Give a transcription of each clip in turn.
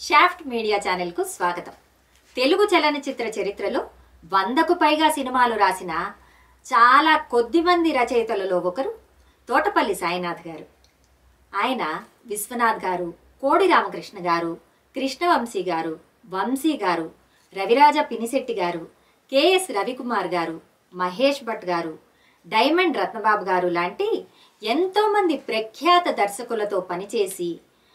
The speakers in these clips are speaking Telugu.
షాఫ్ట్ మీడియా ఛానల్కు స్వాగతం తెలుగు చలనచిత్ర చరిత్రలో వందకు పైగా సినిమాలు రాసిన చాలా కొద్ది మంది రచయితలలో ఒకరు తోటపల్లి సాయినాథ్ గారు ఆయన విశ్వనాథ్ గారు కోడి రామకృష్ణ గారు కృష్ణవంశీ గారు వంశీ గారు రవిరాజ పినిశెట్టి గారు కెఎస్ రవికుమార్ గారు మహేష్ భట్ గారు డైమండ్ రత్నబాబు గారు లాంటి ఎంతోమంది ప్రఖ్యాత దర్శకులతో పనిచేసి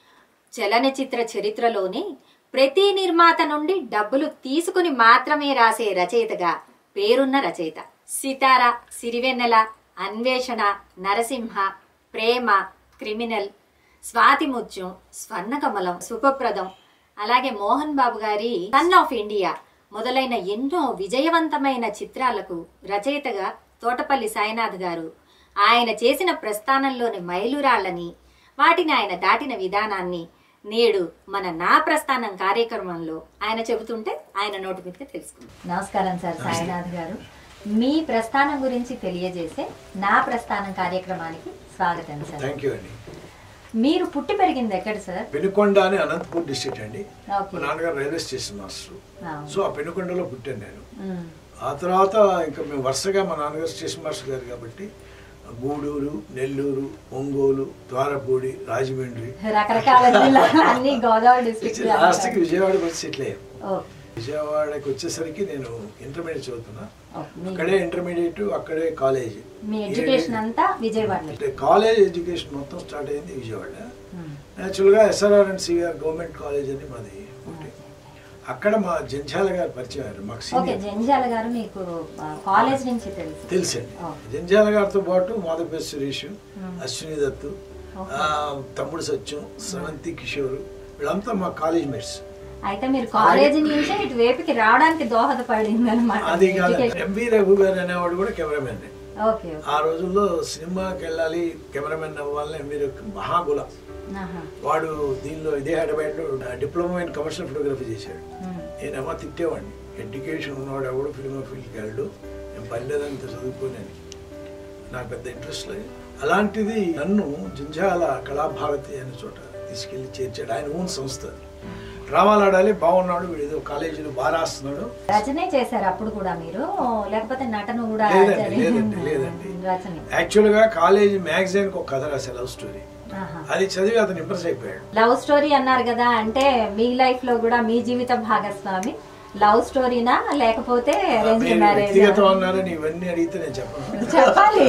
చలనచిత్ర చరిత్రలోనే ప్రతి నిర్మాత నుండి డబ్బులు తీసుకుని మాత్రమే రాసే రచయితగా పేరున్న రచయిత సితార సిరివెన్నెల అన్వేషణ నరసింహ ప్రేమ క్రిమినల్ స్వాతి ముత్యం స్వర్ణకమలం సుఖప్రదం అలాగే మోహన్ బాబు గారి సన్ ఆఫ్ ఇండియా మొదలైన ఎన్నో విజయవంతమైన చిత్రాలకు రచయితగా తోటపల్లి సాయినాథ్ గారు ఆయన చేసిన ప్రస్థానంలోని మైలురాళ్లని వాటిని ఆయన దాటిన విధానాన్ని నేడు మన నా ప్రస్థానం కార్యక్రమంలో ఆయన చెబుతుంటే ఆయన నోటి మీదకి తెలుసుకుందాం నమస్కారం సార్ సాయినాథ్ గారు మీ ప్రస్థానం గురించి తెలియజేసే నా ప్రస్థానం కార్యక్రమానికి స్వాగతం సార్ థ్యాంక్ యూ అండి మీరు పుట్టి పెరిగింది ఎక్కడ సార్ పెనుకొండ అని అనంతపూర్ డిస్ట్రిక్ట్ అండి ఓకే మా నాన్నగారు రైల్వే స్టేషన్ మాస్టర్ అవును. సో ఆ పెనుకొండలో పుట్టాను నేను ఉమ్. ఆ తర్వాత ఇంకా మేము వరుసగా మా నాన్నగారు స్టేషన్ మాస్టర్ గారు కాబట్టి గూడూరు నెల్లూరు ఒంగోలు ద్వారపూడి రాజమండ్రి రకరకాల జిల్లాలు అన్ని గోదావరి డిస్ట్రిక్ట్ లాస్ట్కి విజయవాడకి వచ్చి సెటిల్ అయ్యాం ఓ, విజయవాడకి వచ్చేసరికి నేను ఇంటర్మీడియట్ చదువుతున్నా ఓ, మీ- అక్కడే ఇంటర్మీడియట్ అక్కడే కాలేజ్ మీ ఎడ్యుకేషన్ అంతా విజయవాడలో అంటే కాలేజ్ ఎడ్యుకేషన్ మొత్తం స్టార్ట్ అయింది విజయవాడ యాక్చువల్గా SRR and CR government college అని మాది ఒకటి అక్కడ మా జంఝాల గారు పరిచయం అయ్యారు మాకు ఓకే సీనియర్ జంజాల గారు మీకు ఆ, కాలేజ్ నుంచి తెలుసు తెలుసండి ఓ. జంఝాల గారితో పాటు మాధవపేట సురేష్ అశ్విని దత్తు ఆ, తమ్ముడు సత్యం స్రవంతి కిషోర్ వీళ్ళంతా మా కాలేజ్ మేట్స్ అయితే మీరు కాలేజ్ నుంచే ఇటు వేపుకి రావడానికి దోహదపడింది అనమాట అది కాదు ఎంవి రఘు గారు అనేవాడు కూడా కెమెరామెన్ ఓకే ఓకే. ఆ రోజుల్లో సినిమాకి వెళ్ళాలి కెమెరామెన్ అవ్వాలని ఎంవి రఘు మహాగుల ఆహా. వాడు దీనిలో ఇదే హైదరాబాద్లో డిప్లొమా ఇన్ కమర్షియల్ ఫోటోగ్రఫీ చేశాడు ఉమ్. నేనేమో తిట్టేవాడిని ఎడ్యుకేషన్ ఉన్నవాడు ఎవడు ఫిల్మ్ ఫీల్డ్కి వెళ్ళడు నేను పనిలేదంత చదువుకోనని నాకు పెద్ద ఇంట్రెస్ట్ లేదు అలాంటిది నన్ను జంజాల కళాభారతి అనే చోట తీసుకెళ్లి చేర్చాడు ఆయన ఓన్ సంస్థ అది. డ్రామాలు ఆడాలి బాగున్నాడు వీడు ఏదో కాలేజీలో బాగా రాస్తున్నాడు రచనే చేశారు అప్పుడు కూడా మీరు లేకపోతే నటన కూడా లేదండి జరిగి- లేదండి లేదండి రచన యాక్చువల్గా కాలేజీ మ్యాగజైన్కి ఒక కథ రాసే లవ్ స్టోరీ ఆహా. అది చదివి అతను ఇంప్రెస్ అయిపోయాడు లవ్ స్టోరీ అన్నారు కదా అంటే మీ లైఫ్ లో కూడా మీ జీవిత భాగస్వామి లవ్ స్టోరీనా లేకపోతే అరేంజ్ మీరు మ్యారేజ్ వ్యక్తిగతం అన్నారని ఇవన్నీ అడిగితే నేను చెప్పను చెప్పాలి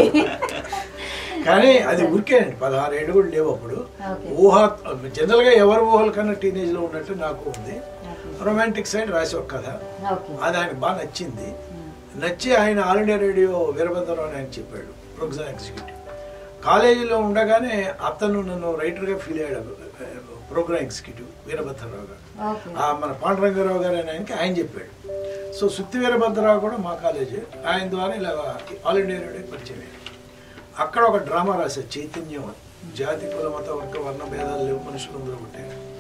కానీ అది ఊరికేనండి పదహారు ఏళ్ళు కూడా లేవు అప్పుడు ఓకే. ఊహ జనరల్ గా ఎవరి ఊహల కన్నా టీనేజ్ లో ఉన్నట్టు నాకు ఉంది రొమాంటిక్ సైడ్ రాసి ఒక కథ ఓకే అది ఆయనకు బాగా నచ్చింది నచ్చి ఆయన ఆల్ ఇండియా రేడియో వీరభద్రరావు అని ఆయన చెప్పాడు ప్రోగ్రామ్ ఎగ్జిక్యూటివ్ కాలేజీలో ఉండగానే అతను నన్ను రైటర్గా ఫీల్ అయ్యాడు ప్రోగ్రామ్ ఎగ్జిక్యూటివ్ వీరభద్రరావు గారు ఓకే ఆ మన పాండురంగారావు గారు అని ఆయనకి ఆయన చెప్పాడు సో సుత్తి వీరభద్రరావు కూడా మా కాలేజీ ఆయన ద్వారా ఇలా ఆల్ ఇండియా రేడియో పరిచయం అయ్యాడు. అక్కడ ఒక డ్రామా రాశారు చైతన్యం అని జాతి కుల మత వర్గ వర్ణ భేదాలు లేవు మనుషులు అందరూ ఒకటే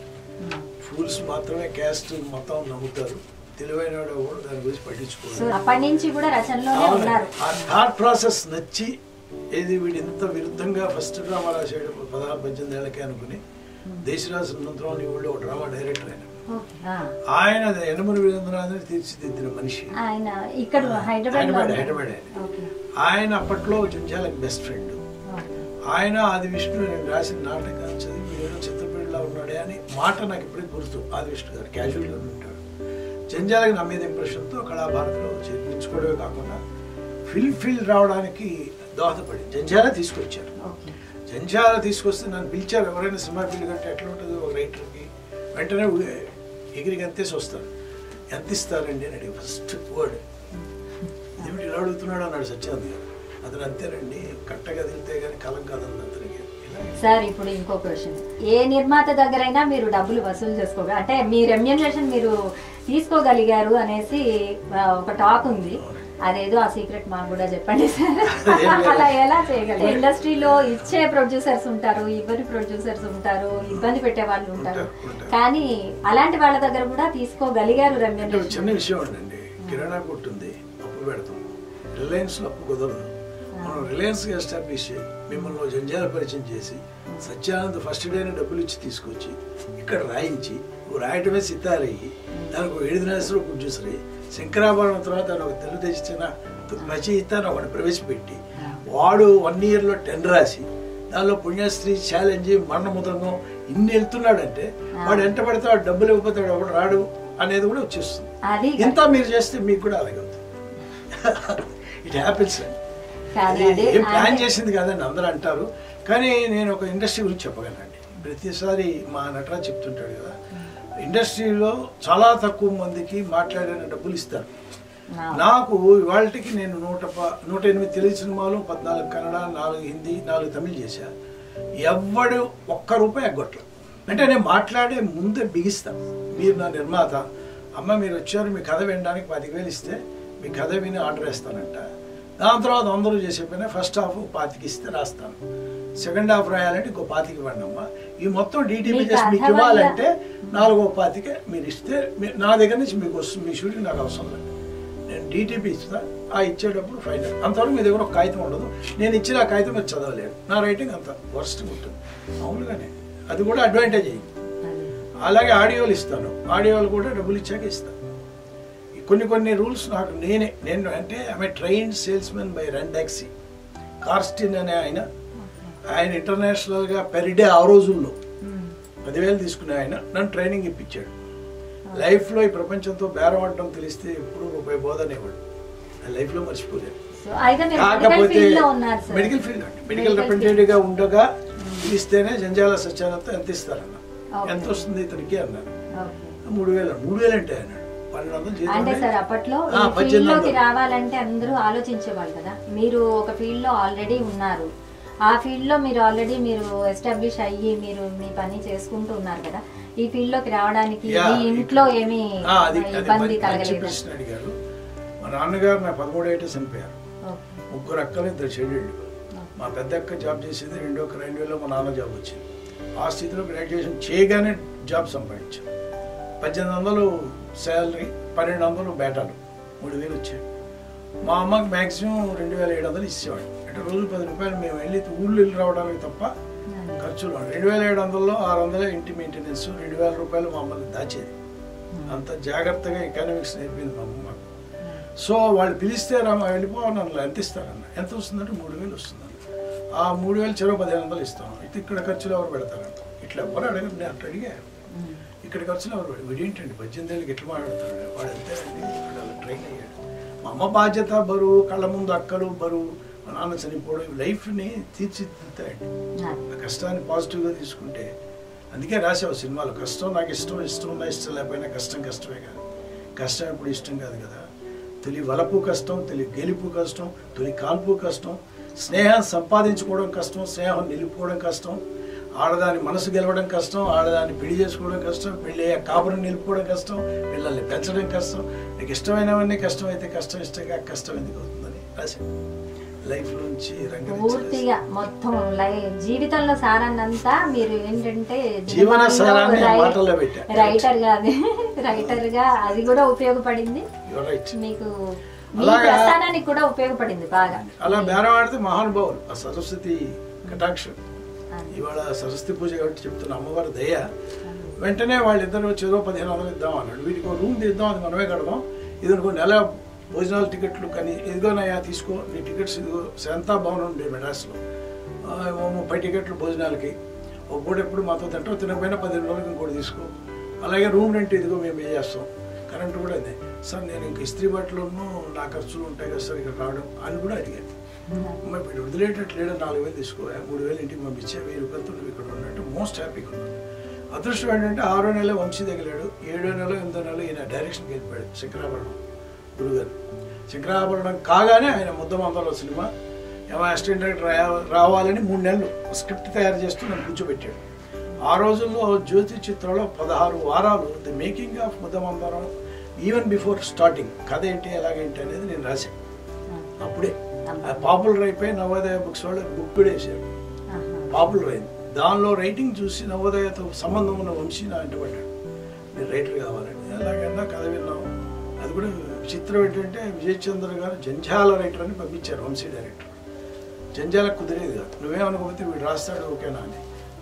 ఫూల్స్ మాత్రమే క్యాస్ట్ మొత్తం నమ్ముతారు తెలివైన వాడు ఎవడు దాని గురించి సో పట్టించుకోరు అప్పటి నుంచి కూడా రచనలోనే ఉన్నారు ఆ థాట్ ప్రాసెస్ నచ్చి ఏది వీడు ఇంత విరుద్ధంగా ఫస్ట్ డ్రామా రాశాడు పదహారు పద్దెనిమిది ఏళ్ళకే అనుకుని దేశరాజు సునంతరావు నీ ఊళ్ళో ఒక డ్రామా డైరెక్టర్ ఆయన ఓకే. ఆ. ఆయన యనమల వీరేంద్రనాథ్ని తీర్చిదిద్దిన మనిషి ఆయన ఇక్కడ హైదరాబాద్ లో హైదరాబాద్ హైదరాబాద్ ఆయన ఓకే ఆయన అప్పట్లో జంజాలకు బెస్ట్ ఫ్రెండ్ ఓకే. ఆయన ఆది విష్ణు నేను రాసిన నాటకం చదివి వీడేదో చిత్రపేటలో ఉన్నాడే అని మాట నాకు ఇప్పటికీ గుర్తు ఆది విష్ణు గారు క్యాజువల్గా ఉంటాడు జంజాలకి నా మీద ఇంప్రెషన్తో కళాభారతిలో చేర్పించుకోవడమే కాకుండా ఫిల్ ఫిల్ రావడానికి దోహదపడి జంజాల తీసుకొచ్చారు ఓకే జంజాల తీసుకొస్తే నన్ను పిలిచారు ఎవరైనా సినిమా పిల్లి కంటే ఎట్లా ఉంటుంది ఒక రైటర్కి వెంటనే ఊ- ఎగిరికి ఎంతేసి వస్తారు ఎంత ఇస్తారండి అని అడిగి ఫస్ట్ వర్డ్ ఏమిటి ఇలా అడుగుతున్నాడు అన్నాడు సత్యానంద్ గారు అతను అంతేనండి కట్ట కదిలితే కానీ కలం కాదండి అతనికి ఇలా సార్ ఇప్పుడు ఇంకో క్వశ్చన్ ఏ నిర్మాత దగ్గరైనా మీరు డబ్బులు వసూలు చేసుకోగ అంటే మీ రెమ్యూనరేషన్ మీరు తీసుకోగలిగారు అనేసి ఆ, ఒక టాక్ ఉంది అదేదో ఆ సీక్రెట్ మాకు కూడా చెప్పండి సార్ అదేం లేదు. అలా ఎలా చేయగలరు ఇండస్ట్రీలో ఇచ్చే ప్రొడ్యూసర్స్ ఉంటారు ఇవ్వని ప్రొడ్యూసర్స్ ఉంటారు ఇబ్బంది పెట్టే వాళ్ళు ఉంటారు ఉంటారు, ఉంటారు. కానీ అలాంటి వాళ్ళ దగ్గర కూడా తీసుకోగలిగారు అంటే ఒక రెమ్యూనరేషన్ చిన్న విషయం అండి కిరాణా కొట్టు ఉంది అప్పు పెడతాం రిలయన్స్ లో అప్పు కుదరదు మనం రిలయన్స్ ఎస్టాబ్లిష్ చేయి మిమ్మల్ని జంజాల పరిచయం చేసి సత్యానంద్ ఫస్ట్ డేనే డబ్బులు ఇచ్చి తీసుకొచ్చి ఇక్కడ రాయించి నువ్వు రాయటమే సితారి దానికి ఒక ఏడుదినేశ్వరు ప్రొడ్యూసర్ శంకరాభరణం తర్వాత ఆయన ఒక తెలుగు తెచ్చిన రచయిత అని ఒకటి ప్రవేశపెట్టి వాడు వన్ ఇయర్లో టెన్ రాసి దానిలో పుణ్యశ్రీ ఛాలెంజ్ మరణ ముద్రంగం ఇన్ని వెళ్తున్నాడంటే వాడు ఎంట పడితే వాడు డబ్బులు ఇవ్వకపోతే వాడు ఎవడు రాడు అనేది కూడా వచ్చేస్తుంది అది ఇంత మీరు చేస్తే మీకు కూడా అలాగే అవుతుంది ఇట్ హ్యాపెన్స్ కానీ అది అదే ఏం ప్లాన్ అంటే- చేసింది కాదని అందరూ అంటారు కానీ నేను ఒక ఇండస్ట్రీ గురించి చెప్పగలనండి ప్రతిసారి మా నటరాజ్ చెప్తుంటాడు కదా ఇండస్ట్రీలో చాలా తక్కువ మందికి మాట్లాడిన డబ్బులు ఇస్తారు నా- నాకు ఇవాళకి నేను నూట ప- నూట ఎనిమిది తెలుగు సినిమాలు పద్నాలుగు కన్నడ నాలుగు హిందీ నాలుగు తమిళ్ చేశా ఎవ్వడు ఒక్క రూపాయి ఎగ్గొట్ల అంటే నేను మాట్లాడే ముందే బిగిస్తాను మీరు నా నిర్మాత అమ్మ మీరు వచ్చారు మీ కథ వినడానికి పది వేలు ఇస్తే మీ కథ విని ఆర్డర్ వేస్తానంట దాని తర్వాత అందరూ చేసే పైన ఫస్ట్ హాఫ్ పాతికి ఇస్తే రాస్తాను సెకండ్ హాఫ్ రాయాలంటే ఇంకో పాతికి ఇవ్వండి అమ్మా ఈ మొత్తం డీటీపీ మీకు చేసి మీకు అర్థమయ్యే- ఇవ్వాలంటే నాలుగో పాతికే మీరు ఇస్తే మీ- నా దగ్గర నుంచి మీకు వస్తుంది మీ షూటింగ్ నాకు అవసరం లేదు నేను డీటీపీ ఇస్తా ఆ ఇచ్చేటప్పుడు ఫైనల్ అంతవరకు మీ దగ్గర ఒక కాగితం ఉండదు నేను ఇచ్చిన ఆ కాగితం మీరు చదవలేరు నా రైటింగ్ అంత వర్స్ట్ ఉంటుంది మామూలుగానే అది కూడా అడ్వాంటేజ్ అయ్యింది అది. అలాగే ఆడియోలు ఇస్తాను ఆడియోలు కూడా డబ్బులు ఇచ్చాక ఇస్తాను ఈ కొన్ని కొన్ని రూల్స్ నాకు నేనే నేను అంటే ఆమె train salesman by run taxi కార్స్టిన్ అనే ఆయన ఆయన ఇంటర్నేషనల్గా పెర్ డే ఆ రోజుల్లో ఉమ్. పదివేలు తీసుకునే ఆయన నన్ను ట్రైనింగ్ ఇప్పించాడు లైఫ్లో ఈ ప్రపంచంతో బేరం ఆడటం తెలిస్తే ఎప్పుడు రూపాయి బోధనేవాడు ఆ లైఫ్లో మర్చిపోలేదు సో అయితే మీరు మెడికల్ కాకపోతే ఫీల్డ్ లో ఉన్నారు సార్ మెడికల్ ఫీల్డ్ అండి మెడికల్ Medical రిప్రజెంటేటివ్ గా ఉండగా ఇస్తేనే జంజాల సత్యానంతో ఎంత ఇస్తారన్న Okay. ఎంత వస్తుంది ఇతనికి అన్నారు ఓకే. మూడు వేలు మూడు వేలు అంటే అన్నాడు పన్నెండు వందలు జీతం అంటే అంటే- సార్ అప్పట్లో ఆ, ఈ పద్దెనిమిది ఫీల్డ్ లోకి వందలు. రావాలంటే అందరూ ఆలోచించేవాళ్ళు కదా మీరు ఒక ఫీల్డ్ లో ఆల్రెడీ ఉన్నారు ఆ ఫీల్డ్ లో మీరు ఆల్రెడీ మీరు ఎస్టాబ్లిష్ అయ్యి మీరు మీ పని చేసుకుంటూ ఉన్నారు కదా ఈ ఫీల్డ్ లోకి రావడానికి Yeah, మీ ఇంట్లో ఏమీ ఆ, అది అది ఇబ్బంది మంచి- మంచి కలగలేదు ప్రశ్న అడిగారు మా నాన్నగారు నా పదమూడు ఏటే చనిపోయారు ఓకే. ముగ్గురు అక్కలు ఇద్దరు చెల్లెళ్ళు మా పెద్ద అక్క జాబ్ చేసింది రెండో ఒక రెండు వేలో మా నాన్న జాబ్ వచ్చింది ఆ స్థితిలో గ్రాడ్యుయేషన్ చేయగానే జాబ్ సంపాదించాను పద్దెనిమిది వందలు శాలరీ పన్నెండు వందలు బేటాలు మూడు వేలు వచ్చాయి మా అమ్మకి మ్యాక్సిమం రెండు వేల ఏడు వందలు ఇచ్చేవాడు అంటే రోజు పది రూపాయలు మేము వెళ్ళి ఊళ్ళు వెళ్ళి రావడానికి తప్ప ఖర్చులు రెండు వేల ఏడు వందల్లో ఆరు వందల ఇంటి మెయింటెనెన్స్ రెండు వేల రూపాయలు మా అమ్మకి దాచేది అంత జాగ్రత్తగా ఎకనామిక్స్ నేర్పింది మా అమ్మ మాకు. సో వాళ్ళు పిలిస్తే రామ వెళ్ళిపో నన్ను ఎంత ఇస్తారన్న ఎంత వస్తుందంటే మూడు వేలు వస్తుందన్న ఆ మూడు వేలు చెరువు పదిహేను వందలు ఇస్తాం అయితే ఇక్కడ ఖర్చులు ఎవరు పెడతారంట ఇట్లా ఎవరు అడగరు నేను అట్లా అడిగా ఉమ్. ఇక్కడ ఖర్చులు ఎవరు పెడతారు వీడేంటండి పద్దెనిమిది ఏళ్ళకి ఎట్లా మాట్లాడతాడు వాడు అంతే అండి ఇక్కడ అలా ట్రైన్ అయ్యాడు మా అమ్మ బాధ్యత బరువు కళ్ళ ముందు అక్కలు బరువు మా నాన్న చనిపోవడం ఇవి లైఫ్ని తీర్చిదిద్దుతాయండి అది. ఆ కష్టాన్ని పాజిటివ్గా తీసుకుంటే అందుకే రాసావు సినిమాలో కష్టం నాకు ఇష్టం ఇష్టం ఉన్నా ఇష్టం లేకపోయినా కష్టం కష్టమే కాదు కష్టం ఎప్పుడు ఇష్టం కాదు కదా తొలి వలపు కష్టం తొలి గెలుపు కష్టం తొలి కాల్పు కష్టం స్నేహం సంపాదించుకోవడం కష్టం స్నేహం నిలుపుకోవడం కష్టం ఆడదాని మనసు గెలవడం కష్టం ఆడదాన్ని పెళ్లి చేసుకోవడం కష్టం పెళ్లి అయ్యే కాపురం నిలుపుకోవడం కష్టం పిల్లల్ని పెంచడం కష్టం నీకు ఇష్టమైనవన్నీ కష్టం అయితే కష్టం ఇష్టంగా కష్టం ఎందుకు అవుతుందని రాశాను లైఫ్ నుంచి రంగరించి పూర్తిగా మొత్తం లై జీవితంలో సారాన్నంతా మీరు ఏంటంటే జీవన సారాన్ని రై- మాటల్లో పెట్టా. రైటర్ గా అది రైటర్ గా అది కూడా ఉపయోగపడింది You're right. మీకు మీ అలాగా- ప్రస్థానానికి కూడా ఉపయోగపడింది బాగా అలా బేరం ఆడితే మహానుభావులు ఆ సరస్వతి కటాక్షం అది. ఇవాళ సరస్వతి పూజ కాబట్టి చెప్తున్న అమ్మవారి దయ వెంటనే వాళ్ళిద్దరు చెరో పదిహేను వందలు ఇద్దాం అన్నాడు వీటికి ఒక రూమ్ తీద్దాం అది మనమే కడదాం ఇది అనుకో నెల భోజనాల టికెట్లు కానీ ఇదిగోనయ్యా తీసుకో నీ టికెట్స్ ఇదిగో శాంతా భవన్ ఉండే మెడ్రాస్లో ఆ, ఓ ముప్పై టికెట్లు భోజనాలకి ఒక పూట ఎప్పుడు మాతో తింటాం తినకపోయినా పదిహేను రోజులకి ఇంకోటి తీసుకో అలాగే రూమ్ రెంట్ ఇదిగో మేము ఏం చేస్తాం కరెంట్ కూడా అదే సార్ నేను ఇంక ఇస్త్రీ బట్టలను నా ఖర్చులు ఉంటాయి కదా సార్ ఇక్కడ రావడం అని కూడా అడిగాను అమ్మాయి ఇప్పుడు వదిలేటట్లేడు నాలుగు వేలు తీసుకో మూడు వేలు ఇంటికి పంపించే వెయ్యి రూపాయలతో నువ్వు ఇక్కడ ఉన్నట్టు మోస్ట్ హ్యాపీగా ఉన్నాను అదృష్టం ఏంటంటే ఆరో నెల వంశీ తగిలాడు ఏడో నెల ఎనిమిదో నెల ఈయన డైరెక్షన్కి వెళ్ళిపోయాడు శంకరాభరణం గురుగారు శంకరాభరణం కాగానే ఆయన ముద్దమందలో సినిమా ఏమో అసిస్టెంట్ డైరెక్టర్ రా- రావాలని మూడు నెలలు స్క్రిప్ట్ తయారు చేస్తూ నన్ను కూర్చోబెట్టాడు ఆ రోజుల్లో జ్యోతి చిత్రంలో పదహారు వారాలు the making of Mudda Mandaram even before starting కథ ఏంటి ఎలాగేంటి అనేది నేను రాశాను అప్పుడే పాపులర్ అయిపోయి నవోదయ బుక్స్ వాళ్ళు బుక్ కూడా వేసారు ఆహా. పాపులర్ అయింది దానిలో రైటింగ్ చూసి నవోదయతో సంబంధం ఉన్న వంశీ నా అంటపడ్డాడు మీరు రైటర్ కావాలని అలాగన్నా కథ విన్నాం అది కూడా చిత్రం ఏంటంటే విజయ్ చంద్ర గారు జంజాల రైటర్ అని పంపించారు వంశీ డైరెక్టర్ జంజాల కుదిరేది కాదు నువ్వేమనుకోకపోతే వీడు రాస్తాడు ఓకేనా అని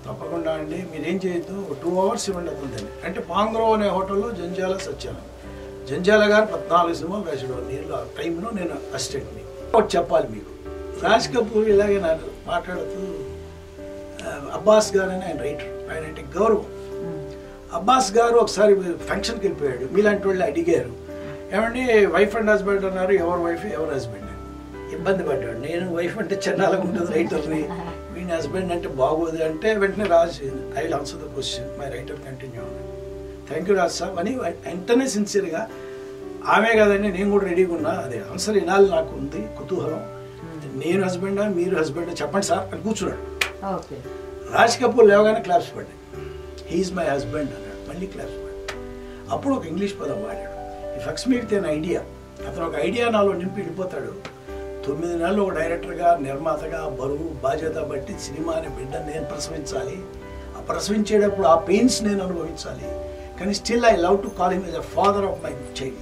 తప్పకుండా అండి మీరేం చేయొద్దు ఒక టూ అవర్స్ ఇవ్వండి అవుతుందండి అంటే పాంగ్రో అనే హోటల్లో జంజాల సత్యాను జంజాల గారు పద్నాలుగు సినిమాలు రాశాడు నేను ఆ టైంలో నేను అసిస్టెంట్ని ఒకటి చెప్పాలి మీకు రాజ్ కపూర్ ఇలాగే నాకు మాట్లాడుతూ ఆ, అబ్బాస్ గారు అని ఆయన రైటర్ ఆయన అంటే గౌరవం అబ్బాస్ గారు ఒకసారి ఫంక్షన్కి వెళ్ళిపోయాడు మీలాంటి వాళ్ళు అడిగారు ఏమండి వైఫ్ అండ్ హస్బెండ్ అన్నారు ఎవరు వైఫ్ ఎవరు హస్బెండ్ అని ఇబ్బంది పడ్డాడు నేను వైఫ్ అంటే చెన్నాలకు ఉంటుంది రైటర్ని వీని హస్బెండ్ అంటే బాగోదు అంటే వెంటనే Raju I will answer the question my writer continue thank you Raj sir అని వెంటనే సిన్సియర్గా ఆమె కదండి నేను కూడా రెడీగా ఉన్నా అదే ఆన్సర్ వినాలి నాకు ఉంది కుతూహలం నేను హస్బెండా మీరు హస్బెండ్ చెప్పండి సార్ అని కూర్చున్నాడు ఓకే రాజ్ కపూర్ లేవగానే క్లాప్స్ పడ్డాయి హీఈస్ మై హస్బెండ్ అన్నాడు మళ్ళీ క్లాప్స్ పడ్డాయి అప్పుడు ఒక ఇంగ్లీష్ పదం వాడాడు ఈ ఫక్స్ మీట్ అనే ఐడియా అతను ఒక ఐడియా నాలో నింపి వెళ్ళిపోతాడు తొమ్మిది నెలలు ఒక డైరెక్టర్గా నిర్మాతగా బరువు బాధ్యత బట్టి సినిమాని బిడ్డను నేను ప్రసవించాలి ఆ ప్రసవించేటప్పుడు ఆ పెయిన్స్ నేను అనుభవించాలి కానీ still I love to call him as a father of my child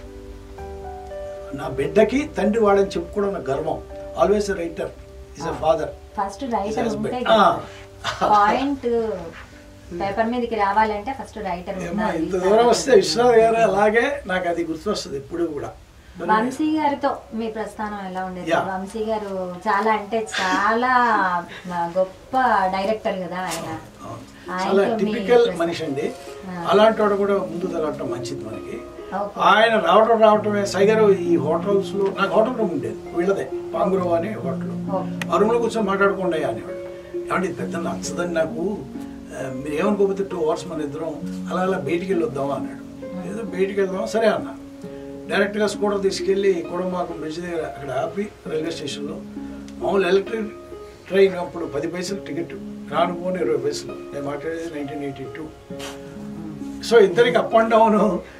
నా బిడ్డకి తండ్రి వాడని చెప్పుకోవడం నా గర్వం always writer is a father first writer His ఉంటే husband. Ah. పాయింట్ పేపర్ మీదకి రావాలంటే ఫస్ట్ రైటర్ ఏమో ఉండాలి ఇంత దూరం వస్తే విశ్వనాథ్ గారు అలాగే నాకు అది గుర్తొస్తుంది ఎప్పుడు కూడా వంశీ గారితో మీ ప్రస్థానం ఎలా ఉండేది Yeah. వంశీ గారు చాలా అంటే చాలా ఆ, గొప్ప డైరెక్టర్ కదా ఆయన అవును. ఆయనతో చాలా మీ టిపికల్ ప్రస్థానం. మనిషి అండి Ah. అలాంటి వాడు కూడా ముందు తరగటం మంచిది మనకి Okay. ఆయన రావటం రావటమే సైగరు ఈ హోటల్స్ లో నాకు హోటల్ రూమ్ ఉండేది వీళ్ళదే పాంగురో అనే హోటల్ Okay. ఆ రూమ్ లో కూర్చొని మాట్లాడుకోండి అనేవాడు ఏమంటే ఇది పెద్ద నచ్చదని నాకు ఆ, మీరు ఏమనుకోకపోతే టూ అవర్స్ మన ఇద్దరం అలా అలా బయటికి వెళ్ళి వద్దామా అన్నాడు ఏదో బయటికి వెళ్దాం సరే అన్న డైరెక్ట్గా స్కూటర్ తీసుకెళ్ళి కోడమాకం బ్రిడ్జ్ దగ్గర అక్కడ ఆపి రైల్వే స్టేషన్లో మామూలు ఎలక్ట్రిక్ ట్రైన్ అప్పుడు పది పైసలు టికెట్ రాను పోను ఇరవై పైసలు నేను మాట్లాడేది నైన్టీన్ ఎయిటీ టూ సో ఇద్దరికి అప్ అండ్ డౌన్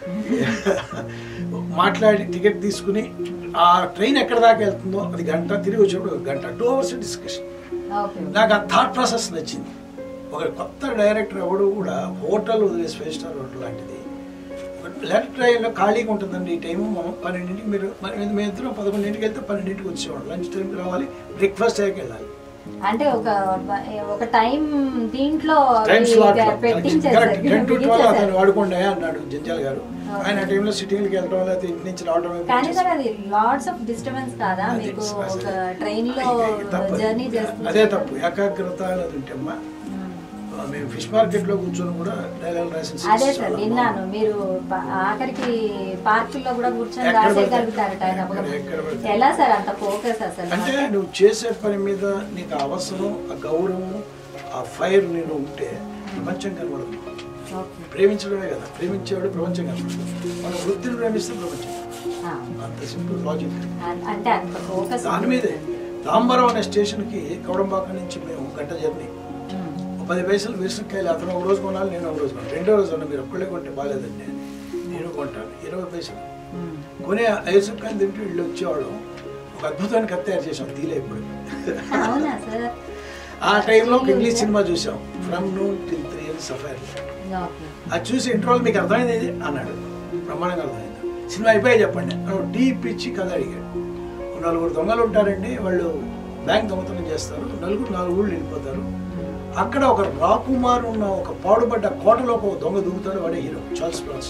మాట్లాడి టికెట్ తీసుకుని ఆ ట్రైన్ ఎక్కడ దాకా వెళ్తుందో అది గంట తిరిగి వచ్చేప్పుడు ఒక గంట టూ అవర్స్ డిస్కషన్ ఓకే నాకు ఆ థాట్ ప్రాసెస్ నచ్చింది ఒక కొత్త డైరెక్టర్ ఎవడు కూడా హోటల్ వదిలేసి ఫైవ్ స్టార్ హోటల్ లాంటిది లెఫ్ట్ ట్రైన్లో ఖాళీగా ఉంటుందండి ఈ టైము మనం పన్నెండింటికి మీరు మరి మేము ఇద్దరం పదకొండింటికి వెళ్తే పన్నెండింటికి వచ్చేవాడు లంచ్ టైంకి రావాలి బ్రేక్ఫాస్ట్ అయ్యాక వెళ్ళాలి అంటే ఒక ఒక టైం దీంట్లో టైం ఈ స్లాట్ పెట్టించేశారు, కరెక్ట్ టెన్ టు ట్వెల్వ్ బిగించేశారు. అతను వాడుకోండి అన్నాడు జంజాల్ గారు ఆయన ఆ టైంలో సిటీకి వెళ్ళడం లేకపోతే ఇంటి నుంచి రావడం కానీ సార్ అది లాట్స్ ఆఫ్ డిస్టర్బెన్స్ కాదా అది మీకు అసలు- ఒక ట్రైన్ లో ఇది తప్పు. జర్నీ చేస్తుంది అదే తప్పు ఏకాగ్రత అనేది ఉంటే అమ్మా మేము ఫిష్ మార్కెట్ లో కూర్చొని కూడా డైలాగ్ రాసిన scenes అదే సార్ చాలా విన్నాను మీరు ప- ఆఖరికి పార్కుల్లో కూడా కూర్చొని ఎక్కడ పడితే- రాసేయగలుగుతారట ఆయన ఒక- ఎక్కడ- ఎక్కడ పడితే. ఎలా సార్ అంత ఫోకస్ అసలు అంటే నువ్వు చేసే పని మీద నీకు ఆ అవసరం ఆ గౌరవం ఆ ఫైర్ నేను ఉంటే ప్రపంచం కనబడదు ఓకే. ప్రేమించడమే కదా ప్రేమించేవాడు ప్రపంచం కనబడదు మన వృత్తిని ప్రేమిస్తే ప్రపంచం ఆ. అంత సింపుల్ లాజిక్ అన్- అంటే అంత ఫోకస్ దాని మీదే తాంబరం అనే స్టేషన్కి కౌడంబాక నుంచి మేము గంట జర్నీ ఒక పది పైసలు వేసుకాయలు అతను ఒక రోజు కొనాలి నేను ఒక రోజు కొనాలి రెండో రోజు అన్న మీరు ఒక్కళ్ళే కొంటే బాగాలేదండి అని. నేను కొంటాను ఇరవై పైసలు కొనే ఐసుకాయలు తింటూ వీళ్ళు వచ్చేవాళ్ళం ఒక అద్భుతాన్ని కథ తయారు చేసాం తీలే ఇప్పుడు అవునా సార్ ఆ టైంలో ఒక ఇంగ్లీష్ సినిమా చూసాం from noon till three years safari okay అది చూసి ఇంటర్వల్ మీకు అర్థమైంది ఇది అన్నాడు బ్రహ్మాండంగా అర్థమైంది సినిమా అయిపోయి చెప్పండి అని డీప్ ఇచ్చి కథ అడిగాడు ఓ నలుగురు దొంగలు ఉంటారండి వాళ్ళు బ్యాంక్ దొంగతనం చేస్తారు నలుగురు నాలుగు ఊళ్ళు వెళ్ళిపోతారు అక్కడ ఒక రాకుమార్ ఉన్న ఒక పాడుపడ్డ కోటలో ఒక దొంగ దిగుతాడు వాడే హీరో చార్ల్స్ బ్రాన్స్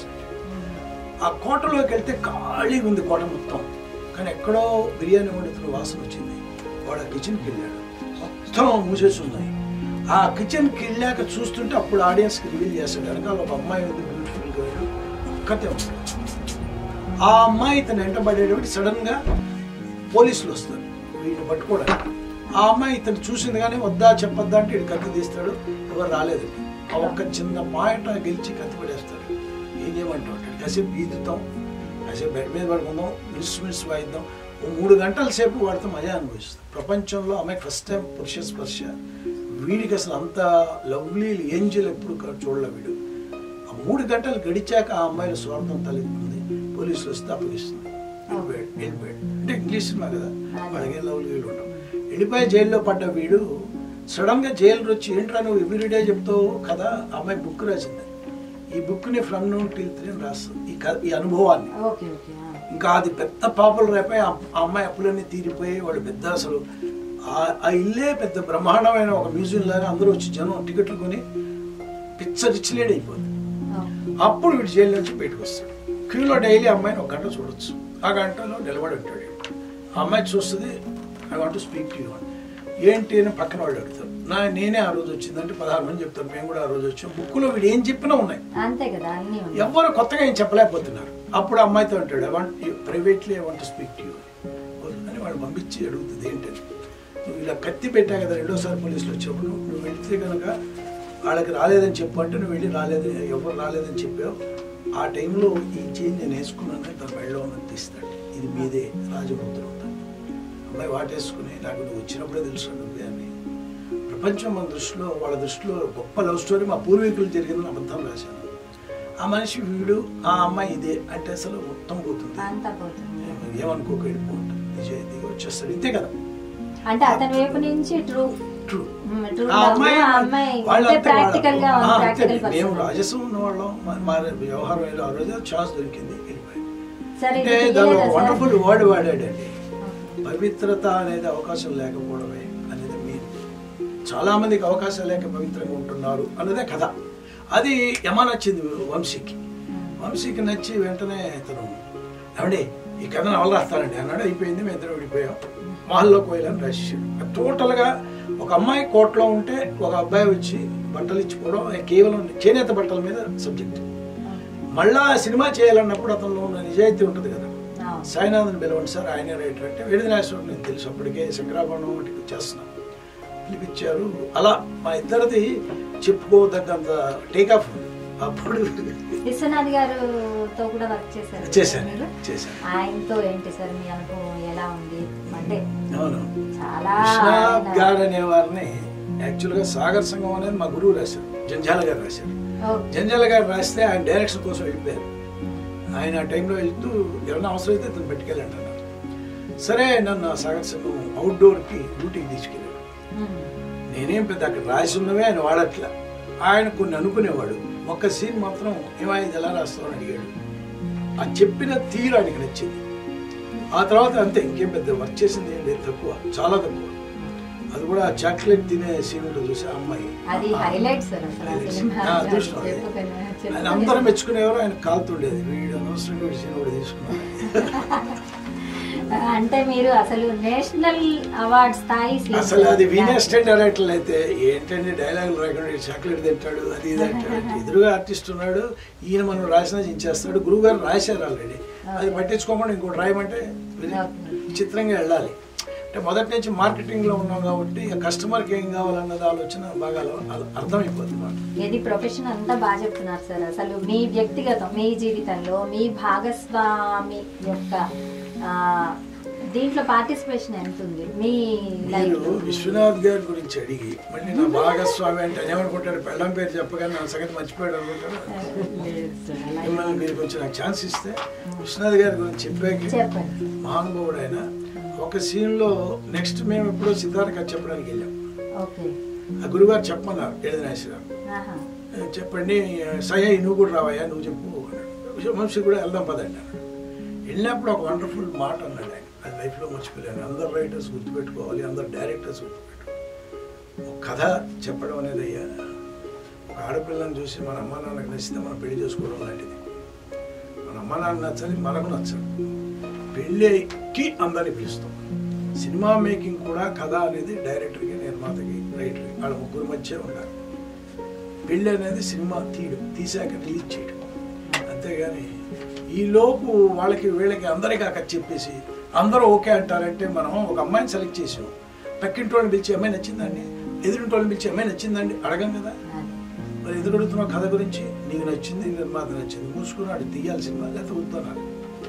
ఆ కోటలోకి వెళ్తే ఖాళీగా ఉంది కోట మొత్తం కానీ ఎక్కడో బిర్యానీ వండుతున్న వాసన వచ్చింది వాడు ఆ కిచెన్కి వెళ్ళాడు మొత్తం మూసేసి ఉన్నాయి ఆ కిచెన్కి వెళ్ళాక చూస్తుంటే అప్పుడు ఆడియన్స్కి రివీల్ చేస్తాడు వెనకాల ఒక అమ్మాయి ఉంది బ్యూటిఫుల్ గర్ల్ ఒక్కతే ఉంది ఆ అమ్మాయి ఇతను వెంటబడేటప్పుడు సడన్ గా పోలీసులు వస్తారు వీడిని పట్టుకోవడానికి ఆ అమ్మాయి ఇతను చూసింది కానీ వద్దా చెప్పొద్దా అంటే వీడు కత్తి తీస్తాడు ఎవరు రాలేదండి ఆ ఒక్క చిన్న మాట గెలిచి కత్తి పడేస్తాడు ఏం చేయమంటావు అంటే కాసేపు ఈదుతాం కాసేపు బెడ్ మీద పడుకుందాం ఇన్స్ట్రుమెంట్స్ వాయిద్దాం ఓ మూడు గంటల సేపు వాడితో మజా అనుభవిస్తాం ప్రపంచంలో అమ్మాయి ఫస్ట్ టైం పురుష స్పర్శ వీడికి అసలు అంత లవ్లీ ఏంజల్ ఎప్పుడు క- చూడలే వీడు ఆ మూడు గంటలు గడిచాక ఆ అమ్మాయిల స్వార్థం తలెత్తుంది పోలీసులు వస్తే అప్పగిస్తుంది వెళ్ళిపోయాడు వెళ్ళిపోయాడు అంటే ఇంగ్లీష్ సినిమా కదా వాడికి లవ్లీ వీళ్ళు ఉంటాం వెళ్ళిపోయి జైల్లో పడ్డ వీడు సడన్ గా జైలు వచ్చి ఏంట్రా నువ్వు ఎవ్రీడే చెప్తావు కదా ఆ అమ్మాయి బుక్ రాసింది ఈ బుక్ ని ఫ్రమ్ నూన్ టిల్ త్రీ అని రాస్తుంది ఈ కథ ఈ అనుభవాన్ని ఓకే ఓకే ఆ. ఇంకా అది పెద్ద పాపలు రేపై ఆ ఆ అమ్మాయి అప్పులన్నీ తీరిపోయి వాళ్ళు పెద్ద అసలు ఆ- ఆ ఇల్లే పెద్ద బ్రహ్మాండమైన ఒక మ్యూజియం లాగా అందరూ వచ్చి జనం టికెట్లు కొని పిచ్చ రిచ్లేడ్ అయిపోతుంది అప్పుడు వీడు జైలు నుంచి బయటకు వస్తాడు క్యూలో డైలీ అమ్మాయిని ఒక గంట చూడొచ్చు ఆ గంటలో నిలబడి ఉంటాడు ఆ అమ్మాయి చూస్తుంది ఐ వాంట్ స్పీక్ యూ ఏంటి అని పక్కన వాళ్ళు అడుగుతారు నా నేనే ఆ రోజు వచ్చిందంటే పదహారు మంది చెప్తారు మేము కూడా ఆ రోజు వచ్చాం బుక్లో వీడు ఏం చెప్పినా ఉన్నాయి అంతే కదా అన్ని ఉన్నాయి ఎవ్వరు కొత్తగా ఏం చెప్పలేకపోతున్నారు అప్పుడు అమ్మాయితో అంటాడు I want privately I want speak to you అని వాడు పంపించి అడుగుతుంది ఏంటని నువ్వు ఇలా కత్తి పెట్టా కదా రెండోసారి పోలీసులు వచ్చినప్పుడు నువ్వు నువ్వు వెళ్తే కనుక వాళ్ళకి రాలేదని చెప్పు అంటే నువ్వు వెళ్ళి రాలేదు ఎవరు రాలేదని చెప్పావు ఆ టైంలో ఈ చేంజ్ నేను వేసుకున్నాను తన మెడలో ఉన్నది తీస్తాడు ఇది మీదే రాజముద్ర అవుతాను అమ్మాయి వాటేసుకుని నాకు నువ్వు వచ్చినప్పుడే తెలుసు నువ్వే అని ప్రపంచం మన దృష్టిలో వాళ్ళ దృష్టిలో గొప్ప లవ్ స్టోరీ మా పూర్వీకులు జరిగిందని అబద్ధం రాశాను ఆ మనిషి వీడు ఆ అమ్మాయి ఇదే అంటే అసలు మొత్తం పోతుంది అంతా పోతుంది ఏమనుకోక వెళ్ళిపోతుంది నిజాయితీగా వచ్చేస్తాడు ఇంతే కదా అంటే అతని వైపు నుంచి ట్రూ ట్రూ ట్రూ ఆ అమ్మాయి ఆ అమ్మాయి వాళ్ళంతా ఇంతే ప్రాక్టికల్ గా వాళ్ళ- ఆ, అంతే. ప్రాక్టికల్ మేము పర్సన్ రాజసం ఉన్న వాళ్ళం మా- మా వ్యవహారం ఏదో ఆ రోజు ఛాన్స్ దొరికింది వెళ్ళిపోయింది సరే అంటే ఇది దాని తీయలేదా సార్? వండర్ఫుల్ వర్డ్ వాడాడండి పవిత్రత అనేది అవకాశం లేకపోవడమే అనేది మీరు చాలా మందికి అవకాశం లేక పవిత్రంగా ఉంటున్నారు అన్నదే కథ అది యమ నచ్చింది వంశీకి వంశీకి నచ్చి వెంటనే తను ఏమండి ఈ కథ నవల రాస్తానండి అన్నాడు అయిపోయింది మేము ఇద్దరు విడిపోయాం మాల్లో కోయిలని రాశాడు టోటల్గా ఒక అమ్మాయి కోట్లో ఉంటే ఒక అబ్బాయి వచ్చి బట్టలు ఇచ్చిపోవడం అది కేవలం చేనేత బట్టల మీద సబ్జెక్ట్ మళ్ళా సినిమా చేయాలన్నప్పుడు అతనిలో ఉన్న నిజాయితీ ఉంటుంది కదా అవును. సాయినాథన్ పిలవండి సార్ ఆయనే రైటర్ అంటే వేడినాశ్వరుడు నేను తెలుసు అప్పటికే శంకరాభరణం ఒకటి చేస్తున్నాం పిలిపించారు అలా మా ఇద్దరిది చెప్పుకోదగ్గంత టేక్ ఆఫ్ ఉంది అప్పుడు విశ్వనాథ్ గారుతో కూడా వర్క్ చేశారు చేశాను మీరు? చేశాను ఆయనతో ఏంటి సార్ మీ అనుభవం ఎలా ఉంది అంటే అవును చాలా విశ్వనాథ్ ఆయన- గారు అనే వారిని యాక్చువల్గా సాగర్ సంఘం అనేది మా గురువు రాశారు జంజాల గారు రాశారు ఓ, జంజాల గారు రాస్తే ఆయన డైరెక్షన్ కోసం వెళ్ళిపోయారు ఆయన ఆ టైంలో వెళ్తూ ఎవరైనా అవసరం అయితే అతను పెట్టుకెళ్ళండి అన్నారు సరే నన్ను ఆ సాగర్ సంఘం అవుట్డోర్కి డ్యూటీకి తీసుకెళ్ళాడు ఉమ్, నేనేం పెద్ద అక్కడ రాసి ఉన్నవే ఆయన వాడట్లా ఆయన కొన్ని అనుకునేవాడు ఒక్క సీన్ మాత్రం ఏమా ఇది ఎలా రాస్తావు అని అడిగాడు ఆ చెప్పిన తీరు ఆయనకి నచ్చింది ఆ తర్వాత అంతే ఇంకేం పెద్ద వర్క్ చేసింది ఏం లేదు తక్కువ చాలా తక్కువ అది కూడా చాక్లెట్ తినే సీన్ ఉంటుంది చూసి ఆ అమ్మాయి అది హైలైట్ సార్ అసలు ఆ Highlights. సినిమా ఆ, అదృష్టం అది. చెప్పుకొని- ఆయన చెప్పుకొని- అందరూ మెచ్చుకునేవారు ఆయన కాలుతుండేది వీడు అనవసరంగా వీడి సీన్ కూడా తీసుకున్నాడు అంటే మీరు అసలు నేషనల్ అవార్డ్ స్థాయి scene అసలు అది సార్. వీనెస్టెంట్ డైరెక్టర్ అయితే ఏంటంటే డైలాగులు రాకుండా చాక్లెట్ తింటాడు అది ఇది అంటాడు ఎదురుగా ఆర్టిస్ట్ ఉన్నాడు ఈయన మనం రాసిన ఇచ్చేస్తాడు గురువు గారు రాశారు ఆల్రెడీ అది పట్టించుకోకుండా ఇంకోటి రాయమంటే వెరీ విచిత్రంగా వెళ్ళాలి అంటే మొదటి నుంచి మార్కెటింగ్ లో ఉన్నాం కాబట్టి ఇక కస్టమర్కి ఏం కావాలన్నది ఆలోచన బాగా అల- అల- అర్థమైపోతుంది మాట ఇది ప్రొఫెషన్ అంతా బాగా చెప్తున్నారు సార్ అసలు మీ వ్యక్తిగతం మీ జీవితంలో మీ భాగస్వామి యొక్క ఆ, దీంట్లో పార్టిసిపేషన్ ఎంత ఉంది మీ లైఫ్ మీరు విశ్వనాథ్ గారి గురించి అడిగి మళ్ళీ నా భాగస్వామి అంటే ఆయన ఏమనుకుంటాడు పెళ్ళం పేరు చెప్పగానే నా సంగతి మర్చిపోయాడు అనుకుంటాడు మిమ్మల్ని మీరు కొంచెం నాకు ఛాన్స్ ఇస్తే విశ్వనాథ్ గారి గురించి చెప్పాక చెప్పండి మహానుభావుడు ఆయన ఒక సీన్లో నెక్స్ట్ మేము ఎప్పుడో సిద్ధార్థ కథ చెప్పడానికి వెళ్ళాం ఓకే ఆ గురుగారు చెప్పమన్నారు ఏదనాశ్వరం ఆహా చెప్పండి సయ్య నువ్వు కూడా రావయ్యా నువ్వు చెప్పు అన్నాడు మనిషి కూడా వెళ్దాం పదండి అన్నాడు వెళ్ళినప్పుడు ఒక వండర్ఫుల్ మాట అన్నాడు ఆయన అది లైఫ్లో మర్చిపోయాను అందరు రైటర్స్ గుర్తుపెట్టుకోవాలి అందరు డైరెక్టర్స్ గుర్తుపెట్టుకోవాలి ఒక కథ చెప్పడం అనేది అయ్యా ఒక ఆడపిల్లని చూసి మన అమ్మ నాన్నకి నచ్చితే మనం పెళ్లి చేసుకోవడం లాంటిది మన అమ్మ నాన్న నచ్చని మనకు నచ్చదు పెళ్ళికి అందరిని పిలుస్తాం సినిమా మేకింగ్ కూడా కథ అనేది డైరెక్టర్కి నిర్మాతకి రైటర్కి వాళ్ళ ముగ్గురు మధ్య ఉండాలి పెళ్ళి అనేది సినిమా తీయడం తీసాక రిలీజ్ చేయడం అంతేగాని ఈ లోపు వాళ్ళకి వీళ్ళకి అందరికీ అక్కడ చెప్పేసి అందరూ ఓకే అంటారంటే మనం ఒక అమ్మాయిని సెలెక్ట్ చేసాం పక్కింటి వాళ్ళని పిలిచి అమ్మాయి నచ్చిందండి ఎదురింటి వాళ్ళని పిలిచి అమ్మాయి నచ్చిందండి అడగం కదా అది. మరి ఎదురుడుతున్న కథ గురించి నీకు నచ్చింది నిర్మాత నచ్చింది మూసుకున్నాడు తీయాలి సినిమా లేకపోతే వద్దన్నారు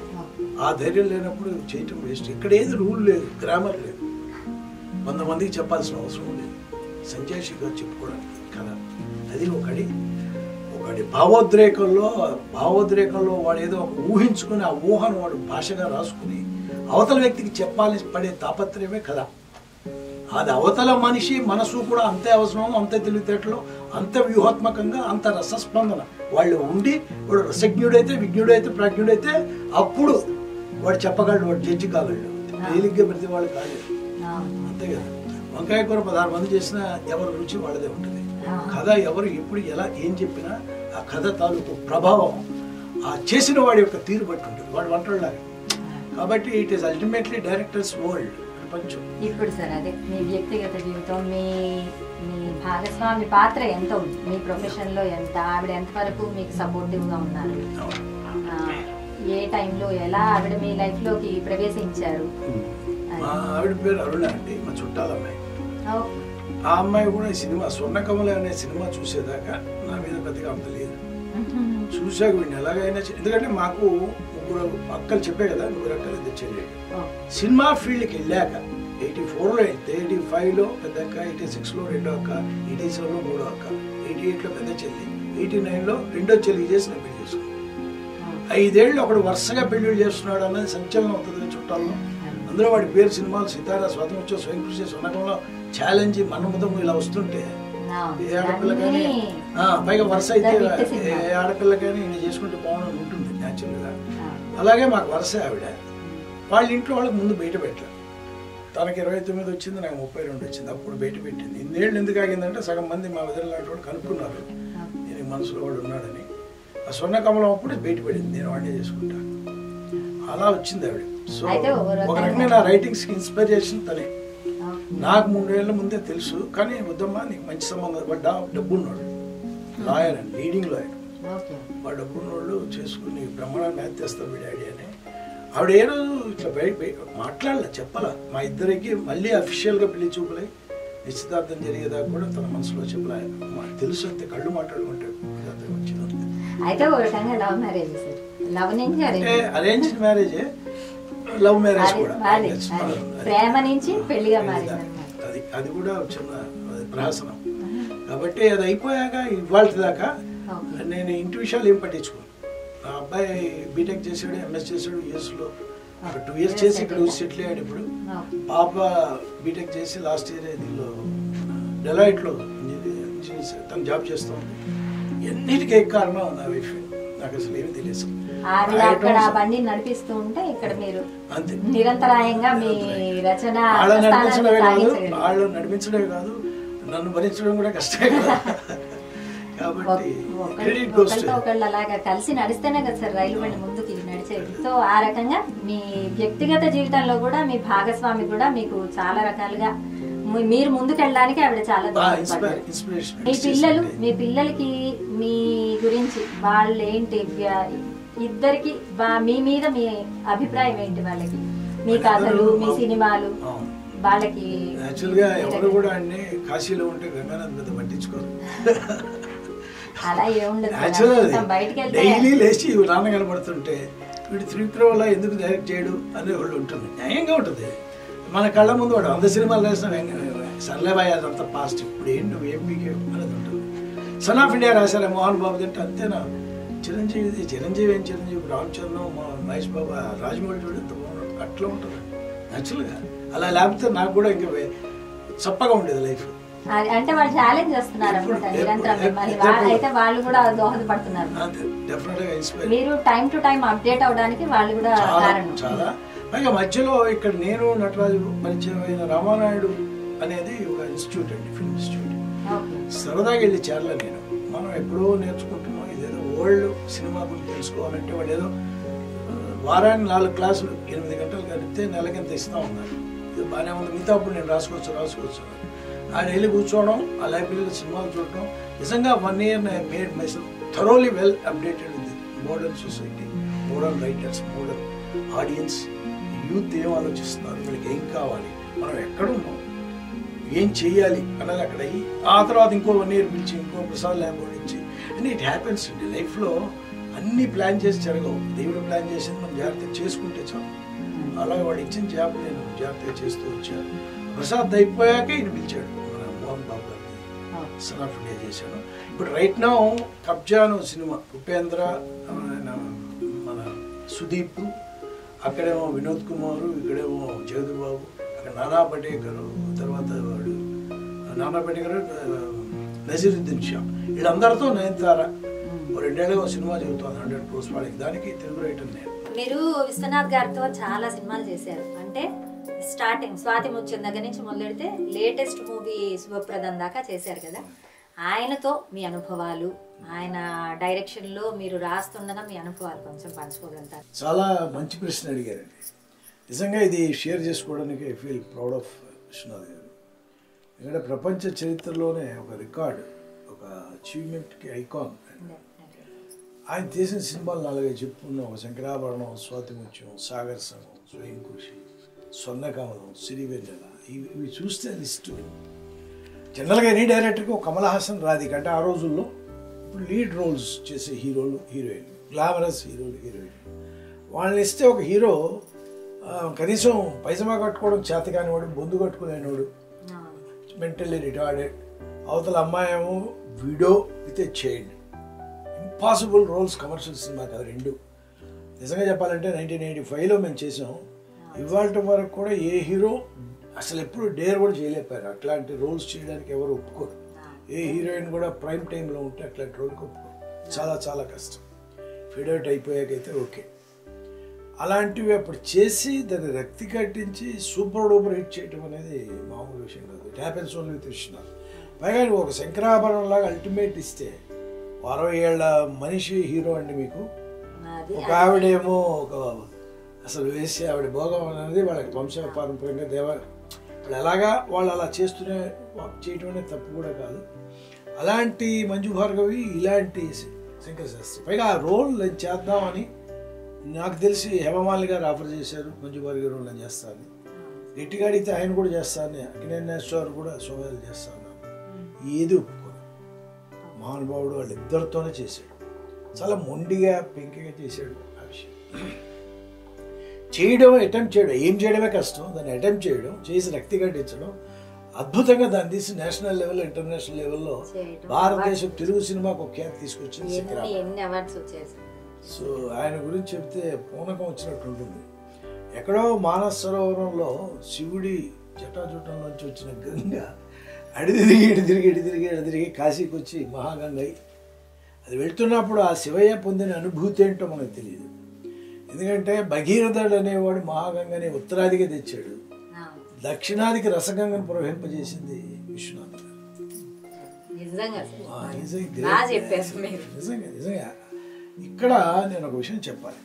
ఆ ధైర్యం లేనప్పుడు చేయటం వేస్ట్ ఇక్కడ ఏది రూల్ లేదు గ్రామర్ లేదు వంద మందికి చెప్పాల్సిన అవసరం లేదు సంజయ్ గారు చెప్పుకోవడానికి కదా అది ఒకటి ఒకటి భావోద్రేకంలో భావోద్రేకంలో వాడు ఏదో ఒక ఊహించుకుని ఆ ఊహను వాడు భాషగా రాసుకుని అవతల వ్యక్తికి చెప్పాలి పడే తాపత్రయమే కదా అది అవతల మనిషి మనసు కూడా అంతే అవసరం అంతే తెలివితేటలు అంత వ్యూహాత్మకంగా అంత రసస్పందన వాళ్ళు ఉండి వాడు రసజ్ఞుడైతే విజ్ఞుడైతే ప్రజ్ఞుడైతే అప్పుడు వాడు చెప్పగలడు వాడు జడ్జి కాగలడు తేలిగ్గా ప్రతి వాళ్ళు కాలేదు అవును. అంతే కదా వంకాయ కూర పదహారు మంది చేసినా ఎవరి రుచి వాళ్ళదే ఉంటుంది ఆ. కథ ఎవరు ఎప్పుడు ఎలా ఏం చెప్పినా ఆ కథ తాలూకు ప్రభావం ఆ చేసిన వాడి యొక్క తీరు బట్టి ఉంటుంది వాడు వంటలాగా కాబట్టి it is ultimately directors world ప్రపంచం ఇప్పుడు సార్ అదే మీ వ్యక్తిగత జీవితం మీ మీ భాగస్వామి పాత్ర ఎంత ఉంది మీ ప్రొఫెషన్లో ఎంత ఆవిడ ఎంతవరకు మీకు సపోర్టివ్గా ఉన్నారు ఆ, ఏ టైంలో ఎలా ఆవిడ మీ లైఫ్లోకి ప్రవేశించారు మా ఆవిడ పేరు అరుణ అండి మా చుట్టాల అమ్మాయి ఓ, ఆ అమ్మాయి కూడా ఈ సినిమా స్వర్ణకమల అనే సినిమా చూసేదాకా నా మీద పెద్దగా అంత లేదు మ్మ్. చూశాక వీడిని ఎలాగైనా చే- ఎందుకంటే మాకు ముగ్గురు అక్కలు చెప్పే కదా ముగ్గురు అక్కలు ఇద్దరు చెల్లెలు ఓ, సినిమా ఫీల్డ్కి వెళ్ళాక ఎయిటీ ఫోర్లో వెళ్తే ఎయిటీ ఫైవ్లో పెద్ద అక్క ఎయిటీ సిక్స్లో రెండో అక్క ఎయిటీ సెవెన్లో మూడో అక్క ఎయిటీ ఎయిట్లో పెద్ద చెల్లి ఎయిటీ నైన్లో రెండో చెల్లి చేసి నేను పెళ్లి చేసుకున్నాను ఓ. ఐదేళ్ళు ఒకడు వరుసగా పెళ్లి చేస్తున్నాడు అన్నది సంచలనం అవుతుంది చుట్టాల్లో అందులో వాడి పేరు సినిమాలు సితారా స్వాతంత్ర స్వయం కృషి స్వర్ణకంలో ఛాలెంజ్ మన్మతం ఇలా వస్తుంటే నా, ఏ ఆడపిల్ల కానీ అన్నీ ఆ, పైగా వరుస అయితే పెద్ద హిట్ సినిమా. ఏ ఆడపిల్ల కానీ ఈయన చేసుకుంటే బాగుందని ఉంటుంది న్యాచురల్గా ఆ, అలాగే మాకు వరుస ఆవిడ వాళ్ళ ఇంట్లో వాళ్ళకి ముందు బయట పెట్టారు తనకి ఇరవై తొమ్మిది వచ్చింది నాకు ముప్పై రెండు వచ్చింది అప్పుడు బయట పెట్టింది ఇన్నేళ్ళు ఎందుకు ఆగిందంటే సగం మంది మా వదిలి లాంటి వాళ్ళు కనుక్కున్నారు నేను ఈ మనసులో వాడు ఉన్నాడని ఆ స్వర్ణ కమలం అప్పుడు బయట పడింది నేను వాడినే చేసుకుంటా అలా వచ్చింది ఆవిడ సో అయితే ఓ రకంగా- ఒక రకంగా నా రైటింగ్స్కి ఇన్స్పిరేషన్ తనే ఓ, నాకు మూడేళ్ల ముందే తెలుసు కానీ వద్దమ్మా నీకు మంచి సంబంధం వాడు డా- డబ్బున్నాడు లాయర్ అని లీడింగ్ లాయర్ ఓకే వాడు డబ్బున్నోళ్ళు చేసుకుని బ్రహ్మాండంగా మ్యాచ్ చేస్తాం మీ డాడీ అని ఆవిడ ఏ రోజు ఇట్లా బయట బయట మాట్లాడలే చెప్పాల మా ఇద్దరికి మళ్ళీ అఫీషియల్గా పెళ్లి చూపులై నిశ్చితార్థం జరిగేదాకా కూడా తన మనసులో చెప్పలే మాకు తెలుసు అంతే కళ్ళు మాట్లాడుకుంటే ఇదంతా వచ్చింది అయితే ఓ రకంగా లవ్ మ్యారేజ్ సార్ లవ్ నుంచి అంటే arrange. అరేంజ్డ్ మ్యారేజే లవ్ మ్యారేజ్ అది- కూడా అది- That's అది. all. ప్రేమ నుంచి పెళ్లిగా పెళ్లి మారింది దాకా. అన్నమాట. అది అది కూడా ఒక చిన్న అది ప్రహసనం కాబట్టి అది అయిపోయాక ఇవాళ దాకా ఓకే. నేను ఇంటి విషయాలు ఏం పట్టించుకోను ఆ అబ్బాయి బీటెక్ చేసాడు ఎంఎస్ చేసాడు యూఎస్లో ఒక టూ ఇయర్స్ చేసి ఇక్కడ సెటిల్ అయ్యాడు ఇప్పుడు ఓకే. పాప బీటెక్ చేసి లాస్ట్ ఇయర్ దీనిలో డెలాయిట్లో ఇంజనీర్ తను జాబ్ చేస్తూ ఉంది ఎన్నిటికీ కారణం నా వైఫ్ నాకు అసలు ఏమీ తెలియదు ఆవిడ I అక్కడ don't- ఆ బండిని నడిపిస్తూ ఉంటే ఇక్కడ మీరు అంతే నిరంతరాయంగా మీ రచన వాళ్ళని ప్రస్థానాన్ని నడిపించడమే కాదు సాగించగలిగారు. వాళ్ళు నడిపించడమే కాదు నన్ను భరించడం కూడా కష్టమే కదా కాబట్టి ఒక- క్రెడిట్ గోస్ ఒకళ్ళతో ఒకళ్ళు అలాగా కలిసి నడిస్తేనే కదా సార్ రైలు బండి ముందుకి నడిచేది సో ఆ రకంగా మీ వ్యక్తిగత జీవితంలో కూడా మీ భాగస్వామి కూడా మీకు చాలా రకాలుగా మీ- మీరు ముందుకు వెళ్ళడానికి ఆవిడ చాలా దోహదపడ్డారు. ఇన్స్పిరేషన్ మీ పిల్లలు మీ పిల్లలకి మీ గురించి వాళ్ళు ఏంటి వ్య- ఇద్దరికి వా- మీ మీద మీ అభిప్రాయం ఏంటి వాళ్ళకి మీ కథలు మీ సినిమాలు అవును. వాళ్ళకి యాక్చువల్ గా ఎవరు కూడా అన్ని కాశీలో ఉంటే గంగానది మీద పట్టించుకోరు అలా ఏముండదు సార్. యాక్చువల్ మొత్తం బయటికి వెళ్తే డైలీ లేచి నాన్న కనబడుతుంటే వీడు త్రివిక్రమ్ వల్ల ఎందుకు డైరెక్ట్ చేయడు అనే వాళ్ళు ఉంటుంది న్యాయంగా ఉంటుంది మన కళ్ళ ముందు వాడు వంద సినిమాలు వేసిన సర్లేబాయ్ అదంతా పాస్ట్ ఇప్పుడు ఏంటి నువ్వు ఏం పీకే అనేది ఉంటుంది సన్ ఆఫ్ ఇండియా రాశారా మోహన్ బాబు అంటే అంతేనా చిరంజీవి చిరంజీవి ఏం చిరంజీవి రామ్ చరణ్ మా- మహేష్ బాబు ఆ రాజమౌళి చూడు ఎంత బాగున్నాడు అట్లా ఉంటుంది యాక్చువల్గా అలా లేకపోతే నాకు కూడా ఇంకా వే- చప్పగా ఉండేది లైఫ్ అది- అంటే వాళ్ళు ఛాలెంజ్ చేస్తున్నారు అనమాట ఎప్పుడు- నిరంతరం ఎప్పుడు- మిమ్మల్ని ఎప్పుడు- వా- అయితే వాళ్ళు కూడా దోహదపడుతున్నారు అంతే డెఫినెట్గా ఇన్స్పైర్ మీరు టైం టు టైం అప్డేట్ అవడానికి వాళ్ళు కూడా చాలా కారణం చాలా పైగా మధ్యలో ఇక్కడ నేను నటరాజు పరిచయం అయిన రామానాయుడు అనేది ఒక ఇన్స్టిట్యూట్ అండి ఫిల్మ్ ఇన్స్టిట్యూట్ ఓకే. సరదాగా వెళ్ళి చేరలే నేను మనం ఎప్పుడో నేర్చుకుంటున్నాం ఇదేదో వరల్డ్ సినిమా గురించి తెలుసుకోవాలంటే వాళ్ళు ఏదో ఆ, వారానికి నాలుగు క్లాసులు ఎనిమిది గంటలు కలిపితే నెలకింత ఇస్తా ఉన్నారు ఇది బాగానే ఉంది మిగతా అప్పుడు నేను రాసుకోవచ్చు రాసుకోవచ్చు అని. ఆయన వెళ్ళి కూర్చోవడం ఆ లైబ్రరీలో సినిమాలు చూడటం నిజంగా one year made myself thoroughly well updated with modern society modern writers modern audience youth ఏం ఆలోచిస్తున్నారు వీళ్ళకి ఏం కావాలి మనం ఎక్కడున్నాం ఏం చేయాలి అన్నది అక్కడ అయ్యి ఆ తర్వాత ఇంకో వన్ ఇయర్ పిలిచి ఇంకో ప్రసాద్ ల్యాబ్ ఇచ్చి అండ్ ఇట్ హ్యాపెన్స్ అండి లైఫ్లో అన్ని ప్లాన్ చేసి జరగవు దేవుడు ప్లాన్ చేసింది మనం జాగ్రత్తగా చేసుకుంటే చాలు అలాగే వాడు ఇచ్చిన జాబ్ నేను జాగ్రత్తగా చేస్తూ వచ్చాను ప్రసాద్ అయిపోయాక ఈయన పిలిచాడు మన మోహన్ బాబు గారిని ఓకే. సన్ ఆఫ్ ఇండియా చేశాను ఇప్పుడు రైట్ నౌ కబ్జాను సినిమా ఉపేంద్ర ఆయన మన సుదీప్ అక్కడేమో వినోద్ కుమార్ ఇక్కడేమో జగదుబాబు అక్కడ నానా పటేకర్ తర్వాత వాడు నానా పటేకర్ ఆ, నజీరుద్దీన్ షా వీళ్ళందరితో నయనతార ఓ రెండేళ్ళగా సినిమా జరుగుతుంది హండ్రెడ్ క్రోస్ వాళ్ళకి దానికి తెలుగు రైటర్ నేను మీరు విశ్వనాథ్ గారితో చాలా సినిమాలు చేశారు అంటే స్టార్టింగ్ స్వాతి ముత్యం దగ్గర నుంచి మొదలెడితే లేటెస్ట్ మూవీ శుభప్రదం దాకా చేశారు కదా ఆయనతో మీ అనుభవాలు ఆయన డైరెక్షన్లో మీరు రాస్తుండగా మీ అనుభవాలు కొంచెం పంచుకోగలుగుతారు చాలా మంచి ప్రశ్న అడిగారండి నిజంగా ఇది షేర్ చేసుకోవడానికి I feel proud of Vishwanath garu ఎందుకంటే ప్రపంచ చరిత్రలోనే ఒక రికార్డ్ ఒక అచీవ్మెంట్కి ఐకాన్ ఆయన తీసిన సినిమాలు నాలుగైదు చెప్పుకున్నాం ఒక శంకరాభరణం స్వాతిముత్యం సాగర్ సంఘం స్వయం కృషి స్వర్ణకమలం సిరివెన్నెల ఇవి ఇవి చూస్తే లిస్టు జనరల్గా ఎనీ డైరెక్టర్కి ఒక కమల్ హాసన్ రాధిక అంటే ఆ రోజుల్లో ఇప్పుడు లీడ్ రోల్స్ చేసే హీరోలు హీరోయిన్ గ్లామరస్ హీరోలు హీరోయిన్ వాళ్ళని ఇస్తే ఒక హీరో ఆ, కనీసం పైసమా కట్టుకోవడం చేత కానివాడు బొందు కట్టుకునేవాడు మెంటల్లీ రిటార్డెడ్ అవతల అమ్మాయి ఏమో widow with a child impossible roles commercial cinema కదా రెండు నిజంగా చెప్పాలంటే నైన్టీన్ ఎయిటీ ఫైవ్లో మేము చేసాం ఇవాళ వరకు కూడా ఏ హీరో అసలు ఎప్పుడు డేర్ కూడా చేయలేకపోయారు అట్లాంటి రోల్స్ చేయడానికి ఎవరు ఒప్పుకోరు ఏ హీరోయిన్ కూడా ప్రైమ్ టైంలో ఉంటే అట్లాంటి రోల్కి ఒప్పుకోరు చాలా చాలా కష్టం ఫిడౌట్ అయిపోయాకైతే ఓకే అలాంటివి అప్పుడు చేసి దాన్ని రక్తి కట్టించి సూపర్ డూపర్ హిట్ చేయటం అనేది మామూలు విషయం కాదు it happens only with Vishwanath పైగా నువ్వు ఒక శంకరాభరణం లాగా అల్టిమేట్ ఇస్తే ఓ అరవై ఏళ్ళ మనిషి హీరో అండి మీకు అది ఒక ఆవిడేమో ఒక అసలు వేసి ఆవిడ భోగం అనేది వాళ్ళకి వంశ పారంపర్యంగా దేవ వాళ్ళు ఎలాగా వాళ్ళు అలా చేస్తూనే చేయటం అనేది తప్పు కూడా కాదు అలాంటి మంజు భార్గవి ఇలాంటి శంకర శాస్త్రి పైగా ఆ రోల్ నేను చేద్దామని నాకు తెలిసి హేమమాలి గారు ఆఫర్ చేశారు మంజు భార్గవి రోల్ నేను చేస్తాను గట్టిగా అడిగితే ఆయన కూడా చేస్తాను అఖిలేశ్వర్ కూడా సోమయాలు చేస్తాను ఏది ఒప్పుకోను మహానుభావుడు వాళ్ళిద్దరితోనే చేశాడు చాలా మొండిగా పెంకిగా చేశాడు ఆ విషయం చేయడం అటెంప్ట్ చేయడం ఏం చేయడమే కష్టం దాన్ని అటెంప్ట్ చేయడం చేసి రక్తి కట్టించడం అద్భుతంగా దాన్ని తీసి నేషనల్ లెవెల్ ఇంటర్నేషనల్ లెవెల్లో చేయడం. భారతదేశం తెలుగు సినిమాకు ఒక ఖ్యాతి తీసుకొచ్చింది ఎన్ని శంకరాభరణం ఎన్ని అవార్డ్స్ వచ్చేసి సో ఆయన గురించి చెప్తే పూనకం వచ్చినట్టు ఉంటుంది ఎక్కడో మానస సరోవరంలో శివుడి జటాజుటంలోంచి వచ్చిన గంగ అడి తిరిగి ఇటు తిరిగి ఇటు తిరిగి ఇటు తిరిగి కాశీకి వచ్చి మహాగంగ అయి అది వెళ్తున్నప్పుడు ఆ శివయ్య పొందిన అనుభూతి ఏంటో మనకు తెలియదు ఎందుకంటే భగీరథుడు అనేవాడు మహాగంగని ఉత్తరాదికి తెచ్చాడు దక్షిణాదికి రసగంగను ప్రవహింపజేసింది విశ్వనాథ్ గారు నిజంగా అసలు. ఆ, he's a great బాగా guy. చెప్పారు మీరు నిజంగా నిజంగా ఇక్కడ నేను ఒక విషయం చెప్పాలి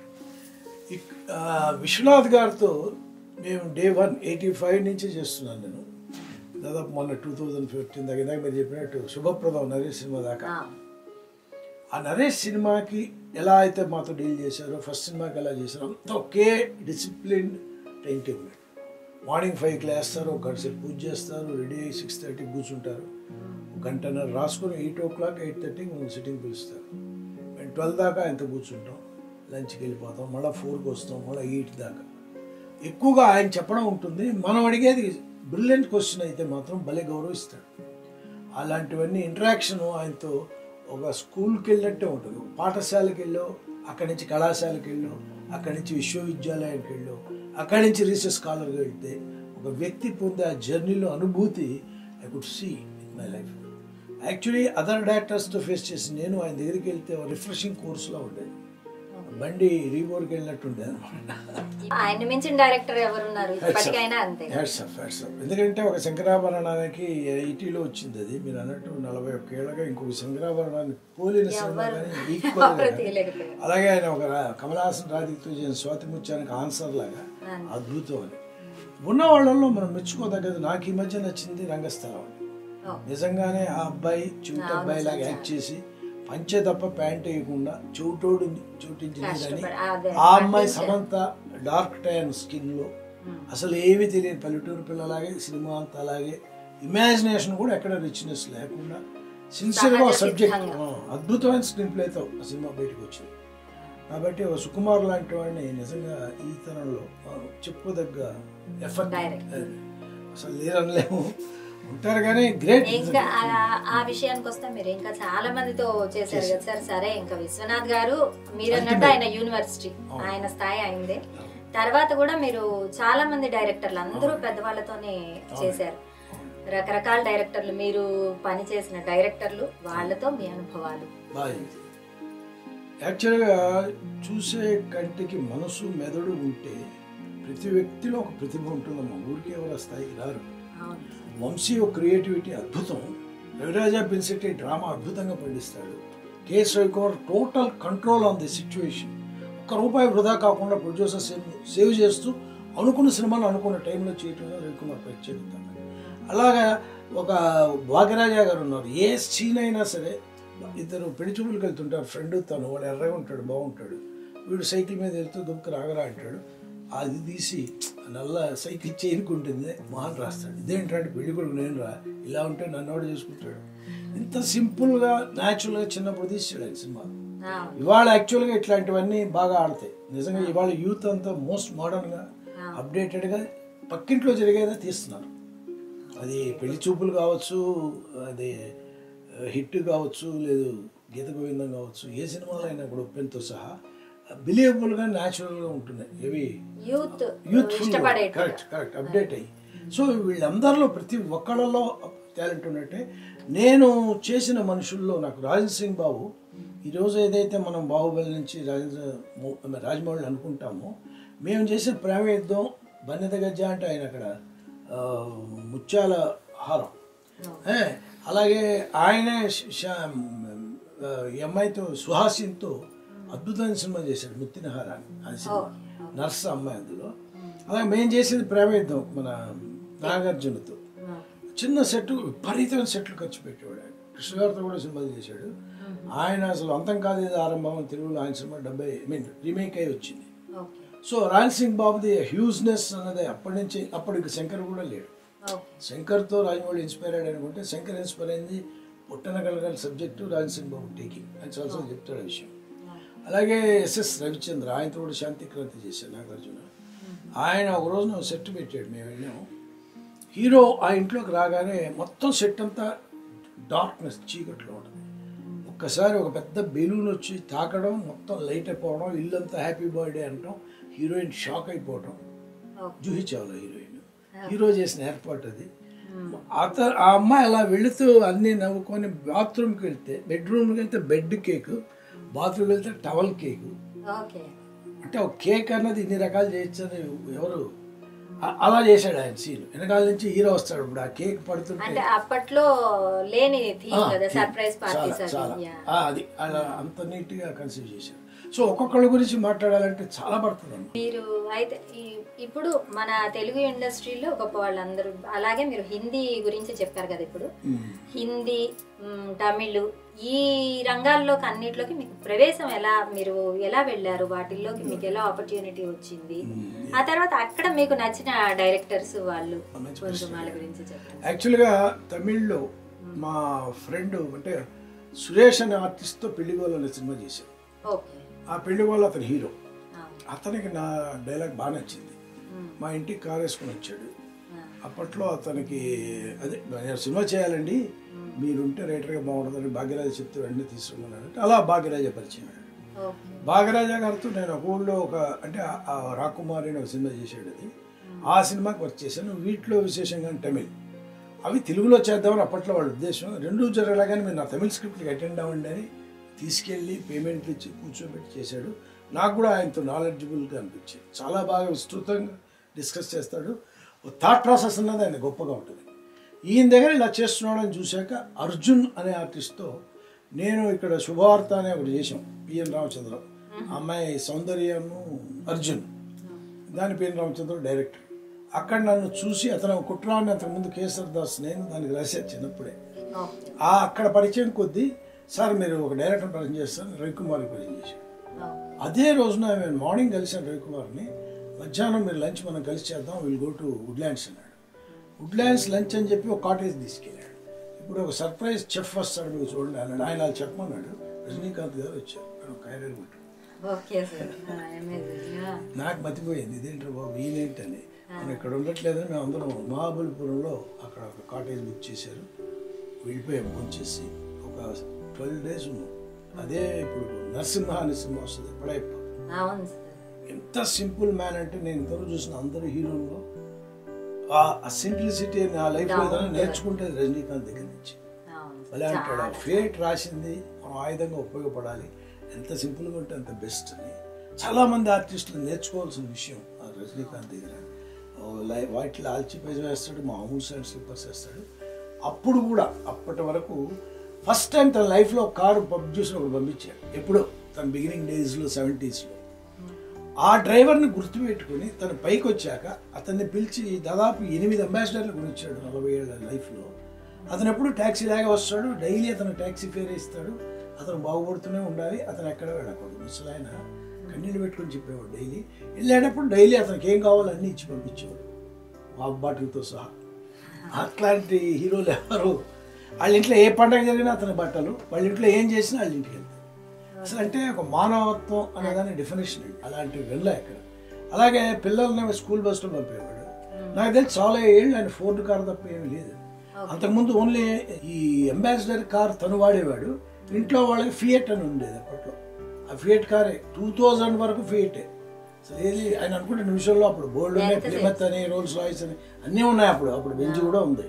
ఇక్- ఆ, విశ్వనాథ్ గారితో మేము డే వన్ ఎయిటీ ఫైవ్ నుంచి చేస్తున్నాను నేను దాదాపు మొన్న టూ థౌజండ్ ఫిఫ్టీన్ దాకా ఇందాక మీరు చెప్పినట్టు శుభప్రదం నరేష్ సినిమా దాకా ఆ, ఆ నరేష్ సినిమాకి ఎలా అయితే మాతో డీల్ చేశారో ఫస్ట్ సినిమాకి ఎలా చేశారో అంతా ఒకే డిసిప్లిన్ టైం టేబుల్ మార్నింగ్ ఫైవ్కి లేస్తారు ఒక గంట సేపు పూజ చేస్తారు రెడీ అయ్యి సిక్స్ థర్టీకి కూర్చుంటారు ఒక గంటన్నర రాసుకొని ఎయిట్ ఓ క్లాక్ ఎయిట్ థర్టీకి మనం సిట్టింగ్ పిలుస్తారు మేము ట్వెల్వ్ దాకా ఆయనతో కూర్చుంటాం లంచ్కి వెళ్ళిపోతాం మళ్ళీ ఫోర్కి వస్తాం మళ్ళీ ఎయిట్ దాకా ఎక్కువగా ఆయన చెప్పడం ఉంటుంది మనం అడిగేది బ్రిలియంట్ క్వశ్చన్ అయితే మాత్రం భలే గౌరవిస్తాడు అలాంటివన్నీ ఇంటరాక్షన్ ఆయనతో ఒక స్కూల్కి వెళ్ళినట్టే ఉంటుంది ఒక పాఠశాలకి వెళ్ళో అక్కడి నుంచి కళాశాలకి వెళ్ళో అక్కడి నుంచి విశ్వవిద్యాలయానికి వెళ్ళో అక్కడి నుంచి రీసెర్చ్ స్కాలర్గా వెళ్తే ఒక వ్యక్తి పొందే ఆ జర్నీలో అనుభూతి I could see in my life actually other డైరెక్టర్స్తో ఫేస్ చేసి నేను ఆయన దగ్గరికి వెళ్తే రిఫ్రెషింగ్ కోర్సులో ఉండేది బండి రీబోర్కి వెళ్ళినట్టు ఉండేది అనమాట ఆయన మించిన డైరెక్టర్ ఎవరున్నారు ఇప్పటికైనా అంతే హ్యాట్స్ ఆఫ్ హ్యాట్స్ ఆఫ్ ఎందుకంటే ఒక శంకరాభరణానికి ఎయిటీలో వచ్చింది అది మీరు అన్నట్టు నలభై ఒక్క ఏళ్ళగా ఇంకొక శంకరాభరణాన్ని పోలిన సినిమా కానీ ఈక్వల్ ఎవరు తీయలేకపోయారు అలాగే ఆయన ఒక రా- కమల్ హాసన్ రాధికతో చేసిన స్వాతి ముత్యానికి ఆన్సర్ లాగా అద్భుతం అని ఉన్న వాళ్ళల్లో మనం మెచ్చుకోదగ్గది నాకు ఈ మధ్య నచ్చింది రంగస్థలం అని ఓ, నిజంగానే ఆ అబ్బాయి చెవిటి అబ్బాయి లాగా యాక్ట్ చేసి పంచె తప్ప ప్యాంట్ వేయకుండా చెవిటోడు చెవిటించిందని కష్టపడి- అదే, ఆ అమ్మాయి సమంత డార్క్ టైన్ స్కిన్ లో అసలు ఏమీ తెలియని పల్లెటూరు పిల్లలాగే సినిమా అంతా అలాగే ఇమాజినేషన్ కూడా ఎక్కడ రిచ్నెస్ లేకుండా సిన్సియర్ గా సబ్జెక్ట్ అద్భుతమైన స్క్రీన్ ప్లేతో ఆ సినిమా బయటకు వచ్చింది కాబట్టి ఒక సుకుమార్ లాంటి వాడిని నిజంగా ఈ తరంలో ఆ, చెప్పుకోదగ్గ ఎఫర్ట్ అసలు లేరనలేము ఉంటారు కానీ గ్రేట్ ఇంకా ఆ- ఆ విషయానికి వస్తే మీరు ఇంకా చాలా మందితో చేశారు కదా సార్ సరే ఇంకా విశ్వనాథ్ గారు మీరు అన్నట్టు ఆయన యూనివర్సిటీ ఆయన స్థాయి అయిందే తర్వాత కూడా మీరు చాలా మంది డైరెక్టర్లు అందరూ పెద్దవాళ్ళతోనే చేశారు రకరకాల డైరెక్టర్లు మీరు పని చేసిన డైరెక్టర్లు వాళ్ళతో మీ అనుభవాలు బాగా యాక్చువల్గా చూసే కంటికి మనసు మెదడు ఉంటే ప్రతి వ్యక్తిలో ఒక ప్రతిభ ఉంటుందమ్మా ఊరికే ఎవరు ఆ స్థాయికి రారు అవును వంశీ ఒక క్రియేటివిటీ అద్భుతం రవిరాజా పిన్సెట్టి డ్రామా అద్భుతంగా పండిస్తాడు KS Ravikumar total control on the situation ఒక్క రూపాయి వృధా కాకుండా ప్రొడ్యూసర్ సేవ్ సేవ్ చేస్తూ అనుకున్న సినిమాలు అనుకున్న టైంలో చేయటంలో రవికుమార్ ప్రత్యేకత అలాగా ఒక భాగ్యరాజా గారు ఉన్నారు ఏ సీన్ అయినా సరే ఇద్దరు పెళ్లి చూపులకు వెళ్తుంటారు ఫ్రెండ్ తను వాడు ఎర్రగా ఉంటాడు బాగుంటాడు వీడు సైకిల్ మీద వెళ్తూ దుమ్కు రాగరా అంటాడు అది తీసి నల్ల సైకిల్ చేరుకుంటుంది మోహన్ రాస్తాడు ఇదేంటంటే పెళ్లి కొడుకు నేను రా ఇలా ఉంటే నన్ను ఎవడు చేసుకుంటాడు ఇంత సింపుల్గా న్యాచురల్గా చిన్నప్పుడు తీసాడు ఆయన సినిమా అవును ఇవాళ యాక్చువల్గా ఇట్లాంటివన్నీ బాగా ఆడతాయి నిజంగా ఇవాళ యూత్ అంతా మోస్ట్ మోడర్న్గా అప్డేటెడ్గా పక్కింట్లో జరిగేదే తీస్తున్నారు అది పెళ్లి చూపులు కావచ్చు అది హిట్ కావచ్చు లేదు గీత గోవిందం కావచ్చు ఏ సినిమాలో అయినా కూడా ఉప్పెన్తో సహా బిలీవబుల్గా న్యాచురల్గా ఉంటున్నాయి ఇవి యూత్ యూత్ఫుల్ ఇష్టపడే కరెక్ట్ కరెక్ట్ అప్డేట్ అయ్యి సో వీళ్ళందరిలో ప్రతి ఒక్కళ్ళలో టాలెంట్ ఉన్నట్టే నేను చేసిన మనుషుల్లో నాకు రాజన్ సింగ్ బాబు ఈరోజు ఏదైతే మనం బాహుబలి నుంచి రాజేంద్ర మో- రాజమౌళి అనుకుంటామో మేము చేసిన ప్రేమ యుద్ధం బన్నెత గజ్జ అంటే ఆయన అక్కడ ఆ, ముత్యాల హారం ఏ, అలాగే ఆయనే శ- శ- ఆ, ఈ అమ్మాయితో సుహాసిన్తో అద్భుతమైన సినిమా చేశాడు ముత్తిన హారాన్ని అది సినిమా నర్స్ అమ్మాయి అందులో అలాగే మేము చేసేది ప్రేమ యుద్ధం మన నాగార్జునతో చిన్న సెట్ విపరీతమైన సెట్లు ఖర్చు పెట్టేవాడు ఆయన కృష్ణ గారితో కూడా సినిమాలు చేశాడు ఆయన అసలు అంతం కాదు ఇది ఆరంభం అని తెలుగులో ఆయన సినిమా డెబ్బై ఐ మీన్ రీమేక్ అయి వచ్చింది ఓకే సో రాయల్ సింగ్ బాబుది హ్యూజ్నెస్ అన్నది అప్పటి నుంచి అప్పటికి శంకర్ కూడా లేడు ఓకే శంకర్తో రాజమౌళి ఇన్స్పైర్ అయ్యాడు అనుకుంటే శంకర్ ఇన్స్పైర్ అయింది పుట్టన కలగల సబ్జెక్టు రాజన్ సింగ్ బాబు టేకింగ్ అని చాలా సార్లు చెప్తాడు ఆ విషయం అలాగే ఎస్ఎస్ రవిచంద్ర ఆయనతో కూడా శాంతి క్రాంతి చేశాడు నాగార్జున ఆయన ఒక రోజున సెట్ పెట్టాడు మేము వెళ్ళాము హీరో ఆ ఇంట్లోకి రాగానే మొత్తం సెట్ అంతా డార్క్నెస్ చీకట్లో ఉంటుంది ఒక్కసారి ఒక పెద్ద బెలూన్ వచ్చి తాకడం మొత్తం లైట్ అయిపోవడం ఇల్లంతా హ్యాపీ బర్త్డే అనటం హీరోయిన్ షాక్ అయిపోవడం okay Juhi Chawla heroine hero చేసిన ఏర్పాటు అది అత ఆ అమ్మాయి అలా వెళుతూ అన్నీ నవ్వుకొని బాత్రూమ్కి వెళ్తే బెడ్రూమ్కి వెళ్తే బెడ్ కేక్ బాత్రూమ్కి వెళ్తే టవల్ కేక్ ఓకే అంటే ఒక కేక్ అన్నది ఇన్ని రకాలు చేయొచ్చు అని ఎవరు అ- అలా చేశాడు ఆయన సీన్ వెనకాల నుంచి హీరో వస్తాడు ఇప్పుడు ఆ కేక్ పడుతుంటే అంటే అప్పట్లో లేని థీమ్ ఆ, కదా theme. సర్ప్రైజ్ పార్టీస్ చాలా, చాలా. అది Yeah. ఆ, అది అలా అంత నీట్గా కన్సీవ్ చేశారు సో ఒక్కొక్కళ్ళ గురించి మాట్లాడాలంటే చాలా పడుతుంది మీరు అయితే ఈ- ఇప్పుడు మన తెలుగు ఇండస్ట్రీలో గొప్ప వాళ్ళందరూ అలాగే మీరు హిందీ గురించి చెప్పారు కదా ఇప్పుడు హిందీ మ్, తమిళ్ ఈ రంగాల్లోకి అన్నిట్లోకి మీకు ప్రవేశం ఎలా మీరు ఎలా వెళ్ళారు వాటిల్లోకి మీకు ఎలా ఆపర్చునిటీ వచ్చింది ఆ తర్వాత అక్కడ మీకు నచ్చిన డైరెక్టర్స్ వాళ్ళు మంచి కొంచెం వాళ్ళ గురించి చెప్పండి యాక్చువల్గా తమిళ్లో మా ఫ్రెండ్ అంటే సురేష్ అనే ఆర్టిస్ట్తో పెళ్లిగోలు అనే సినిమా చేశాను ఓకే ఆ పెళ్లిగోలు అతని హీరో ఆ, అతనికి నా డైలాగ్ బాగా నచ్చింది మ్, మా ఇంటికి కార్ వేసుకొని వచ్చాడు ఆ, అప్పట్లో అతనికి అదే నేను సినిమా చేయాలండి మీరుంటే రైటర్గా బాగుంటుందని భాగ్యరాజ చెప్తే వెంటనే తీసుకున్నానంటే అలా భాగ్యరాజ పరిచయం అయ్యాడు ఓకే భాగ్యరాజ గారితో నేను ఒక ఊళ్ళో ఒక అంటే ఆ- ఆ రాకుమారి అని ఒక సినిమా చేశాడు అది ఆ సినిమాకి వర్క్ చేశాను వీటిలో విశేషంగా తమిళ్ అవి తెలుగులో చేద్దామని అప్పట్లో వాళ్ళ ఉద్దేశం రెండు జరగలాగానే మీరు నా తమిళ స్క్రిప్ట్కి అటెండ్ అవ్వండి అని తీసుకెళ్ళి పేమెంట్లు ఇచ్చి కూర్చోబెట్టి చేశాడు నాకు కూడా ఆయనతో నాలెడ్జబుల్గా అనిపించింది చాలా బాగా విస్తృతంగా డిస్కస్ చేస్తాడు థాట్ ప్రాసెస్ అన్నది ఆయన గొప్పగా ఉంటుంది ఈయన దగ్గర ఇలా చేస్తున్నాడని చూశాక అర్జున్ అనే ఆర్టిస్ట్తో నేను ఇక్కడ శుభవార్త అనే ఒకటి చేశాం పిఎన్ రామచంద్రరావు ఆ అమ్మాయి సౌందర్యము అర్జున్ దాని పిఎన్ రామచంద్రరావు డైరెక్టర్ అక్కడ నన్ను చూసి అతను కుట్రాన్ని అంతకు ముందు కేసర్ దాస్ నేను దానికి రాశాను చిన్నప్పుడే ఓకే ఆ అక్కడ పరిచయం కొద్దీ సార్ మీరు ఒక డైరెక్టర్ పరిచయం చేస్తాను రవికుమార్ పరిచయం చేశాను ఓకే అదే రోజున నేను మార్నింగ్ కలిసాను రవికుమార్ని మధ్యాహ్నం మీరు లంచ్ మనం కలిసి చేద్దాం విల్ గో టు వుడ్లాండ్స్ అన్నాడు వుడ్లాండ్స్ లంచ్ అని చెప్పి ఒక కాటేజ్ తీసుకెళ్ళాడు ఇప్పుడు ఒక సర్ప్రైజ్ చెఫ్ వస్తాడు మీకు చూడండి అన్నాడు ఆయన అలా చెప్పమన్నాడు రజనీకాంత్ గారు వచ్చారు ఆయన ఒక ఐరన్ కొట్టు ఓకే సార్ అమేజింగ్ నాకు మతిపోయింది ఇదేంటి బాబు ఈయనేంటని మనం ఇక్కడ ఉండట్లేదని మేము అందరం మహాబలిపురంలో అక్కడ ఒక కాటేజ్ బుక్ చేశారు వెళ్ళిపోయాం చేసి ఒక ట్వెల్వ్ డేస్ ఉన్నాం అదే ఇప్పుడు నరసింహ అనే సినిమా వస్తుంది ఎప్పుడైపు అవును సార్ ఎంత సింపుల్ మ్యాన్ అంటే నేను ఇంతవరకు చూసిన అందరు హీరోల్లో ఆ సింప్లిసిటీ నా లైఫ్ లో ఏదైనా నేర్చుకుంటే అది రజనీకాంత్ దగ్గర నుంచి అవును అలా అంటాడు ఫేట్ రాసింది మనం ఆయుధంగా ఉపయోగపడాలి ఎంత సింపుల్గా ఉంటే అంత బెస్ట్ అని చాలా మంది ఆర్టిస్టులు నేర్చుకోవాల్సిన విషయం ఆ రజనీకాంత్ దగ్గర ఓ లై వాటిలో ఆల్చిపేజ్ వేస్తాడు మామూలు అండ్ స్లిప్పర్స్ వేస్తాడు అప్పుడు కూడా అప్పటి వరకు ఫస్ట్ టైం తన లైఫ్లో కారు పబ్ చూసిన ఒకటి పంపించాడు ఎప్పుడో తన బిగినింగ్ డేస్లో సెవెంటీస్లో ఆ డ్రైవర్ని గుర్తుపెట్టుకుని తను పైకి వచ్చాక అతన్ని పిలిచి దాదాపు ఎనిమిది అంబాసిడర్లు గురించాడు నలభై ఏళ్ళ లైఫ్లో అతను ఎప్పుడు ట్యాక్సీ లాగా వస్తాడు డైలీ అతను ట్యాక్సీ ఫేర్ ఇస్తాడు అతను బాగుపడుతూనే ఉండాలి అతను ఎక్కడ వెళ్ళకూడదు ముసలాయన కన్నీళ్ళు పెట్టుకొని చెప్పేవాడు డైలీ వెళ్ళేటప్పుడు డైలీ అతనికి ఏం కావాలో అన్నీ ఇచ్చి పంపించేవాడు వాక్ బాటిల్తో సహా అట్లాంటి హీరోలు ఎవరు వాళ్ళ ఇంట్లో ఏ పండగ జరిగినా అతని బట్టలు వాళ్ళ ఇంట్లో ఏం చేసినా వాళ్ళ ఇంటికి వెళ్తారు అసలు అంటే ఒక మానవత్వం అనేదాని డెఫినేషన్ అలాంటివి వెళ్ళా ఇక్కడ అలాగే పిల్లల్ని స్కూల్ బస్సులో పంపేవాడు నాకు తెలిసి చాలా ఏళ్ళు ఆయన ఫోర్డ్ కార్ తప్ప ఏమీ లేదు అంతకుముందు ఓన్లీ ఈ అంబాసిడర్ కార్ తను వాడేవాడు ఇంట్లో వాళ్ళకి ఫియట్ అని ఉండేది అప్పట్లో ఆ ఫియట్ కారే టూ థౌజండ్ వరకు ఫియటే అసలు ఏది ఆయన అనుకుంటే నిమిషంలో అప్పుడు బోల్డ్ ఉన్నాయి ప్లిమత్ అని రోల్స్ రాయిస్ అని అన్నీ ఉన్నాయి అప్పుడు అప్పుడు బెంచ్ కూడా ఉంది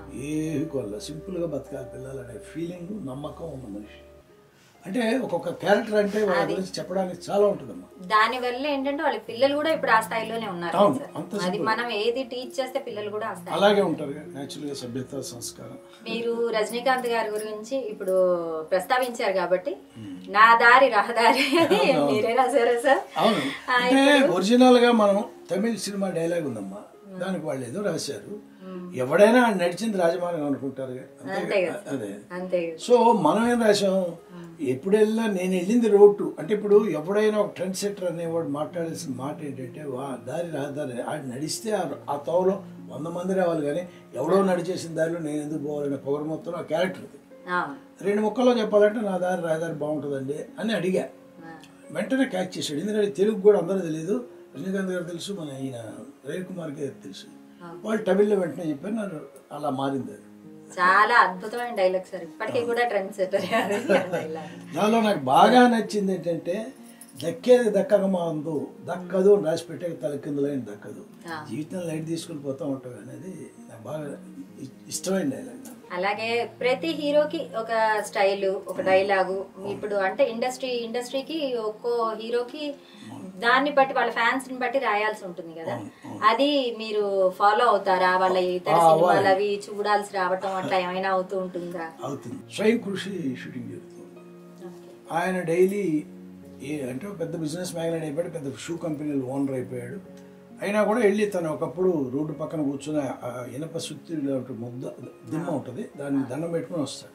ఏవి కొల్ల సింపుల్గా బతకాలి పిల్లలు అనే ఫీలింగ్ నమ్మకం ఉన్న మనిషి అంటే ఒక్కొక్క క్యారెక్టర్ అంటే వాళ్ళ గురించి చెప్పడానికి చాలా ఉంటుందమ్మా దాని వల్ల ఏంటంటే వాళ్ళ పిల్లలు కూడా ఇప్పుడు ఆ స్థాయిలోనే ఉన్నారు అవును, సార్. అంత అది మనం ఏది టీచ్ చేస్తే పిల్లలు కూడా ఆ స్థాయి అలాగే ఉంటారు న్యాచురల్గా సభ్యత సంస్కారం మీరు రజనీకాంత్ గారి గురించి ఇప్పుడు ప్రస్తావించారు కాబట్టి నా దారి రహదారి అని మీరే రాశారా సార్ అవును అంటే ఒరిజినల్ గా మనం తమిళ సినిమా డైలాగ్ ఉందమ్మా దానికి వాళ్ళు ఏదో రాశారు ఎవడైనా ఆడ నడిచింది రాజమార్గం అనుకుంటారు అంతే కదా? అదే అంతే సో మనం ఏం రాసాం ఎప్పుడు వెళ్ళినా నేను వెళ్ళింది రోడ్డు అంటే ఇప్పుడు ఎవడైనా ఒక ట్రెండ్ సెటర్ అనేవాడు మాట్లాడాల్సిన మాట ఏంటంటే వా దారి రహదారి ఆడ నడిస్తే ఆ- ఆ తోవలో వంద మంది రావాలి కానీ ఎవడో నడిచేసిన దారిలో నేను ఎందుకు పోవాలనే పొగరు మొత్తం ఆ క్యారెక్టర్ ఇది అవును. రెండు ముక్కల్లో చెప్పాలంటే నా దారి రహదారి బాగుంటుందండి అని అడిగా ఆ. వెంటనే క్యాచ్ చేశాడు ఎందుకంటే తెలుగు కూడా అందరూ తెలియదు రజనీకాంత్ గారు తెలుసు మన ఈయన రవి కుమార్కి తెలుసు వాళ్ళు తమిళ్లో వెంటనే చెప్పారు నాకు అలా మారింది అది చాలా అద్భుతమైన డైలాగ్ సార్ ఇప్పటికీ కూడా ట్రెండ్ సెటర్ డైలాగ్ నాలో నాకు బాగా నచ్చింది ఏంటంటే దక్కేది దక్కక మాందు దక్కదు అని రాసి పెట్టే తలకిందులైన దక్కదు జీవితం లైట్ తీసుకుని పోతా ఉంటావు అనేది నాకు బాగా ఇ- ఇష్టమైన డైలాగ్ నాకు. అలాగే ప్రతి హీరోకి ఒక స్టైల్ ఒక డైలాగు ఇప్పుడు అంటే ఇండస్ట్రీ ఇండస్ట్రీకి ఒక్కో హీరోకి దాన్ని బట్టి వాళ్ళ ఫ్యాన్స్ ని బట్టి రాయాల్సి ఉంటుంది కదా అది మీరు ఫాలో అవుతారా వాళ్ళ ఇతర సినిమాలు అవి చూడాల్సి రావటం అట్లా ఏమైనా అవుతూ ఉంటుందా అవుతుంది స్వయం కృషి షూటింగ్ జరుగుతుంది ఆయన డైలీ ఏ అంటే ఒక పెద్ద బిజినెస్ మ్యాగ్నెట్ అయిపోయాడు పెద్ద షూ కంపెనీలు ఓనర్ అయిపోయాడు అయినా కూడా వెళ్ళి తను ఒకప్పుడు రోడ్డు పక్కన కూర్చుని ఆ ఇనప సుత్తి ముద్ద దిమ్మ ఉంటుంది దాన్ని దండం పెట్టుకుని వస్తాడు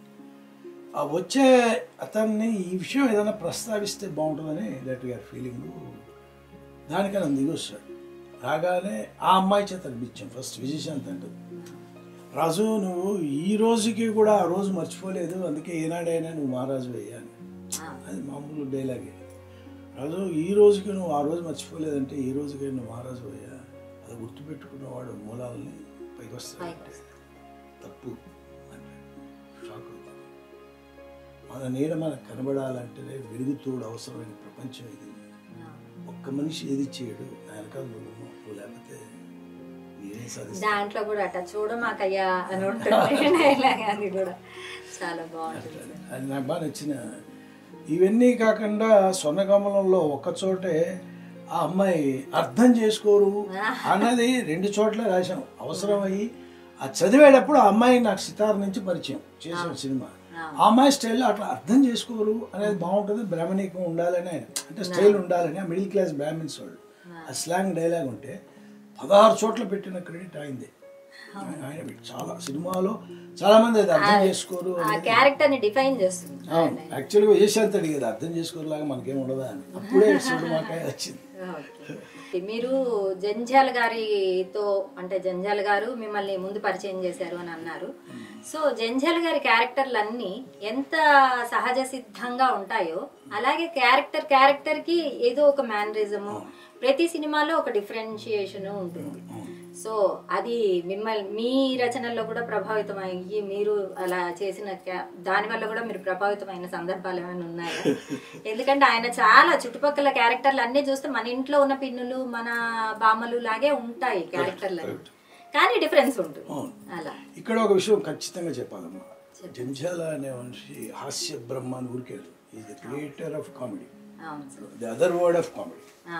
ఆ వచ్చే అతన్ని ఈ విషయం ఏదైనా ప్రస్తావిస్తే బాగుంటుందని డైరెక్టర్ గారి ఫీలింగ్ దానికని నన్ను దిగి వస్తాడు రాగానే ఆ అమ్మాయి చేత అనిపించాం ఫస్ట్ విజయశాంత్ అంటుంది రాజు నువ్వు ఈ రోజుకి కూడా ఆ రోజు మర్చిపోలేదు అందుకే ఏనాడైనా నువ్వు మహారాజు అయ్యాను అది మామూలు డైలాగే రాజు ఈ రోజుకి నువ్వు ఆ రోజు మర్చిపోలేదంటే ఈ రోజుకి నువ్వు మహారాజు అయ్యా అది గుర్తుపెట్టుకున్నవాడు మూలాలని పైకి వస్తాడు తప్పు అంటే షాక్ అవుతాం మన నీడ మనకు కనబడాలంటేనే వెలుగుతోడు అవసరమైన ప్రపంచం ఇది ఒక్క మనిషి ఏది చేయడు వెనకాల నువ్వు ఉన్నావు. నువ్వు లేకపోతే నేనే సాధిస్తాను దాంట్లో కూడా అట్ట చూడమాకయ్యా అని ఉంటుంది డైలాగ్ అది కూడా చాలా బాగుంటుంది అది నాకు బాగా నచ్చిన ఇవన్నీ కాకుండా స్వర్ణకమలంలో ఒక్క చోటే ఆ అమ్మాయి అర్థం చేసుకోరు అన్నది రెండు చోట్ల రాశాం అవసరమయ్యి ఆ చదివేటప్పుడు ఆ అమ్మాయి నాకు సితార్ నుంచి పరిచయం చేసాం సినిమా ఆ అమ్మాయి స్టైల్ అట్లా అర్థం చేసుకోరు అనేది బాగుంటుంది బ్రాహ్మణికం ఉండాలని ఆయన అంటే స్టైల్ ఉండాలని ఆ మిడిల్ క్లాస్ బ్రాహ్మిన్స్ వాళ్ళు ఆ స్లాంగ్ డైలాగ్ ఉంటే పదహారు చోట్ల పెట్టిన క్రెడిట్ అయింది ఆయన పెట్టి చాలా సినిమాలో చాలా మంది అది అర్థం చేసుకోరు ఆ క్యారెక్టర్ ని డిఫైన్ చేస్తుంది అవును యాక్చువల్గా విజయశాంతి అడిగేది అర్థం చేసుకోలేగా మనకేం ఉండదా అని అప్పుడే సినిమాకాయ వచ్చింది ఓకే. మీరు జంజాల గారితో అంటే జంజాల గారు మిమ్మల్ని ముందు పరిచయం చేశారు అని అన్నారు సో జంజాల గారి క్యారెక్టర్లు అన్నీ ఎంత సహజ సిద్ధంగా ఉంటాయో అలాగే క్యారెక్టర్ క్యారెక్టర్ కి ఏదో ఒక మేనరిజము ప్రతి సినిమాలో ఒక డిఫరెన్షియేషన్ ఉంటుంది సో అది మిమ్మల్ని మీ రచనల్లో కూడా ప్రభావితం అయ్యి మీరు అలా చేసిన క్యా- దాని వల్ల కూడా మీరు ప్రభావితమైన సందర్భాలు ఏమైనా ఉన్నాయా ఎందుకంటే ఆయన చాలా చుట్టుపక్కల క్యారెక్టర్లు అన్నీ చూస్తే మన ఇంట్లో ఉన్న పిన్నులు మన బామ్మలు లాగే ఉంటాయి క్యారెక్టర్లు అన్నీ. కానీ డిఫరెన్స్ ఉంటుంది అవును. అలా ఇక్కడ ఒక విషయం ఖచ్చితంగా చెప్పాలమ్మా జంజాల అనే మనిషి హాస్య బ్రహ్మ అని ఊరికాడు is the creator of comedy అవును sir the other word of comedy అవును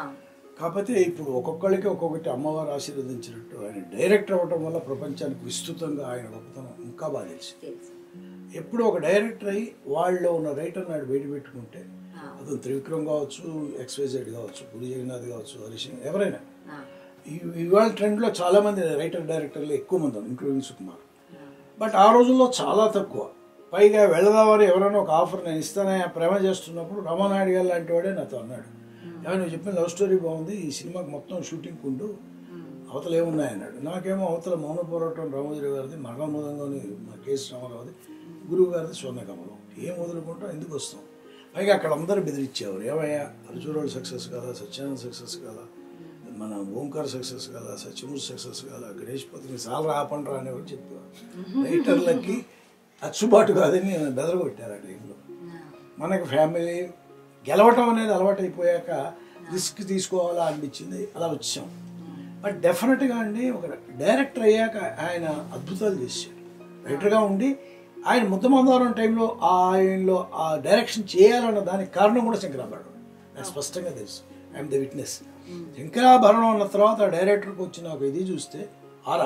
కాకపోతే ఇప్పుడు ఒక్కొక్కరికి ఒక్కొక్కటి అమ్మవారు ఆశీర్వదించినట్టు ఆయన డైరెక్టర్ అవ్వడం వల్ల ప్రపంచానికి విస్తృతంగా ఆయన గొప్పతనం ఇంకా బాగా తెలిసి తెలుసు ఎప్పుడు ఒక డైరెక్టర్ అయ్యి వాళ్ళలో ఉన్న రైటర్ నాడు బయట పెట్టుకుంటే ఆ. అతను త్రివిక్రమ్ కావచ్చు ఎక్స్వైజెడ్ కావచ్చు పురి జగన్నాథ్ కావచ్చు హరీష్ ఎవరైనా ఆ, ఈ- ఇవాళ ట్రెండ్లో చాలా మంది రైటర్ డైరెక్టర్లు ఎక్కువ మంది ఉన్నారు ఇంక్లూడింగ్ సుకుమార్ ఆ, బట్ ఆ రోజుల్లో చాలా తక్కువ పైగా వెళదామని ఎవరైనా ఒక ఆఫర్ నేను ఇస్తానని ప్రేమ చేస్తున్నప్పుడు రమానాయుడు గారు లాంటి వాడే నాతో అన్నాడు ఏమో నువ్వు చెప్పిన లవ్ స్టోరీ బాగుంది ఈ సినిమాకి మొత్తం షూటింగ్ ఉండు అవతల ఏమున్నాయి అన్నాడు నాకేమో అవతల మౌన పోరాటం రామోజీరావు గారిది మగమృదంగాని మా కేసు రామారావుది గురువు గారిది స్వర్ణకమలం ఏం వదులుకుంటాం ఎందుకు వస్తాం పైగా అక్కడ అందరూ బెదిరించేవారు ఏమయ్యా అర్జునుడు సక్సెస్ కాదా సత్యానంద్ సక్సెస్ కాదా మన ఓంకార్ సక్సెస్ కాదా సత్యమూర్తి సక్సెస్ కాదా గణేష్ పత్రిక చాలా ఆపండ్రా అనేవారు చెప్పేవారు రైటర్లకి అచ్చుబాటు కాదని బెదరగొట్టారు ఆ టైంలో మనకి ఫ్యామిలీ గెలవటం అనేది అలవాటు అయిపోయాక రిస్క్ తీసుకోవాలా అనిపించింది అలా వచ్చాం బట్ డెఫినెట్గా అండి ఒక డైరెక్టర్ అయ్యాక ఆయన అద్భుతాలు చేశాడు రైటర్గా ఉండి ఆయన ముద్దమందారం టైంలో ఆయనలో ఆ డైరెక్షన్ చేయాలన్న దానికి కారణం కూడా శంకరాభరణం నాకు స్పష్టంగా తెలుసు ఐఎమ్ ద విట్నెస్ శంకరాభరణం అన్న తర్వాత ఆ డైరెక్టర్కి వచ్చిన ఒక ఇది చూస్తే ఆరా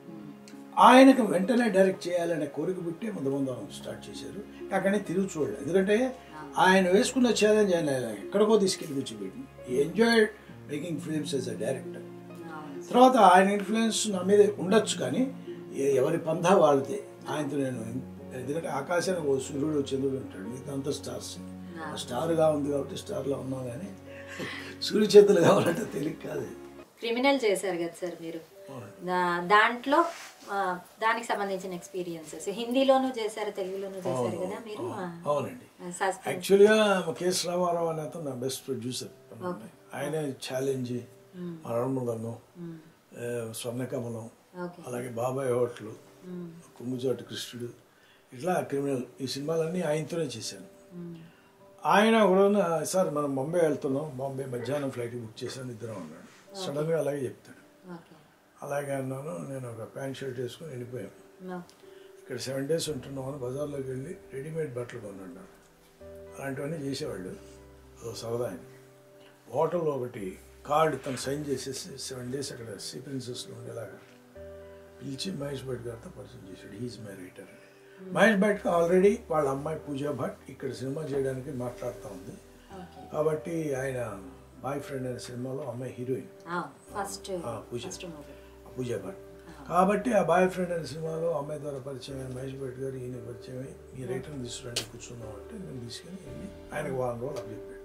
ఆయనకు వెంటనే డైరెక్ట్ చేయాలనే కోరిక పుట్టి ముద్దమందారం స్టార్ట్ చేశారు అక్కడనే తిరిగి చూడలేదు ఎందుకంటే ఆయన వేసుకున్న ఛాలెంజ్ ఆయన ఎక్కడికో తీసుకెళ్ళి కూర్చోబెట్టింది enjoy making films as a director అవును. తర్వాత ఆయన ఇన్ఫ్లుయెన్స్ నా మీద ఉండొచ్చు కానీ ఎ- ఎవరి పంధా వాళ్ళదే ఆయనతో నేను ఎందుకంటే ఆకాశానికి ఓ సూర్యుడు చంద్రుడు ఉంటాడు మిగతా అంతా స్టార్స్ ఆ స్టార్గా ఉంది కాబట్టి స్టార్లో ఉన్నాం కానీ సూర్య చంద్రులు కావాలంటే తెలియక కాదు క్రిమినల్ చేశారు కదా సార్ మీరు దా- దాంట్లో ఆ, దానికి సంబంధించిన ఎక్స్పీరియన్సెస్ హిందీలోనూ చేశారు తెలుగులోనూ చేశారు కదా మీరు ఆ, అవునండి ఆ, సస్పెన్స్ యాక్చువల్గా కేఎస్ రామారావు అనే అతను నా బెస్ట్ ప్రొడ్యూసర్ ఆయన ఛాలెంజ్ మరణమృదంగం స్వర్ణకమలం ఓకే అలాగే బాబాయ్ హోటల్ కుమ్ముచోటి కృష్ణుడు ఇట్లా క్రిమినల్ ఈ సినిమాలన్నీ ఆయనతోనే చేశాను ఆయన కూడా సార్ మనం బాంబే వెళ్తున్నాం బాంబే మధ్యాహ్నం ఫ్లైట్ బుక్ చేశాను ఇద్దరం అన్నాడు సడన్గా అలాగే చెప్తాడు ఓకే అలాగే అన్నాను నేను ఒక ప్యాంట్ షర్ట్ వేసుకొని వెళ్ళిపోయాను నో. ఇక్కడ సెవెన్ డేస్ ఉంటున్నాం అని బజార్లోకి వెళ్ళి రెడీమేడ్ బట్టలు కొన్నాడు అలాంటివన్నీ చేసేవాళ్ళు అదో సరదా ఆయన హోటల్లో ఒకటి కార్డు తను సైన్ చేసేసి సెవెన్ డేస్ అక్కడ సీ ప్రిన్సెస్లో ఉండేలాగా పిలిచి మహేష్ భట్ గారితో పరిచయం చేశాడు హీజ్ మై రైటర్ అని మహేష్ భట్కి ఆల్రెడీ వాళ్ళ అమ్మాయి పూజా భట్ ఇక్కడ సినిమా చేయడానికి మాట్లాడుతూ ఉంది ఓకే కాబట్టి ఆయన బాయ్ ఫ్రెండ్ అనే సినిమాలో అమ్మాయి హీరోయిన్ ఆ, ఫస్ట్ ఆ, పూజ. ఫస్ట్ మూవీ పూజా భట్ కాబట్టి ఆ బాయ్ ఫ్రెండ్ అనే సినిమాలో అమ్మాయి ద్వారా పరిచయం అయిన మహేష్ భట్ గారు ఈయన పరిచయం అయ్యి ఈ రైటర్ని తీసుకురండి కూర్చుందాం అంటే నేను తీసుకెళ్ళి వెళ్ళి ఆయనకు వారం రోజులు అప్పు చెప్పాడు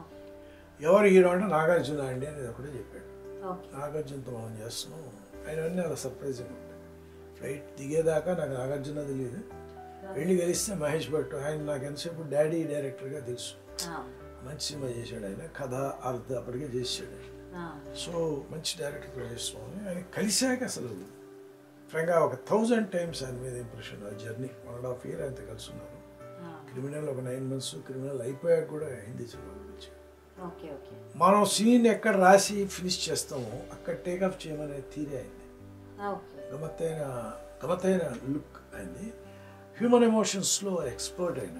ఎవరు హీరో అంటే నాగార్జున అండి అనేది ఒకటే చెప్పాడు ఓకే నాగార్జునతో మనం చేస్తున్నాం ఆయన అన్నీ అలా సర్ప్రైజింగ్ ఉంటాయి ఫ్లైట్ దిగేదాకా నాకు నాగార్జున తెలియదు వెళ్ళి కలిస్తే మహేష్ భట్ ఆయన నాకు ఎంతసేపు డాడీ డైరెక్టర్గా తెలుసు ఆ, మంచి సినిమా చేశాడు ఆయన కథ అర్థ అప్పటికే చేశాడు ఆయన. ఆ, సో మంచి డైరెక్టర్ చేస్తున్నామని ఆయన కలిశాక అసలు ఫ్రంగా ఒక థౌజండ్ టైమ్స్ ఆయన మీద ఇంప్రెషన్ ఆ journey one and half year ఆయనతో కలిసి ఉన్నారు ఆ, క్రిమినల్ ఒక నైన్ మంత్స్ క్రిమినల్ అయిపోయాక కూడా హిందీ సినిమా గురించి ఓకే ఓకే మనం సీన్ ఎక్కడ రాసి ఫినిష్ చేస్తామో అక్కడ టేకప్ చేయమనే తీరే అయింది ఓకే గమత్తైన గమత్తైన లుక్ అయింది హ్యూమన్ ఎమోషన్స్లో ఎక్స్పర్ట్ అయిన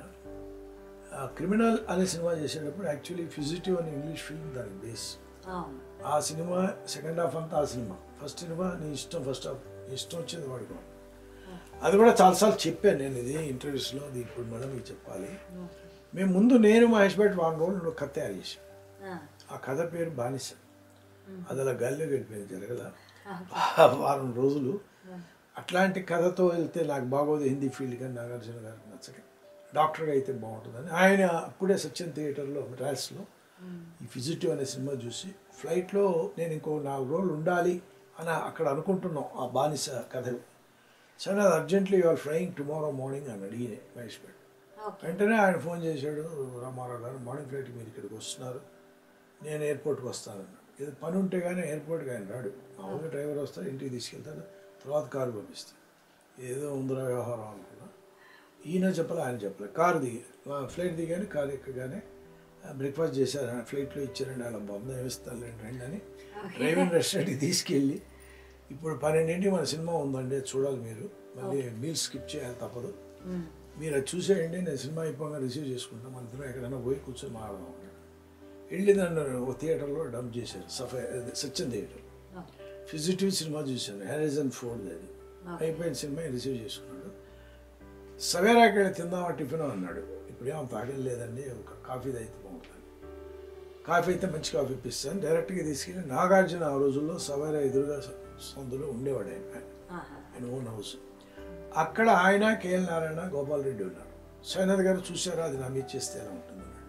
క్రిమినల్ అనే సినిమా చేసేటప్పుడు యాక్చువల్లీ ఫిజిటివ్ అనే ఇంగ్లీష్ ఫిల్మ్ దానికి బేస్ అవును ఆ సినిమా సెకండ్ హాఫ్ అంతా ఆ సినిమా ఫస్ట్ సినిమా నీ ఇష్టం ఫస్ట్ హాఫ్ నీ ఇష్టం వచ్చేది వాడుకో అది కూడా చాలాసార్లు చెప్పాను నేను ఇది ఇంటర్వ్యూస్లో అది ఇప్పుడు మేడం మీకు చెప్పాలి ఓకే మేము ముందు నేను మహేష్ భట్ వారం రోజులు ఒక కథ తయారు చేశాం ఆ, ఆ కథ పేరు బానిస అది అలా గాల్లో గడిపోయింది జరగల ఓకే ఆ వారం రోజులు అట్లాంటి కథతో వెళ్తే నాకు బాగోదు హిందీ ఫీల్డ్ కానీ నాగార్జున గారికి నచ్చక డాక్టర్గా అయితే బాగుంటుందని ఆయన అప్పుడే సత్యం థియేటర్లో ట్రాల్స్లో ఈ ఫిజిటివ్ అనే సినిమా చూసి ఫ్లైట్లో నేను ఇంకో నాలుగు రోజులు ఉండాలి అని అక్కడ అనుకుంటున్నాం ఆ బానిస కథ చాలా urgently you're flying tomorrow morning అని అడిగినే మహేష్ భట్ ఓకే వెంటనే ఆయన ఫోన్ చేశాడు రామారావు గారు మార్నింగ్ ఫ్లైట్కి మీరు ఇక్కడికి వస్తున్నారు నేను ఎయిర్పోర్ట్కి వస్తానన్నాడు ఏదో పని ఉంటే కానీ ఎయిర్పోర్ట్కి ఆయన రాడు మామూలుగా డ్రైవర్ వస్తాడు ఇంటికి తీసుకెళ్తాడు తర్వాత కారు పంపిస్తాడు ఏదో ఉందిరా వ్యవహారం అనుకున్నా ఈయన చెప్పలే ఆయన చెప్పలే కారు దిగి ఫ్లైట్ దిగాను కారు ఎక్కగానే బ్రేక్ఫాస్ట్ చేశారు ఆయన ఫ్లైట్లో ఇచ్చారండి అలా బొమ్మ ఏమిస్తాను రండి అని డ్రైవింగ్ రెస్టారెంట్కి తీసుకెళ్ళి ఇప్పుడు పన్నెండింటికి మన సినిమా ఉందండి అది చూడాలి మీరు మళ్ళీ మీల్ స్కిప్ చేయాలి తప్పదు ఉమ్, మీరు అది చూసేయండి నేను సినిమా అయిపోగా రిసీవ్ చేసుకుంటాం మన ఇద్దరం ఎక్కడైనా పోయి కూర్చొని మాట్లాడదాం అన్నాడు వెళ్ళి నన్ను ఒక థియేటర్లో డంప్ చేశారు సఫై అదే Satyam theatre okay fugitive cinema చూశాను హ్యారిజన్ ఫోర్డ్ అది అయిపోయిన సినిమా రిసీవ్ చేసుకున్నాడు సవేరాకి వెళ్ళి తిందామా టిఫిన్ అన్నాడు ఇప్పుడు ఏమో తాగడం లేదండి ఒక కాఫీ అయితే బాగుంటుంది కాఫీ అయితే మంచి కాఫీ ఇప్పిస్తాను డైరెక్ట్గా తీసుకెళ్ళి నాగార్జున ఆ రోజుల్లో సవేరా ఎదురుగా సందులో ఉండేవాడు ఆయన ఆహా. ఆయన ఓన్ హౌస్ అక్కడ ఆయన కేఎల్ నారాయణ గోపాల్ రెడ్డి ఉన్నారు సైనాథ్ గారు చూసారా అది నా మీద చేస్తే ఎలా ఉంటుంది అన్నాడు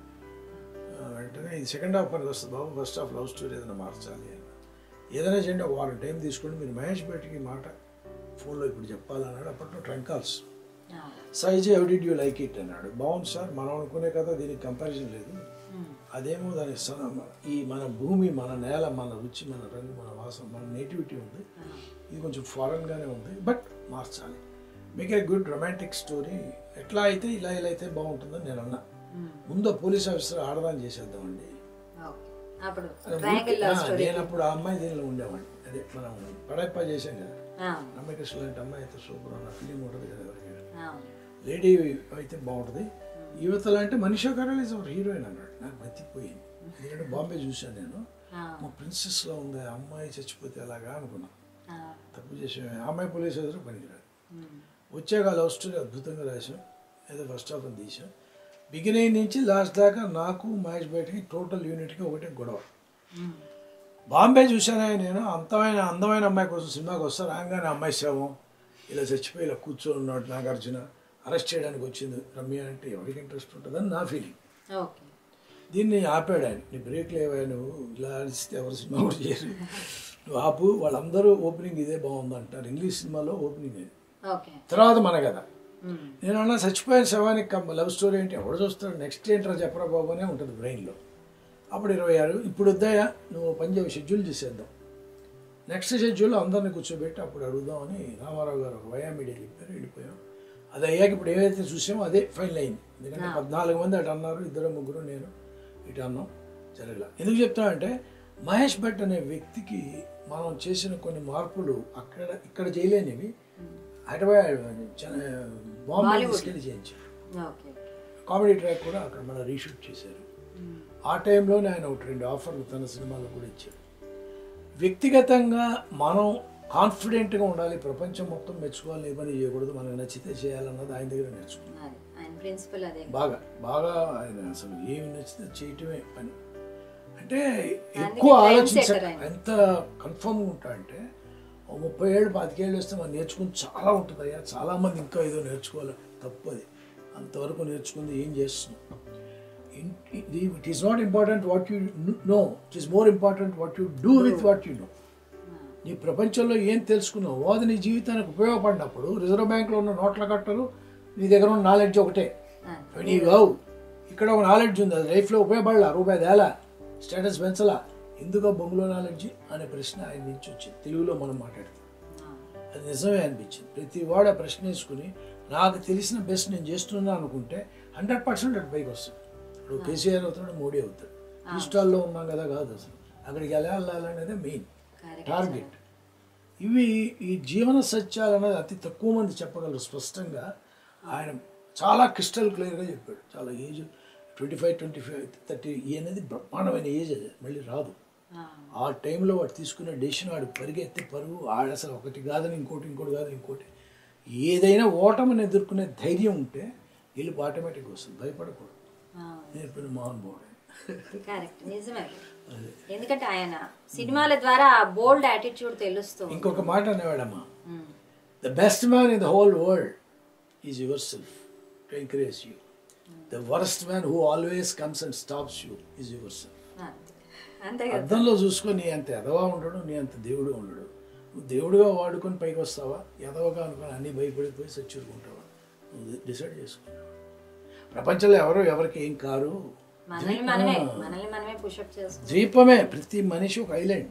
ఆ, వెంటనే ఇది సెకండ్ హాఫ్ పనికి వస్తుంది బాబు ఫస్ట్ హాఫ్ లవ్ స్టోరీ ఏదైనా మార్చాలి అని ఏదైనా చేయండి ఒక వారం టైం తీసుకోండి మీరు మహేష్ బయటికి మాట ఫోన్లో ఇప్పుడు చెప్పాలన్నాడు అప్పట్లో ట్రంక్ కాల్స్ ఆ. సైజ్ how did you like it అన్నాడు బాగుంది సార్ మనం అనుకునే కదా దీనికి కంపారిజన్ లేదు ఉమ్. అదేమో దాని స- ఈ మన భూమి మన నేల మన రుచి మన రంగు మన వాసన మన నేటివిటీ ఉంది ఆ. ఇది కొంచెం ఫారెన్గానే ఉంది బట్ మార్చాలి make a good romantic story ఎట్లా అయితే ఇలా ఇలా అయితే బాగుంటుందని నేను అన్నా ఉమ్. ముందు పోలీస్ ఆఫీసర్ ఆడదాన్ని చేసేద్దామండి ఓకే అప్పుడు అది ట్రయాంగిల్ ఊరికే- లవ్ ఆ, స్టోరీ నేను అప్పుడు ఆ అమ్మాయి దీనిలో ఉండేవాడిని అదే మనం పడప్ప చేసాం కదా ఆ. రమ్యకృష్ణ లాంటి అమ్మాయి అయితే సూపర్ అన్న ఫిలిం ఉంటుంది కదా ఎవరికైనా ఆ. లేడీ అయితే బాగుంటుంది యువతలు అంటే మనిషి కరల్ ఇస్ అవర్ హీరోయిన్ అన్నాడు నాకు మతిపోయింది ఎందుకంటే బాంబే చూశాను నేను ఆ. మా ప్రిన్సెస్లో ఉంది ఆ అమ్మాయి చచ్చిపోతే అలాగా అనుకున్నా ఆ. తప్పు చేసే ఆ అమ్మాయి పోలీస్ ఎదురు పనికిరాడు ఉమ్. వచ్చాక లవ్ స్టోరీ అద్భుతంగా రాశాం ఏదో ఫస్ట్ హాఫ్ అని తీసాం బిగినింగ్ నుంచి లాస్ట్ దాకా నాకు మహేష్ బయటకి టోటల్ యూనిట్కి ఒకటే గొడవ ఉమ్. బాంబే చూశానే నేను అంతమైన అందమైన అమ్మాయి కోసం సినిమాకి వస్తా రాగానే అమ్మాయి శవం ఇలా చచ్చిపోయి ఇలా కూర్చొని ఉన్నాడు నాగార్జున అరెస్ట్ చేయడానికి వచ్చింది రమ్య అంటే ఎవరికి ఇంట్రెస్ట్ ఉంటుందని నా ఫీలింగ్ ఓకే దీన్ని ఆపాడు ఆయన నీ బ్రేక్ లేవా నువ్వు ఇలా అరిస్తే ఎవరు సినిమా కూడా చేయరు నువ్వు ఆపు వాళ్ళందరూ ఓపెనింగ్ ఇదే బాగుంది అంటారు ఇంగ్లీష్ సినిమాలో ఓపెనింగ్ ఇది ఓకే తర్వాత మన కదా ఉమ్. నేను అన్నా చచ్చిపోయిన శవానికి కమ్మ లవ్ స్టోరీ ఏంటి ఎవడు చూస్తాడు నెక్స్ట్ ఏంట్రా చెప్పరా బాబు అనే ఉంటుంది బ్రెయిన్లో అప్పుడు ఇరవై ఆరు ఇప్పుడు వద్దాయా నువ్వు పని చేయ షెడ్యూల్ చేసేద్దాం నెక్స్ట్ షెడ్యూల్ అందరిని కూర్చోబెట్టి అప్పుడు అడుగుదామని రామారావు గారు ఒక వయా మీడియా చెప్పారు వెళ్ళిపోయాం అది అయ్యాక ఇప్పుడు ఏదైతే చూసామో అదే ఫైనల్ అయింది ఎందుకంటే పద్నాలుగు మంది అటు అన్నారు ఇద్దరు ముగ్గురు నేను ఇటు అన్నాం జరగల ఎందుకు చెప్తా అంటే మహేష్ భట్ అనే వ్యక్తికి మనం చేసిన కొన్ని మార్పులు అక్కడ ఇక్కడ చేయలేనివి హైదరాబాద్ చెన్న- బాంబే బాలీవుడ్. తీసుకెళ్ళి చేయించారు ఓకే కామెడీ ట్రాక్ కూడా అక్కడ మన రీషూట్ చేశారు ఉమ్. ఆ టైంలోనే ఆయన ఒకటి రెండు ఆఫర్లు తన సినిమాలో కూడా ఇచ్చారు వ్యక్తిగతంగా మనం కాన్ఫిడెంట్గా ఉండాలి ప్రపంచం మొత్తం మెచ్చుకోవాలి ఏ పని చేయకూడదు మనకు నచ్చితే చేయాలన్నది ఆయన దగ్గర నేర్చుకున్నాం అది ఆయన ప్రిన్సిపల్ అదే బాగా బాగా ఆయన అసలు ఏమి నచ్చితే చేయటమే పని అంటే ఎక్కువ time ఆలోచించ setter ఆయన. ఎంత కన్ఫర్మ్గా ఉంటా అంటే ఓ ముప్పై ఏళ్ళు పాతికేళ్ళు వస్తే మనం నేర్చుకుని చాలా ఉంటుంది అయ్యా చాలా మంది ఇంకా ఏదో నేర్చుకోవాలి తప్పది అంతవరకు నేర్చుకుంది ఏం చేస్తున్నాం it is not important what you know it is more important what you do with what you know నీ ప్రపంచంలో ఏం తెలుసుకున్నావు అది నీ జీవితానికి ఉపయోగపడినప్పుడు రిజర్వ్ బ్యాంక్లో ఉన్న నోట్ల కట్టలు నీ దగ్గర ఉన్న నాలెడ్జ్ ఒకటే అది. నీ కావు ఇక్కడ ఒక నాలెడ్జ్ ఉంది అది లైఫ్లో ఉపయోగపడలా రూపాయి తేలా స్టేటస్ పెంచలా ఎందుకు ఆ బొంగులో నాలెడ్జ్ అనే ప్రశ్న ఆయన నుంచి వచ్చింది తెలుగులో మనం మాట్లాడతాం ఆ. అది నిజమే అనిపించింది ప్రతి వాడు ఆ ప్రశ్న వేసుకుని నాకు తెలిసిన బెస్ట్ నేను చేస్తున్నా అనుకుంటే హండ్రెడ్ పర్సెంట్ అటు పైకి వస్తుంది ఇప్పుడు కేసీఆర్ అవుతాడు మోడీ అవుతాడు ఈ స్టాల్లో ఉన్నాం కదా కాదు అసలు అక్కడికి ఎలా వెళ్ళాలనేదే మెయిన్ Correct. టార్గెట్ ఇవి ఈ జీవన సత్యాలు అనేది అతి తక్కువ మంది చెప్పగలరు స్పష్టంగా ఆయన చాలా క్రిస్టల్ క్లియర్గా చెప్పాడు చాలా age twenty five twenty five thirty ఈ అనేది బ్రహ్మాండమైన ఏజ్ అది మళ్ళీ రాదు ఆ. ఆ టైంలో వాడు తీసుకునే డెసిషన్ వాడు పరిగెత్తే పరుగు ఆడ అసలు ఒకటి కాదని ఇంకోటి ఇంకోటి కాదని ఇంకోటి ఏదైనా ఓటమిని ఎదుర్కొనే ధైర్యం ఉంటే గెలుపు ఆటోమేటిక్గా వస్తుంది భయపడకూడదు ఆ. నేర్పిన మహానుభావుడు కరెక్ట్ నిజమే ఎందుకంటే ఆయన సినిమాల ద్వారా బోల్డ్ యాటిట్యూడ్ తెలుస్తుంది ఇంకొక మాట అనేవాడమ్మా the best man in the whole world is yourself to encourage you the worst man who always comes and stops you is yourself అంతే కదా అద్దంలో చూసుకొని నీ అంత ఎదవా ఉండడు నీ అంత దేవుడు ఉండడు నువ్వు దేవుడుగా వాడుకొని పైకి వస్తావా ఎదవగా అనుకొని అన్ని భయపడిపోయి సచ్చుకుంటావా నువ్వు డిసైడ్ చేసుకున్నావు ప్రపంచంలో ఎవరు ఎవరికి ఏం కారు మనల్ని మనమే మనల్ని మనమే పుషప్ చేస్తాం ద్వీపమే ప్రతి మనిషి ఒక ఐలాండ్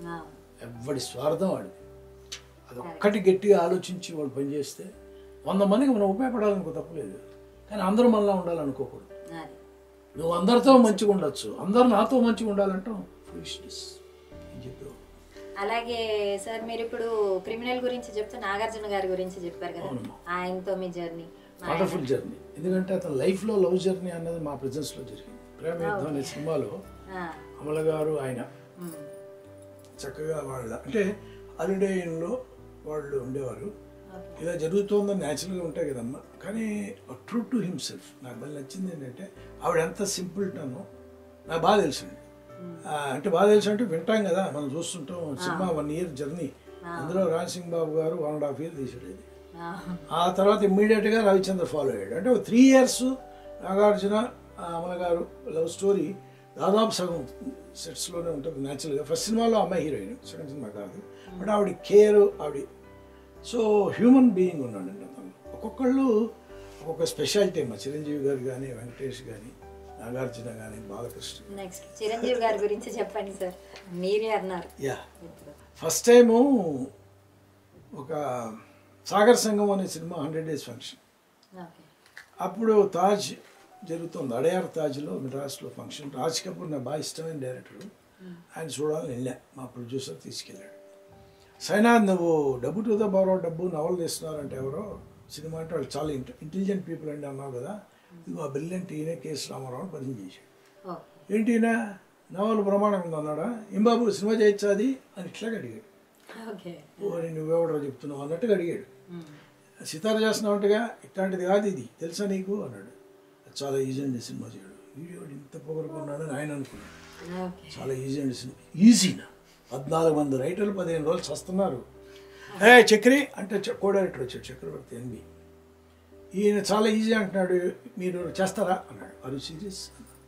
ఎవడి స్వార్థం వాడిది అది ఒక్కటి గట్టిగా ఆలోచించి వాడు పనిచేస్తే వంద మందికి మనం ఉపయోగపడాలనుకో తప్పలేదు కానీ అందరూ మనలా ఉండాలనుకోకూడదు అది నువ్వు అందరితో మంచిగా ఉండొచ్చు అందరు నాతో మంచిగా ఉండాలంటాం ఫూలిష్నెస్ అని చెప్పావు అలాగే సార్ మీరు ఇప్పుడు క్రిమినల్ గురించి చెప్తూ నాగార్జున గారి గురించి చెప్పారు కదా అవునమ్మా. ఆయనతో మీ జర్నీ వండర్ఫుల్ జర్నీ ఎందుకంటే అతని లైఫ్లో లవ్ జర్నీ అన్నది మా presence లో జరిగింది ప్రేమ యుద్ధం అనే సినిమాలో ఆ, అమల గారు ఆయన ఉమ్, చక్కగా వాళ్ళ అంటే హాలిడేలో వాళ్ళు ఉండేవారు ఓకే. ఇలా జరుగుతోందని న్యాచురల్గా ఉంటాయి కదమ్మా కానీ ట్రూ టు హిమ్సెల్ఫ్ నాకు బాగా నచ్చింది ఏంటంటే ఆవిడ ఎంత సింపుల్ టనో నాకు బాగా తెలుసండి ఆ, అంటే బాగా తెలుసు అంటే వింటాం కదా మనం చూస్తుంటాం సినిమా వన్ ఇయర్ జర్నీ అందులో రాజ్ సింగ్ బాబు గారు వన్ అండ్ హాఫ్ ఇయర్ తీసాడు ఇది ఆ, ఆ తర్వాత ఇమ్మీడియట్గా రవిచంద్ర ఫాలో అయ్యాడు అంటే ఒక త్రీ ఇయర్స్ నాగార్జున ఆ, అమల గారు లవ్ స్టోరీ దాదాపు సగం సెట్స్లోనే ఉంటుంది న్యాచురల్గా ఫస్ట్ సినిమాలో అమ్మాయి హీరోయిన్ సెకండ్ సినిమా కాదు బట్ ఆవిడ కేర్ ఆవిడ సో హ్యూమన్ బీయింగ్ ఉన్నాడండి అతను ఒక్కొక్కళ్ళు ఒక్కొక్క స్పెషాలిటీ అమ్మా చిరంజీవి గారు కానీ వెంకటేష్ కానీ నాగార్జున కానీ బాలకృష్ణ నెక్స్ట్ చిరంజీవి గారి గురించి చెప్పండి సార్ మీరే అన్నారు యా ఫస్ట్ టైము ఒక సాగర్ సంఘం అనే cinema hundred days function okay అప్పుడు తాజ్ జరుగుతుంది అడయార్ తాజ్లో మెడ్రాస్లో ఫంక్షన్ రాజ్ కపూర్ నా బాగా ఇష్టమైన డైరెక్టర్ ఆయన చూడాలని వెళ్ళా మా ప్రొడ్యూసర్ తీసుకెళ్ళాడు సైనాథ్ నువ్వు డబ్బు టు ద బరో డబ్బు నవలు తీస్తున్నారంటే ఎవరో సినిమా అంటే వాళ్ళు చాలా ఇంటెలిజెంట్ పీపుల్ అండి అన్నావు కదా ఇదిగో ఆ బ్రిలియంట్ ఈయనే కేఎస్ రామారావు అని పరిచయం చేశాడు ఓకే ఏంటి ఈయన నవలు ప్రమాణం ఉంది అన్నాడా ఏం బాబు సినిమా చేయొచ్చా అది అని ఇట్లాగా అడిగాడు ఓకే ఓ నువ్వెవడో చెప్తున్నావు అన్నట్టుగా అడిగాడు సితార చేస్తున్నావుంటగా ఇట్లాంటిది కాదు ఇది తెలుసా నీకు అన్నాడు చాలా ఈజీ అండి సినిమా చేయడం వీడియో ఇంత పొగరుకున్నాడు అని ఆయన అనుకున్నాడు ఓకే చాలా ఈజీ అండి సినిమా ఈజీనా పద్నాలుగు మంది రైటర్లు పదిహేను రోజులు చస్తున్నారు ఏ చక్రి అంటే చ- కో డైరెక్టర్ వచ్చాడు చక్రవర్తి ఎన్బి ఈయన చాలా ఈజీ అంటున్నాడు మీరు చేస్తారా అన్నాడు అరు సీరియస్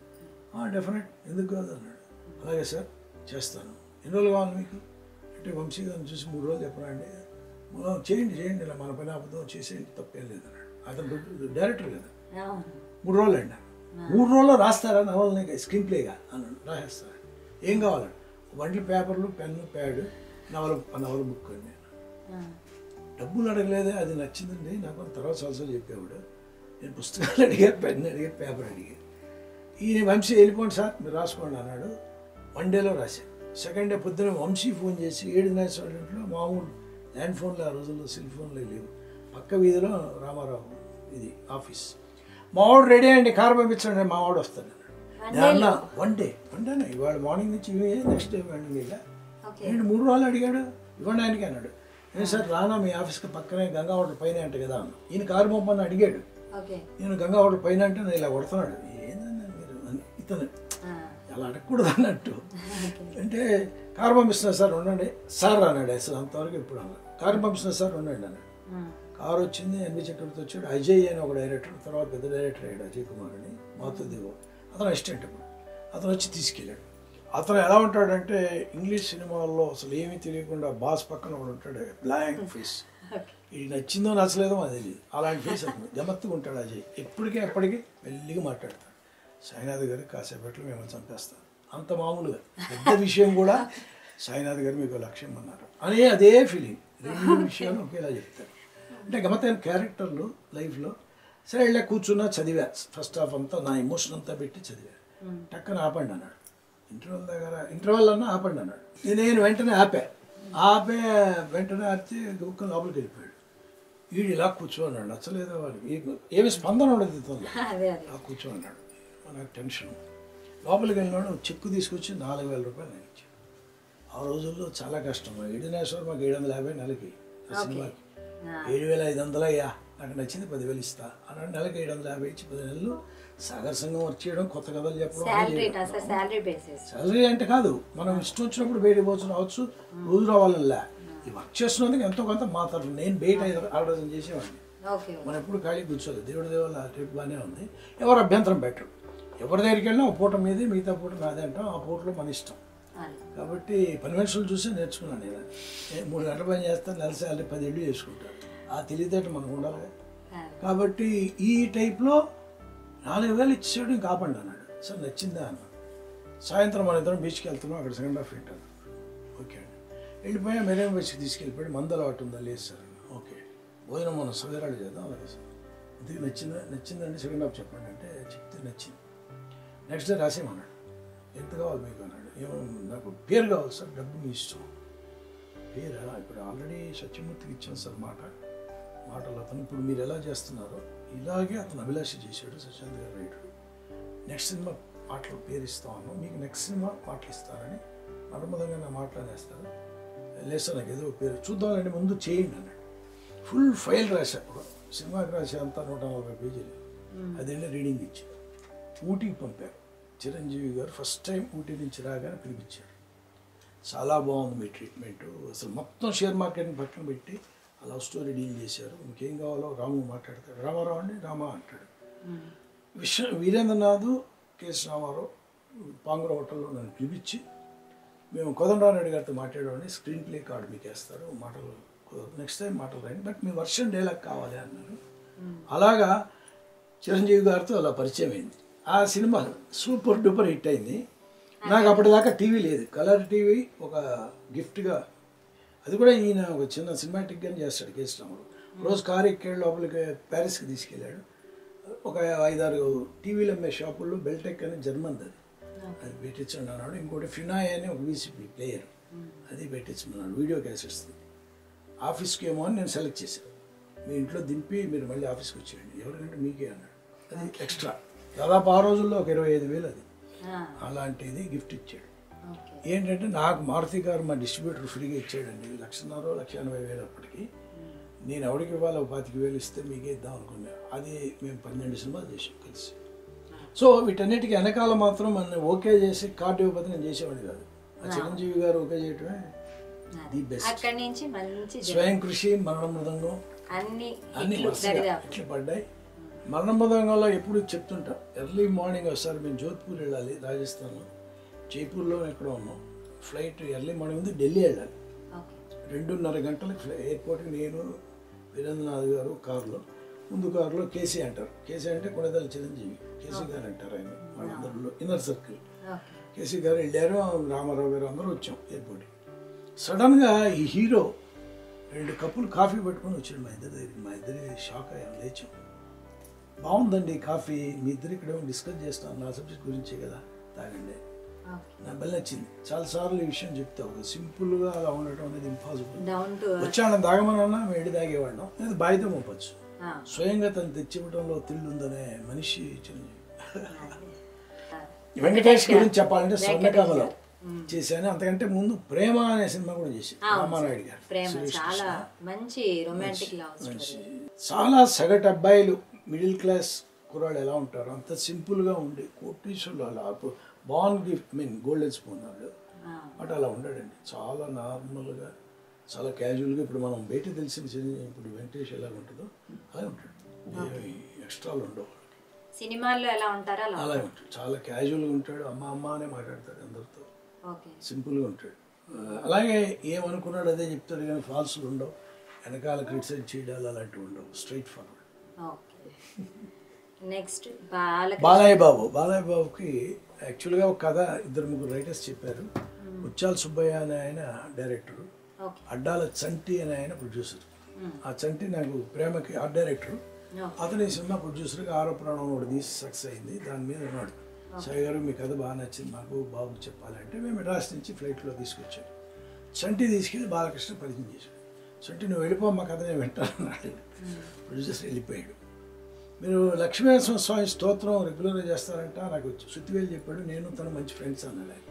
డెఫినెట్ ఎందుకు కాదు అన్నాడు అలాగే సార్ చేస్తాను ఎన్ని రోజులు కావాలి మీకు అంటే వంశీ గారిని చూసి మూడు రోజులు చెప్పరా అండి "ఆ, చేయండి చేయండి ఇలా మన పని అబద్ధం చేసేయండి తప్పేం లేదు అన్నాడు అతను డైరెక్టర్ కదా అవును మూడు రోజులు అండి మూడు రోజుల్లో రాస్తారా నవల్ని స్క్రీన్ ప్లేగా అన్నాడు రాసేస్తారా ఏం కావాలండి వంటల పేపర్లు పెన్ను ప్యాడ్ నవల నవల బుక్ అండి ఆ, డబ్బులు అడగలేదే అది నచ్చిందండి నాకు అని తర్వాత సంవత్సరాలు చెప్పేవాడు నేను పుస్తకాలు అడిగా పెన్ అడిగా పేపర్ అడిగా ఈయన వంశీ వెళ్ళిపోండి సార్ మీరు రాసుకోండి అన్నాడు వన్ డేలో రాశాను సెకండ్ డే పొద్దున వంశీ ఫోన్ చేసి ఏడు నాయకుల ఇంట్లో మామూలు ల్యాండ్ ఫోన్లు ఆ రోజుల్లో సెల్ ఫోన్లు లేవు పక్క వీధిలో రామారావు ఇది ఆఫీస్ మావాడు రెడీ అండి కారు పంపించండి మా వాడు వస్తాడు అన్నాడు నేను అన్నా వన్ డే వన్ డేనా ఇవాళ మార్నింగ్ నుంచి నెక్స్ట్ డే మార్నింగ్ ఇలా ఓకే ఏంటి మూడు రోజులు అడిగాడు ఇవ్వండి ఆయనకి అన్నాడు నేను సార్ రానా మీ ఆఫీస్కి పక్కనే గంగా హోటల్ పైన అంట కదా అన్న ఈయన కారు పంపని అడిగాడు ఓకే నేను గంగా హోటల్ పైన అంటే నేను ఇలా కొడుతున్నాడు ఏందన్నా మీరు అని ఇతను ఆ, అలా అడగకూడదు అన్నట్టు అంటే కారు పంపిస్తున్నా సార్ ఉండండి సార్ అన్నాడు అసలు అంతవరకు ఇప్పుడు అన్నాడు కారు పంపిస్తున్నా సార్ ఉండండి అన్నాడు ఆ, కారు వచ్చింది ఎన్వి చక్రవర్తి వచ్చాడు అజయ్ అని ఒక డైరెక్టర్ తర్వాత పెద్ద డైరెక్టర్ అయ్యాడు అజయ్ కుమార్ అని మాతృదేవ్ అతను అసిస్టెంట్ ఇప్పుడు అతను వచ్చి తీసుకెళ్ళాడు అతను ఎలా ఉంటాడంటే ఇంగ్లీష్ సినిమాల్లో అసలు ఏమీ తెలియకుండా బాస్ పక్కన ఒకడు ఉంటాడు బ్లాంక్ ఫేస్ ఓకే ఇది నచ్చిందో నచ్చలేదో అది తెలియదు అలాంటి ఫేస్ అతను గమత్తుగా ఉంటాడు అజయ్ ఎప్పటికీ ఎప్పటికీ మెల్లిగా మాట్లాడతాడు సాయినాథ్ గారు కాసేపట్లో మిమ్మల్ని చంపేస్తాను అంత మామూలుగా పెద్ద విషయం కూడా సాయినాథ్ గారు మీకు లక్ష్యం అన్నారు అనే అదే ఫీలింగ్ రెండు విషయాలు ఒకేలా చెప్తారు అంటే గమతైన క్యారెక్టర్లు లైఫ్లో సరే ఇలా కూర్చున్నా చదివా ఫస్ట్ హాఫ్ అంతా నా ఎమోషన్ అంతా పెట్టి చదివా టక్కన ఆపండి అన్నాడు ఇంటర్వెల్ దగ్గర ఇంటర్వెల్ అన్నా ఆపండి అన్నాడు నేను వెంటనే ఆపా ఆపే వెంటనే ఆపితే గుక్క లోపలికి వెళ్ళిపోయాడు వీడు ఇలా కూర్చోన్నాడు నచ్చలేదు వాడికి ఏ- ఏమి స్పందన ఉండదు ఇతనిలో అదే అదే ఇలా కూర్చోన్నాడు నాకు టెన్షన్ లోపలికి వెళ్ళినాడు చెక్కు తీసుకొచ్చి నాలుగు వేల రూపాయలు నేను ఇచ్చాను ఆ రోజుల్లో చాలా కష్టం ఏడునేశ్వరం మాకు ఏడు వందల యాభై నెలకి ఆ సినిమాకి ఆ, ఏడు వేల ఐదు వందలు అయ్యా నాకు నచ్చింది పదివేలు ఇస్తా అన్నాడు నెలకి ఏడు వందల యాభై ఇచ్చి పది నెలలు సాగర్ సంఘం వర్క్ చేయడం కొత్త కథలు చెప్పడం అన్నీ శాలరీ చేయడం. సార్ శాలరీ బేసిస్ శాలరీ అంటే కాదు మనం ఇష్టం వచ్చినప్పుడు బయటకు పోవచ్చు రావచ్చు రోజు రావాలనిలే ఈ వర్క్ చేస్తున్నందుకు ఎంతో కొంత మా తరఫున నేను బయట ఆర్డర్ చేసేవాడిని ఓకే మనం ఎప్పుడు ఖాళీ కూర్చోలేదు దేవుడి దేవాల ట్రిప్ బాగానే ఉంది ఎవరు అభ్యంతరం పెట్టరు ఎవరి దగ్గరికి వెళ్ళినా ఒక పూట మీదే మిగతా పూట నాదే అంటాం ఆ పూటలో మన ఇష్టం అది కాబట్టి పని మనుషులు చూసి నేర్చుకున్నాను నేను ఏ మూడు గంటల పని చేస్తాను నెల శాలరీ పది ఇళ్ళు చేసుకుంటాను ఆ తెలివితేట మనకు ఉండాలి కదా. అది. కాబట్టి ఈ టైప్లో నాలుగు వేలు ఇచ్చేసాడు ఇంకా ఆపండి అన్నాడు సార్ నచ్చిందా అన్న సాయంత్రం మన ఇద్దరం బీచ్కి వెళ్తున్నాం అక్కడ సెకండ్ హాఫ్ వింటాను ఓకే అండి వెళ్ళిపోయా మెరేం బీచ్కి తీసుకెళ్ళిపోయి మందు అలవాటు ఉందా లేదు సార్ అన్న ఓకే భోజనం మనం సదరాడు చేద్దాం అలాగే సార్ ఇంతకు నచ్చిందా నచ్చిందండి సెకండ్ హాఫ్ చెప్పండి అంటే చెప్తే నచ్చింది నెక్స్ట్ డే రాసేమన్నాడు ఎంత కావాలి మీకు అన్నాడు ఏమో నాకు పేరు కావాలి సార్ డబ్బు మీ ఇష్టం పేరా ఇప్పుడు ఆల్రెడీ సత్యమూర్తికి ఇచ్చాను సార్ మాట మాటలు అతను ఇప్పుడు మీరు ఎలా చేస్తున్నారో ఇలాగే అతను అభిలాష చేశాడు సత్యానంద గారు రైటర్ నెక్స్ట్ సినిమా మాటలు పేరు ఇస్తా ఉన్నాం మీకు నెక్స్ట్ సినిమా మాటలు ఇస్తానని నర్మదంగా నా మాట్లాడేస్తారు లేదు నాకు ఏదో పేరు చూద్దామండి ముందు చేయండి అన్నాడు ఫుల్ ఫైల్ రాశా ఒక సినిమాకి రాసే అంతా నూట నలభై పేజీలు అదేంటి రీడింగ్ ఇచ్చారు ఊటీకి పంపారు చిరంజీవి గారు ఫస్ట్ టైం ఊటీ నుంచి రాగానే పిలిపించారు చాలా బాగుంది మీ ట్రీట్మెంట్ అసలు మొత్తం షేర్ మార్కెట్ని పక్కన పెట్టి ఆ లవ్ స్టోరీ డీల్ చేశారు ఇంకేం కావాలో రాము మాట్లాడతాడు రామారావు అండి రామా అంటాడు విశ్వ వీరేంద్రనాథ్ కేఎస్ రామారావు పాంగుర హోటల్లో నన్ను పిలిపించి మేము కోదండరారెడ్డి గారితో మాట్లాడేవాడిని స్క్రీన్ ప్లే కార్డు మీకు వేస్తారు మాటలు కుదరదు నెక్స్ట్ టైం మాటలు రాయండి బట్ మీ వర్షన్ డైలాగ్ కావాలి అన్నారు అలాగా చిరంజీవి గారితో అలా పరిచయం అయింది ఆ సినిమా సూపర్ డూపర్ హిట్ అయింది నాకు అప్పటిదాకా టీవీ లేదు కలర్ టీవీ ఒక గిఫ్ట్గా అది కూడా ఈయన ఒక చిన్న సినిమాటిక్గా చేస్తాడు కేసు రాముడు రోజు కారు ఎక్కాడు లోపలికి ప్యారిస్కి తీసుకెళ్ళాడు ఒక ఐదారు టీవీలు అమ్మే షాపుల్లో బెల్టెక్ అని జర్మన్ అది అది పెట్టించండి అన్నాడు ఇంకోటి ఫినాయ్ అని ఒక వీసీపీ ప్లేయర్ అది పెట్టించమన్నాడు వీడియో క్యాసెట్స్ ఆఫీస్కి ఏమో అని నేను సెలెక్ట్ చేశాను మీ ఇంట్లో దింపి మీరు మళ్ళీ ఆఫీస్కి వచ్చేయండి ఎవరికంటే మీకే అన్నాడు అది ఎక్స్ట్రా దాదాపు ఆ రోజుల్లో ఒక ఇరవై ఐదు వేలు అది అలాంటిది గిఫ్ట్ ఇచ్చాడు ఓకే ఏంటంటే నాకు మారుతి గారు మా డిస్ట్రిబ్యూటర్ ఫ్రీగా ఇచ్చాడండి లక్షన్నర లక్ష ఎనభై వేలు అప్పటికి నేను ఎవరికి ఇవ్వాలి ఒక పాతిక వేలు ఇస్తే మీకే ఇద్దాం అనుకున్నా అది మేము పన్నెండు సినిమాలు చేసాం కలిసి సో వీటన్నిటికీ వెనకాల మాత్రం మన ఓకే చేసి కార్డు ఇవ్వకపోతే నేను చేసేవాడిని కాదు ఆ చిరంజీవి గారు ఓకే చేయటమే ది బెస్ట్ అక్కడి నుంచి మంచి జ- స్వయం కృషి మరణ మృదంగం అన్ని అన్ని ఇట్లు వరుసగా దరిదాపు ఇట్లా పడ్డాయి మరణ మృదంగంలో ఎప్పుడు చెప్తుంటా ఎర్లీ మార్నింగ్ ఒకసారి మేము జోధ్పూర్ వెళ్ళాలి రాజస్థాన్లో జైపూర్లో ఎక్కడో ఉన్నాం ఫ్లైట్ ఎర్లీ మార్నింగ్ ఉంది ఢిల్లీ వెళ్ళాలి ఓకే రెండున్నర గంటలకు ఫ్లై ఎయిర్పోర్ట్కి నేను వీరేంద్రనాథ్ గారు కారులో ముందు కారులో కేసీ అంటారు కేసీ అంటే కొనదల చిరంజీవి కేసీ గారు అంటారు ఆయన వాళ్ళందరిలో ఇన్నర్ సర్కిల్ ఓకే కేసీ గారు వెళ్ళారు రామారావు గారు అందరూ వచ్చాం ఎయిర్పోర్ట్కి సడన్గా ఈ హీరో రెండు కప్పులు కాఫీ పెట్టుకొని వచ్చాడు మా ఇద్దరి దగ్గరికి మా ఇద్దరి షాక్ అయ్యాం లేచాం బాగుందండి కాఫీ మీ ఇద్దరు ఇక్కడ డిస్కస్ చేస్తాం నా సబ్జెక్ట్ గురించే కదా తాగండి ఓకే నా బల్ల నచ్చింది చాలాసార్లు ఈ విషయం చెప్తా ఒక సింపుల్గా అలా ఉండటం అనేది ఇంపాసిబుల్ డౌన్ టు వచ్చాడని తాగమనన్నా వేడి తాగేవాళ్ళం లేదా బాయితో పంపచ్చు స్వయంగా తను తెచ్చివ్వడంలో తిల్లు ఉందనే మనిషి చిరంజీవి వెంకటేష్ గురించి చెప్పాలంటే స్వర్ణకమలం చేశాను అంతకంటే ముందు ప్రేమ అనే సినిమా కూడా చేశాను రామానాయుడు గారు ప్రేమ సురేష్ చాలా మంచి రొమాంటిక్ లవ్ మనిషి స్టోరీ చాలా సగటు అబ్బాయిలు మిడిల్ క్లాస్ కుర్రాళ్ళు ఎలా ఉంటారు అంత సింపుల్గా ఉండి కోటీశ్వరులు అలా born gift mean golden spoon వాళ్ళు బట్ అలా ఉండడండి చాలా నార్మల్గా చాలా క్యాజువల్గా ఇప్పుడు మనం బయట తెలిసిన చిన్న- ఇప్పుడు వెంకటేష్ ఎలా ఉంటుందో అలా ఉంటాడు ఏమి ఎక్స్ట్రాలు ఉండవు సినిమాల్లో ఎలా ఉంటారో అలా అలా ఉంటాడు చాలా క్యాజువల్గా ఉంటాడు అమ్మ అమ్మ అనే మాట్లాడతాడు అందరితో ఓకే సింపుల్గా ఉంటాడు ఆ, అలాగే ఏమనుకున్నాడు అదే చెప్తాడు కానీ ఫాల్స్లు ఉండవు వెనకాల క్రిటిసైజ్ చేయడాలు అలాంటివి ఉండవు straight forward okay next Bala Balayya Babu Balayya బాబుకి యాక్చువల్గా ఒక కథ ఇద్దరు ముగ్గురు రైటర్స్ చెప్పారు ముత్యాల సుబ్బయ్య అనే ఆయన డైరెక్టర్ ఓకే అడ్డాల చంటి అనే ఆయన ప్రొడ్యూసర్ ఆ చంటి నాకు ప్రేమకి ఆర్ట్ డైరెక్టర్ అతని సినిమా ప్రొడ్యూసర్గా ఆరో ప్రాణం ఒకటి తీసి సక్సెస్ అయింది దాని మీద ఉన్నాడు సాయి గారు మీ కథ బాగా నచ్చింది మాకు బాబుకి చెప్పాలంటే మేము మెడ్రాస్ నుంచి ఫ్లైట్లో తీసుకొచ్చాం చంటి తీసుకెళ్ళి బాలకృష్ణ పరిచయం చేశాడు చంటి నువ్వు వెళ్ళిపో మా కథ నేను వింటానన్నాడు ప్రొడ్యూసర్ వెళ్ళిపోయాడు మీరు లక్ష్మీనరసింహ స్వామి స్తోత్రం రెగ్యులర్గా చేస్తారంట నాకు శృతివేలు చెప్పాడు నేను తను మంచి ఫ్రెండ్స్ అన్నాడు ఆయన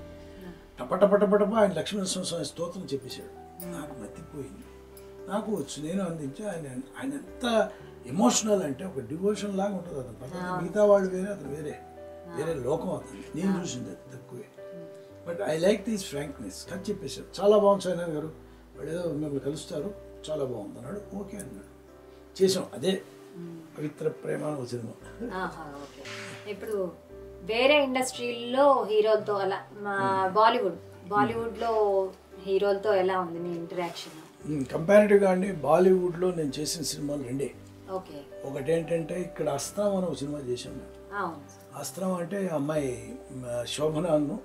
టపటపటపటప ఆయన లక్ష్మీనరసింహ స్వామి స్తోత్రం చెప్పేశాడు నాకు మతిపోయింది నాకు వచ్చు నేను అందించి ఆయన ఆయన ఎంత ఎమోషనల్ అంటే ఒక డివోషన్ లాగా ఉంటుంది అతను పక్కన మిగతా వాళ్ళు వేరే అతను వేరే వేరే లోకం అతను నేను చూసింది అది తక్కువే but I like these frankness అని చెప్పేశారు చాలా బాగుంది సాయినాథ్ గారు వాడు ఏదో మిమ్మల్ని కలుస్తారు చాలా బాగుంది అన్నాడు ఓకే అన్నాడు చేసాం అదే పవిత్ర ప్రేమ అని ఒక సినిమా ఆహా, ఓకే ఇప్పుడు వేరే ఇండస్ట్రీల్లో హీరోలతో అలా మా బాలీవుడ్ బాలీవుడ్లో హీరోలతో ఎలా ఉంది మీ ఇంటరాక్షన్ కంపారిటివ్గా అండి బాలీవుడ్లో నేను చేసిన సినిమాలు రెండే ఓకే ఒకటి ఏంటంటే ఇక్కడ అస్త్రం అని ఒక సినిమా చేశాను నేను. అవును అస్త్రం అంటే అమ్మాయి మ, శోభనాను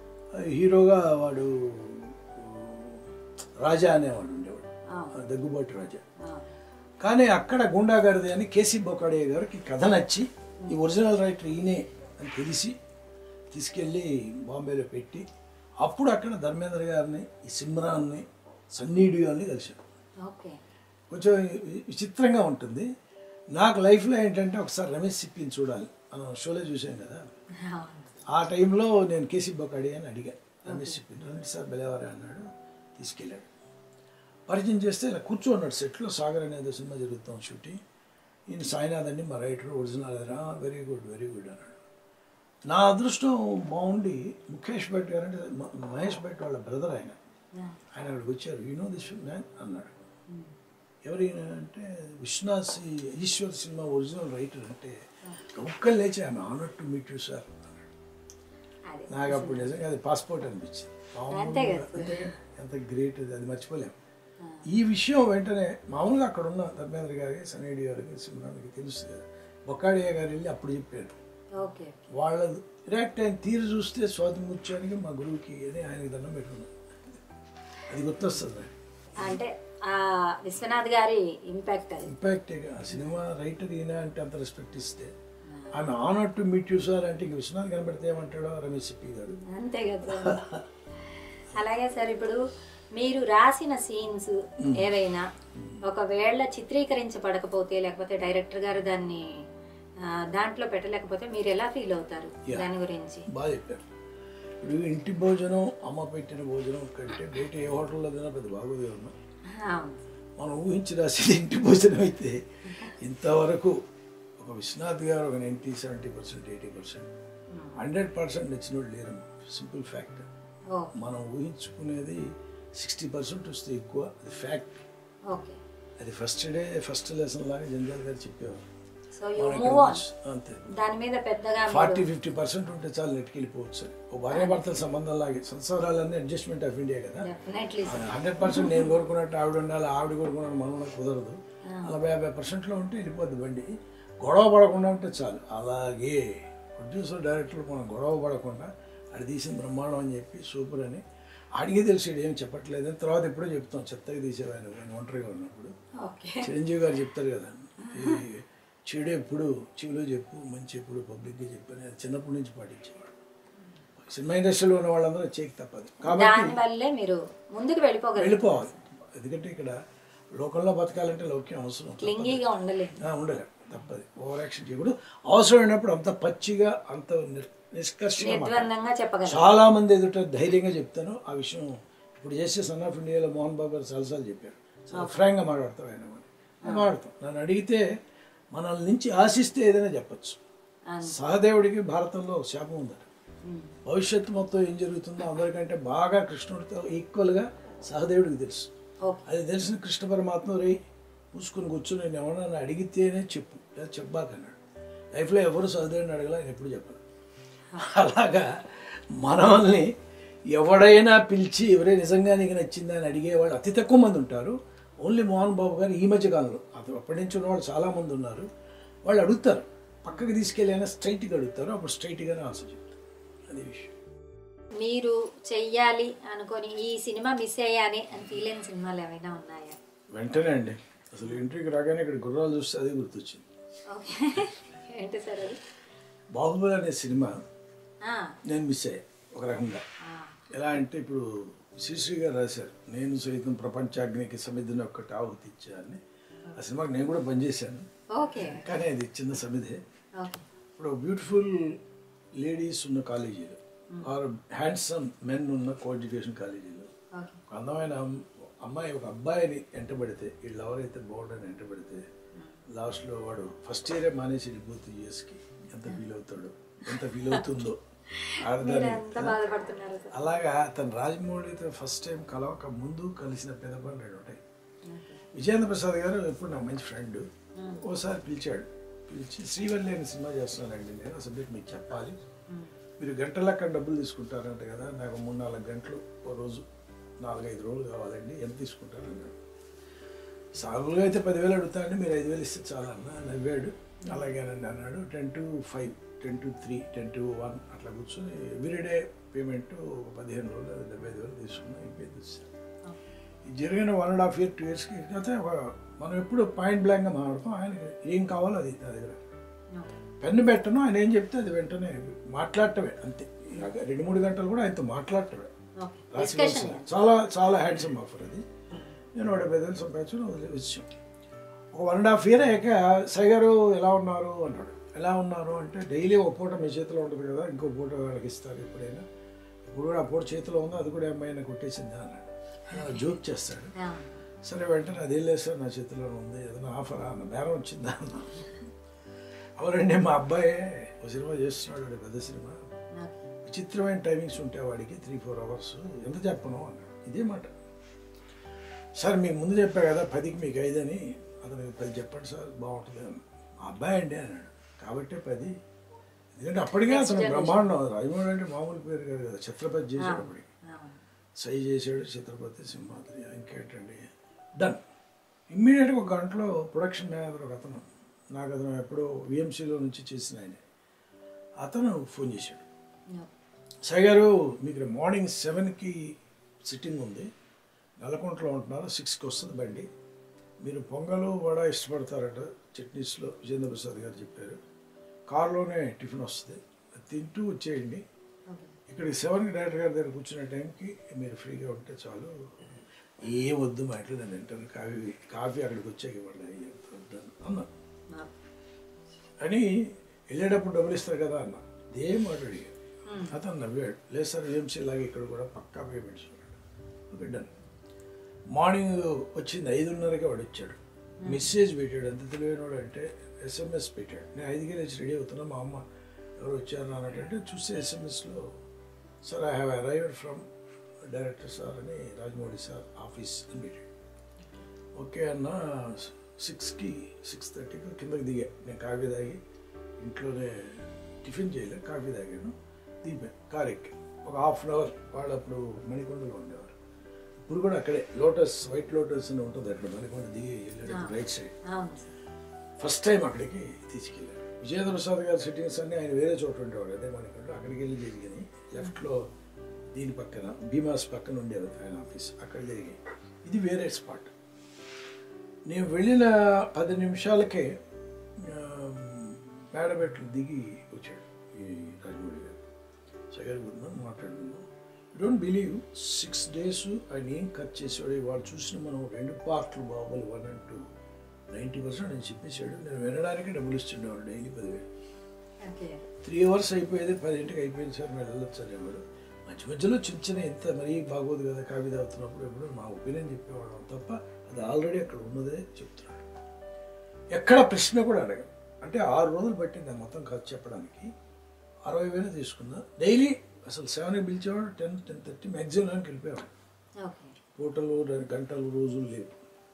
హీరోగా వాడు రాజా అనేవాడు ఉండేవాడు అవును దగ్గుబాటు రాజా అవును. కానీ అక్కడ గుండాగారిది అని కేసీ బొకాడే గారికి కథ నచ్చి ఈ ఒరిజినల్ రైటర్ ఈయనే అని తెలిసి తీసుకెళ్ళి బాంబేలో పెట్టి అప్పుడు అక్కడ ధర్మేంద్ర గారిని ఈ సిమ్రాన్ని సన్నీ డియోల్ని కలిశాను ఓకే కొంచెం వి- విచిత్రంగా ఉంటుంది నాకు లైఫ్లో ఏంటంటే ఒకసారి రమేష్ సిప్పిని చూడాలి మనం షోలో చూసాం కదా అవును ఆ టైంలో నేను కేసీ బొకాడి అని అడిగాను రమేష్ చెప్పింది రండి సార్ బెలవారా అన్నాడు తీసుకెళ్ళాడు పరిచయం చేస్తే ఇలా కూర్చోన్నాడు సెట్లో సాగర్ అనేది సినిమా జరుగుతాం షూటింగ్ ఈయన సాయినాథ్ అండి మా రైటర్ ఒరిజినల్ అదరా వెరీ గుడ్ వెరీ గుడ్ అన్నాడు నా అదృష్టం బాగుండి ముఖేష్ భట్ గారు అంటే మ- మహేష్ భట్ వాళ్ళ బ్రదర్ ఆయన ఆయన అక్కడికి వచ్చారు యూ నో దిస్ మ్యాన్ అన్నాడు ఎవరైనా అంటే విశ్వనాథ్ సి- ఈశ్వర్ సినిమా ఒరిజినల్ రైటర్ అంటే ఒక్కరు లేచి I'm honour to meet you sir అన్నాడు అదే నాకు అప్పుడు నిజంగా అది పాస్పోర్ట్ అనిపించింది మామూలుగా అంతే కదా. అంతేగా, ఎంత గ్రేట్ అది అది మర్చిపోలేము ఈ విషయం వెంటనే మామూలుగా అక్కడ ఉన్న ధర్మేంద్ర గారికి సనేడి గారికి సిమ్రాన్కి తెలుసు కదా బొక్కాడియా గారు వెళ్ళి అప్పుడు చెప్పారు ఓకే వాళ్ళ రియాక్ట్ అయిన తీరు చూస్తే స్వాతి ముత్యానికి మా గురువుకి అని ఆయనకి దండం పెట్టుకున్నాం అది గుర్తొస్తుంది నాకు. అంటే ఆ విశ్వనాథ్ గారి ఇంపాక్ట్ అది ఇంపాక్ట్ ఆ సినిమా రైటర్ ఈయన అంటే అంత రెస్పెక్ట్ ఇస్తే I'm honour to meet you sir అంటే ఇంక విశ్వనాథ్ కనబడితే ఏమంటాడో రమేష్ సిప్పి గారు అంతే కదా అలాగే సార్ ఇప్పుడు మీరు రాసిన సీన్స్ ఏవైనా ఒకవేళ చిత్రీకరించబడకపోతే లేకపోతే డైరెక్టర్ గారు దాన్ని ఆ, దాంట్లో పెట్టలేకపోతే మీరు ఎలా ఫీల్ అవుతారు Yeah. దాని గురించి బాగా చెప్పారు ఇప్పుడు ఇంటి భోజనం అమ్మ పెట్టిన భోజనం కంటే బయట ఏ హోటల్లో తినా పెద్ద బాగోదే ఉన్నా అవును. మనం ఊహించి రాసేది ఇంటి భోజనం అయితే ఇంతవరకు ఒక విశ్వనాథ్ గారు ఒక ninety seventy percent eighty percent hundred percent నచ్చిన వాళ్ళు లేరు సింపుల్ ఫ్యాక్ట్ ఓ మనం ఊహించుకునేది సిక్స్టీ పర్సెంట్ వస్తే ఎక్కువ అది ఫ్యాక్ట్ ఓకే అది ఫస్ట్ డే ఫస్ట్ లెసన్ లాగా జంజాల్ గారు చెప్పేవారు సో యూ మనం ఇక్కడ మూవ్ ఆన్ నుంచి- అంతే దాని మీద పెద్దగా ఫార్టీ ఫిఫ్టీ పర్సెంట్ ఉంటే చాలు నెట్టుకెళ్ళిపోవచ్చు అని ఓ భార్యాభర్తల సంబంధం లాగే సంసారాలన్నీ అడ్జస్ట్మెంట్ ఆఫ్ ఇండియా కదా డెఫినెట్లీ హండ్రెడ్ పర్సెంట్ నేను కోరుకున్నట్టు ఆవిడ ఉండాలి ఆవిడ కోరుకున్నట్టు మనం ఉండాలి కుదరదు నలభై యాభై పర్సెంట్లో ఉంటే వెళ్ళిపోద్ది బండి గొడవ పడకుండా ఉంటే చాలు అలాగే ప్రొడ్యూసర్ డైరెక్టర్ మనం గొడవ పడకుండా అది తీసిన బ్రహ్మాండం అని చెప్పి సూపర్ అని అడిగి తెలిసి ఏం చెప్పట్లేదు అని తర్వాత ఎప్పుడో చెప్తాం చెత్తగా తీసేవాయన నేను ఒంటరిగా ఉన్నప్పుడు ఓకే చిరంజీవి గారు చెప్తారు కదా ఈ చెడు ఎప్పుడు చెవులో చెప్పు మంచి ఎప్పుడు పబ్లిక్గా చెప్పు అని అది చిన్నప్పటి నుంచి పాటించేవాడు సినిమా ఇండస్ట్రీలో ఉన్న వాళ్ళందరూ చేకి తప్పదు కాబట్టి దాని వల్లే మీరు ముందుకు వెళ్ళిపోగలరు వెళ్ళిపోవాలి ఎందుకంటే ఇక్కడ లోకల్లో బతకాలంటే లౌక్యం అవసరం క్లింగీగా ఉండలేదు ఆ, ఉండలేం తప్పది ఓవర్ యాక్షన్ చేయకూడదు అవసరమైనప్పుడు అంత పచ్చిగా అంత నిర్- నిష్కర్షగా మాట్లాడాలి. నిర్ద్వందంగా చెప్పగలరు చాలా మంది ఎదుట ధైర్యంగా చెప్తాను ఆ విషయం ఇప్పుడు చేసే సన్ ఆఫ్ ఇండియాలో మోహన్ బాబు గారు చాలాసార్లు చెప్పారు చాలా ఫ్రాంక్గా మాట్లాడతాం ఆయన అని. నేను మాట్లాడతాం నన్ను అడిగితే మనల్ని నుంచి ఆశిస్తే ఏదైనా చెప్పచ్చు అవును. సహదేవుడికి భారతంలో ఒక శాపం ఉందట ఉమ్. భవిష్యత్తు మొత్తం ఏం జరుగుతుందో అందరికంటే బాగా కృష్ణుడితో ఈక్వల్గా సహదేవుడికి తెలుసు ఓకే అది తెలిసిన కృష్ణ పరమాత్మ రే మూసుకుని కూర్చొని నేను ఎవరన్నా అడిగితేనే చెప్పు లేదా చెప్పాకన్నాడు లైఫ్లో ఎవరు సహదేవుడిని అడగల ఆయన ఎప్పుడు చెప్పాలి అలాగా మనల్ని ఎవడైనా పిలిచి ఎవరే నిజంగా నీకు నచ్చిందా అని అడిగేవాళ్ళు అతి తక్కువ మంది ఉంటారు ఓన్లీ మోహన్ బాబు గారు ఈ మధ్య కాలంలో అతను అప్పటి నుంచి ఉన్నవాళ్ళు చాలామంది ఉన్నారు వాళ్ళు అడుగుతారు పక్కకి తీసుకెళ్ళి అయినా స్ట్రైట్గా అడుగుతారు అప్పుడు స్ట్రైట్గానే ఆన్సర్ చెప్తారు అది విషయం మీరు చెయ్యాలి అనుకొని ఈ సినిమా మిస్ అయ్యాని అని ఫీల్ అయిన సినిమాలు ఏమైనా ఉన్నాయా వెంటనే అండి అసలు ఇంటర్వ్యూకి రాగానే ఇక్కడ గుర్రాలు చూస్తే అదే గుర్తొచ్చింది ఓకే ఏంటి సార్ అది బాహుబలి అనే సినిమా ఆ, నేను మిస్ అయ్యా ఒక రకంగా ఆ, ఎలా అంటే ఇప్పుడు శ్రీశ్రీ గారు రాశారు నేను సైతం ప్రపంచాగ్నికి సమిధిని ఒక్కటి ఆహుతి ఇచ్చాను ఆ సినిమాకి నేను కూడా పనిచేశాను ఓకే కానీ అది చిన్న సమిధే ఓకే ఇప్పుడు బ్యూటిఫుల్ లేడీస్ ఉన్న కాలేజీలో ఆర్ హ్యాండ్సమ్ మెన్ ఉన్న కో ఎడ్యుకేషన్ కాలేజీలో ఓకే ఒక అందమైన అమ్- అమ్మాయి ఒక అబ్బాయిని ఎంటబడితే వీళ్ళు ఎవరైతే బాగుండని ఎంటబడితే లాస్ట్లో వాడు ఫస్ట్ ఇయరే మానేసి వెళ్ళిపోతే యూఎస్కి ఎంత ఫీల్ అవుతాడో ఎంత ఫీల్ అవుతుందో మీరు ఆడదాని ఎంత బాధపడుతున్నారు సార్ అలాగా తను రాజమౌళితో ఫస్ట్ టైం కలవక ముందు కలిసిన పెద్ద పనులు రెండు ఉంటాయి విజయేంద్ర ప్రసాద్ గారు ఎప్పుడు నాకు మంచి ఫ్రెండ్ ఓసారి పిలిచాడు పిలిచి శ్రీవల్లి అనే సినిమా చేస్తున్నానండి నేను ఆ సబ్జెక్ట్ మీకు చెప్పాలి మీరు గంటల లెక్క డబ్బులు తీసుకుంటారంట కదా నాకు మూడు నాలుగు గంటలు ఓ రోజు నాలుగైదు రోజులు కావాలండి ఎంత తీసుకుంటారు అన్నాడు సాగులుగా అయితే పదివేలు అడుగుతానండి మీరు ఐదు వేలు ఇస్తే చాలా అన్న నవ్వాడు అలాగేనండి అన్నాడు ten to five ten to three ten to one అట్లా కూర్చొని ఎవ్రీడే పేమెంట్ ఒక పదిహేను రోజులు అది డెబ్బై ఐదు వేలు తీసుకున్నా అయిపోయింది ఇచ్చాను. ఇది జరిగిన one and half year two ఇయర్స్కి అయితే ఒక మనం ఎప్పుడు పాయింట్ బ్లాంక్గా మాట్లాడతాం ఆయనకి ఏం కావాలో అది నా దగ్గర పెన్ను పెట్టను ఆయన ఏం చెప్తే అది వెంటనే మాట్లాడటమే అంతే ఇలాగ రెండు మూడు గంటలు కూడా ఆయనతో మాట్లాడటమే ఓకే రాసి డిస్కషన్ ఇవ్వాల్సిన- చాలా చాలా హ్యాండ్సమ్ ఆఫర్ అది నేను వాడి పెద్దలు సంపాదించడం వదిలి వచ్చాం ఒక వన్ అండ్ హాఫ్ ఇయర్ అయ్యాక సాయి గారు ఎలా ఉన్నారు అన్నాడు ఎలా ఉన్నారు అంటే డైలీ ఒక పూట మీ చేతిలో ఉంటుంది కదా ఇంకో పూట వాళ్ళకి ఇస్తారు ఎప్పుడైనా ఇప్పుడు కూడా ఆ పూట చేతిలో ఉందో అది కూడా అమ్మాయిని కొట్టేసిందా అన్నాడు అలా జోక్ చేస్తాడు ఆ, సరే వెంటనే అది లేదు సార్ నా చేతిలో ఉంది ఏదైనా ఆఫర్ అన్న బేరం వచ్చిందా అన్న అవునండి మా అబ్బాయి ఒక సినిమా చేస్తున్నాడు వాడు పెద్ద సినిమా ఓకే. విచిత్రమైన టైమింగ్స్ ఉంటాయి వాడికి త్రీ ఫోర్ అవర్స్ ఎంత చెప్పను అన్నాడు ఇదే మాట సార్ మీకు ముందు చెప్పా కదా పదికి మీకు ఐదు అని అతనికి పది చెప్పండి సార్ బాగుంటుంది అన్న మా అబ్బాయి అండి అన్నాడు కాబట్టే పది ఎందుకంటే అప్పటికే అతను బ్రహ్మాండం రాజమౌళి అంటే మామూలు పేరు కాదు కదా ఛత్రపతి చేశాడు అప్పటికి అవును. సై చేశాడు ఛత్రపతి సింహాద్రి ఇంకేంటండి డన్ ఇమ్మీడియట్గా ఒక గంటలో ప్రొడక్షన్ మేనేజర్ ఒక అతను నాకు అతను ఎప్పుడో విఎంసీలో నుంచి చేసిన ఆయన అతను ఫోన్ చేశాడు ఓకే. సాయి గారు మీకు రేపు మార్నింగ్ సెవెన్కి సిట్టింగ్ ఉంది నల్లకుంటలో ఉంటున్నారు సిక్స్కి వస్తుంది బండి మీరు పొంగలు వడ ఇష్టపడతారట చట్నీస్లో విజేంద్ర ప్రసాద్ గారు చెప్పారు కారులోనే టిఫిన్ వస్తుంది అది తింటూ వచ్చేయండి ఓకే. ఇక్కడికి సెవెన్కి డైరెక్టర్ గారి దగ్గర కూర్చునే టైంకి మీరు ఫ్రీగా ఉంటే చాలు ఏం వద్దు మా ఇంట్లో నేను తింటాను కాఫీ కాఫీ అక్కడికి వచ్చాక ఇవ్వండి వద్దని అన్నా ఓకే. అని వెళ్ళేటప్పుడు డబ్బులు ఇస్తారు కదా అన్న ఏం మాట అడిగాడు అతను నవ్వాడు లేదు సార్ ఏఎంసీ లాగా ఇక్కడ కూడా పక్కా పేమెంట్స్ ఓకే డన్ మార్నింగ్ వచ్చింది ఐదున్నరకే వాడు వచ్చాడు మెసేజ్ పెట్టాడు ఎంత తెలివైనవాడు అంటే ఎస్ఎంఎస్ పెట్టాడు నేను ఐదుకే లేచి రెడీ అవుతున్నా మా అమ్మ ఎవరు వచ్చారు అన్నట్టు చూస్తే ఎస్ఎంఎస్లో sir I have arrived from director sir అని రాజమౌళి సార్ ఆఫీస్ అని పెట్టాడు ఓకే అన్న సిక్స్కి సిక్స్ థర్టీకి కిందకి దిగా నేను కాఫీ తాగి ఇంట్లోనే టిఫిన్ చేయలే కాఫీ తాగాను దిగిపోయాను కార్ ఎక్కి ఒక హాఫ్ అన్ అవర్ వాళ్ళు అప్పుడు మణికొండలో ఉండేవారు ఇప్పుడు కూడా అక్కడే లోటస్ వైట్ లోటస్ అని ఉంటుంది అక్కడ మణికొండ దిగి వెళ్ళాడు రైట్ సైడ్ అవును సార్ ఫస్ట్ టైం అక్కడికి తీసుకెళ్ళారు విజయేంద్ర ప్రసాద్ గారి సిట్టింగ్స్ అన్ని ఆయన వేరే చోట ఉండేవాడు అదే మనకంటే అక్కడికి వెళ్ళి జరిగింది లెఫ్ట్లో దీని పక్కన భీమాస్ పక్కన ఉండేది ఆయన ఆఫీస్ అక్కడ జరిగాయి ఇది వేరే స్పాట్ నేను వెళ్ళిన పది నిమిషాలకే ఆ, మేడబెట్లు దిగి వచ్చాడు ఈ రాజమౌళి గారు సగర్ గుందాం మాట్లాడుకుందాం you don't believe six days ఆయన ఏం కట్ చేసాడు వాళ్ళు చూసిన మనం రెండు పార్ట్లు బాబులు one and two ninety percent నేను చెప్పేశాడు నేను వినడానికి డబ్బులు ఇస్తుండేవాడు డైలీ పదివేలు ఓకే త్రీ అవర్స్ అయిపోయేది పదింటికి అయిపోయింది సార్ మీరు వెళ్ళొచ్చు అనేవాడు మధ్య మధ్యలో చిన్న చిన్న ఎంత మరీ బాగోదు కదా కాఫీ తాగుతున్నప్పుడు ఎప్పుడు మా ఒపీనియన్ చెప్పేవాళ్ళం తప్ప అది ఆల్రెడీ అక్కడ ఉన్నదే చెప్తున్నాడు ఎక్కడ ప్రశ్న కూడా అడగ అంటే ఆరు రోజులు పట్టింది ఆ మొత్తం ఖర్చు చెప్పడానికి అరవై వేలు తీసుకున్నా డైలీ అసలు సెవెన్కి పిలిచేవాడు టెన్ టెన్ థర్టీ మ్యాక్సిమంకి వెళ్ళిపోయేవాడు ఓకే పూటలు రెండు గంటలు రోజులు లేవు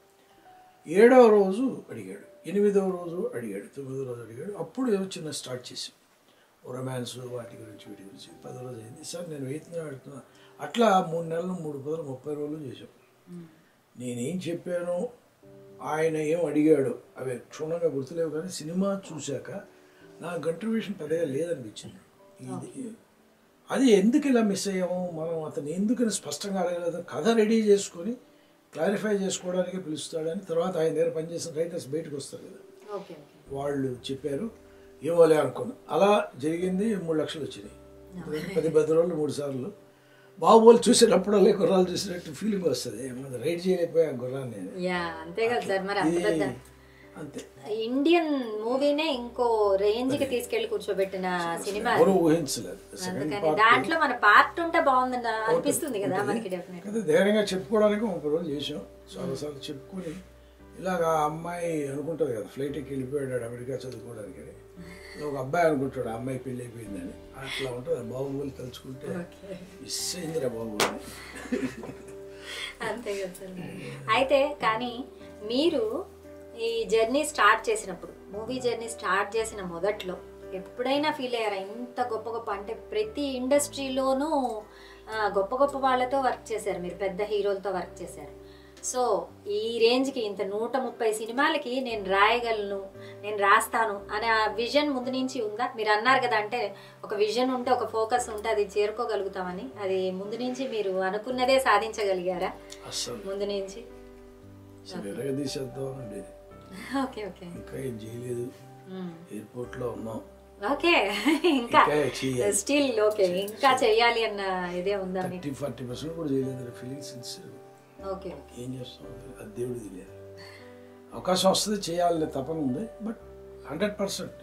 ఏడవ రోజు అడిగాడు ఎనిమిదవ రోజు అడిగాడు తొమ్మిదవ రోజు అడిగాడు అప్పుడు ఏదో చిన్న స్టార్ట్ చేసాం రొమాన్స్ వాటి గురించి వీటి గురించి పదో రోజు అయింది సార్ నేను వెయితున్నా అడుగుతున్నా అట్లా మూడు నెలలు మూడు పదులు ముప్పై రోజులు చేసాం నేనేం చెప్పాను ఆయన ఏం అడిగాడు అవి క్షుణ్ణంగా గుర్తులేవు కానీ సినిమా చూశాక నా కంట్రిబ్యూషన్ పెద్దగా లేదనిపించింది ఇది అది ఎందుకు ఇలా మిస్ అయ్యాము మనం అతను ఎందుకని స్పష్టంగా అడగలేదు కథ రెడీ చేసుకొని క్లారిఫై చేసుకోవడానికి పిలుస్తాడని తర్వాత ఆయన దగ్గర పనిచేసిన రైటర్స్ బయటకు వస్తారు కదా ఓకే ఓకే వాళ్ళు చెప్పారు ఏమోలే అనుకున్నా అలా జరిగింది మూడు లక్షలు వచ్చినాయి పది పది రోజులు మూడు సార్లు బాహుబలి చూసేటప్పుడల్లా గుర్రాలు చూసినట్టు ఫీలింగ్ వస్తుంది ఏమన్నా రైడ్ చేయలేకపోయా గుర్రాన్ని నేను. యా అంతే కదా సార్ మరి అంత ఇది పెద్ద అంతే ఇండియన్ మూవీనే ఇంకో రేంజ్ కి తీసుకెళ్లి కూర్చోబెట్టిన సినిమా అది. ఎవరు ఊహించలేదు సెకండ్ అందుకని దాంట్లో మన పార్ట్ ఉంటే బాగుందని అనిపిస్తుంది కదా మనకి డెఫినెట్ కదా ధైర్యంగా చెప్పుకోవడానికి ముప్పై రోజులు చేసాం చాలాసార్లు చెప్పుకొని ఇలాగ ఆ అమ్మాయి అనుకుంటుంది కదా ఫ్లైట్ ఎక్కి వెళ్ళిపోయాడు అమెరికా చదువుకోవడానికి అని ఇలా ఒక అబ్బాయి అనుకుంటాడు ఆ అమ్మాయి పెళ్ళి అయిపోయిందని అట్లా ఉంటుంది ఆ బాహుబలి తలుచుకుంటే మిస్ అయిందిరా బాహుబలి అంతే కదా సార్ అయితే కానీ మీరు ఈ జర్నీ స్టార్ట్ చేసినప్పుడు మూవీ జర్నీ స్టార్ట్ చేసిన మొదట్లో ఎప్పుడైనా ఫీల్ అయ్యారా ఇంత గొప్ప గొప్ప అంటే ప్రతి ఇండస్ట్రీలోనూ ఆ, గొప్ప గొప్ప వాళ్ళతో వర్క్ చేశారు మీరు పెద్ద హీరోలతో వర్క్ చేశారు సో ఈ రేంజ్కి ఇంత నూట ముప్పై సినిమాలకి నేను రాయగలను నేను రాస్తాను అనే ఆ విజన్ ముందు నుంచి ఉందా మీరు అన్నారు కదా అంటే ఒక విజన్ ఉంటే ఒక ఫోకస్ ఉంటే అది చేరుకోగలుగుతామని అది ముందు నుంచి మీరు అనుకున్నదే సాధించగలిగారా అస్సలు ముందు నుంచి అసలు ఎరగదీసేద్దాం ఉండేది ఓకే ఓకే ఇంకా ఏం చేయలేదు ఎయిర్పోర్ట్లో ఉన్నాం ఓకే ఇంకా ఇంకా చేయాలి స్టిల్ ఓకే ఇంకా చెయ్యాలి అన్న ఇదే ఉందా మీకు థర్టీ ఫార్టీ పర్సెంట్ కూడా చేయలేదు ఫీలింగ్ సిన్సియర్ ఓకే ఏం చేస్తాం అది దేవుడిది లేదు అవకాశం వస్తుంది చేయాలనే తపన ఉంది బట్ హండ్రెడ్ పర్సెంట్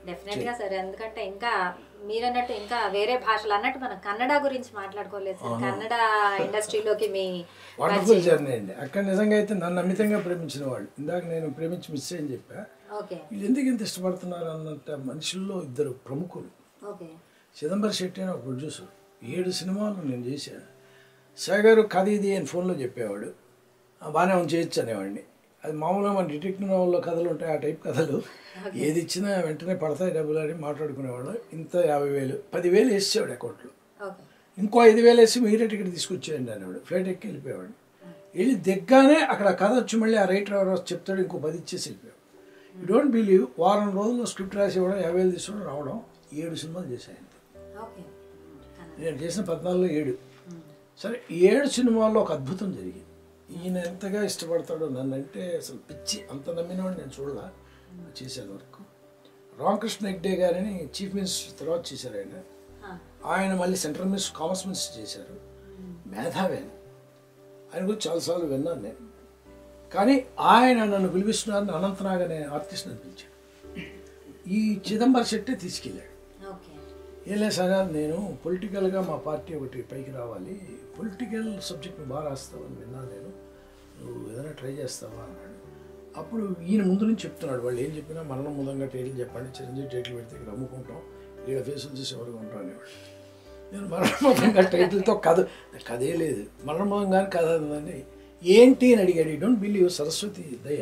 డెఫినెట్ గా సరే ఎందుకంటే ఇంకా మీరన్నట్టు ఇంకా వేరే భాషలు అన్నట్టు మనం కన్నడ గురించి మాట్లాడుకోలేదు సార్ కన్నడ ఇండస్ట్రీలోకి మీ వండర్ఫుల్ జర్నీ అండి అక్కడ నిజంగా అయితే నన్ను అమితంగా ప్రేమించిన వాళ్ళు ఇందాక నేను ప్రేమించి మిస్ అని చెప్పా ఓకే వీళ్ళు ఎందుకు ఇంత ఇష్టపడుతున్నారు అన్నంత మనుషుల్లో ఇద్దరు ప్రముఖులు ఓకే చిదంబరం శెట్టి అని ఒక ప్రొడ్యూసర్ ఏడు సినిమాలు నేను చేశాను సాగర్ కథ ఇది అని ఫోన్లో చెప్పేవాడు "ఆ, బాగానే ఉంది చేయొచ్చు అనేవాడిని అది మామూలుగా మన డిటెక్టివ్ నవల్లో కథలు ఉంటాయి ఆ టైప్ కథలు ఏది ఇచ్చినా వెంటనే పడతాయి డబ్బులు అని మాట్లాడుకునేవాడు ఇంత యాభై వేలు పదివేలు వేసేవాడు అకౌంట్లో ఓకే ఇంకో ఐదు వేలు వేసి మీరే టికెట్ తీసుకొచ్చేయండి అనేవాడు ఫ్లైట్ ఎక్కి వెళ్ళిపోయాడు వెళ్ళి దిగ్గానే అక్కడ కథ వచ్చి మళ్ళీ ఆ రైటర్ ఎవరో చెప్తాడు ఇంకో పది ఇచ్చేసి వెళ్ళిపోయాడు యూ డోంట్ బిలీవ్ వారం రోజుల్లో స్క్రిప్ట్ రాసి ఇవ్వడం యాభై వేలు తీసుకోవడం రావడం ఏడు సినిమాలు చేశాను ఓకే నేను చేసిన పద్నాలుగులో ఏడు సరే ఈ ఏడు సినిమాల్లో ఒక అద్భుతం జరిగింది ఈయన ఎంతగా ఇష్టపడతాడో నన్ను అంటే అసలు పిచ్చి అంత నమ్మినవాడు నేను చూడాల చేశాను వర్క్ రామకృష్ణ హెగ్డే గారిని చీఫ్ మినిస్టర్ తర్వాత చేశారు ఆయన ఆయన మళ్ళీ సెంట్రల్ మినిస్టర్ కామర్స్ మినిస్టర్ చేశారు మేధావి ఆయన ఆయన గురించి చాలాసార్లు విన్నాను నేను కానీ ఆయన నన్ను పిలిపిస్తున్నారని అనంతనాగ్ అనే ఆర్టిస్ట్ని పిలిచాడు ఈ చిదంబర శెట్టే తీసుకెళ్ళాడు ఓకే ఏం లేదు సార్ నేను పొలిటికల్గా మా పార్టీ ఒకటి పైకి రావాలి పొలిటికల్ సబ్జెక్ట్ బాగా రాస్తావని విన్నాను నేను నువ్వు ఏదైనా ట్రై చేస్తావా అన్నాడు అప్పుడు ఈయన ముందు నుంచి చెప్తున్నాడు వాళ్ళు ఏం చెప్పినా మరణం మూలంగా టైటిల్ చెప్పండి చిరంజీవి టైటిల్ పెడితే ఇక్కడ అమ్ముకుంటాం ఇక్కడ ఫేసులు చూసి ఎవరికి ఉంటాం అనేవాడు నేను మరణమూలంగా టైటిల్తో కథ కథే లేదు మరణమూలంగా కథ ఉందని ఏంటి అని అడిగాడు డోంట్ బిలీవ్ సరస్వతి దయ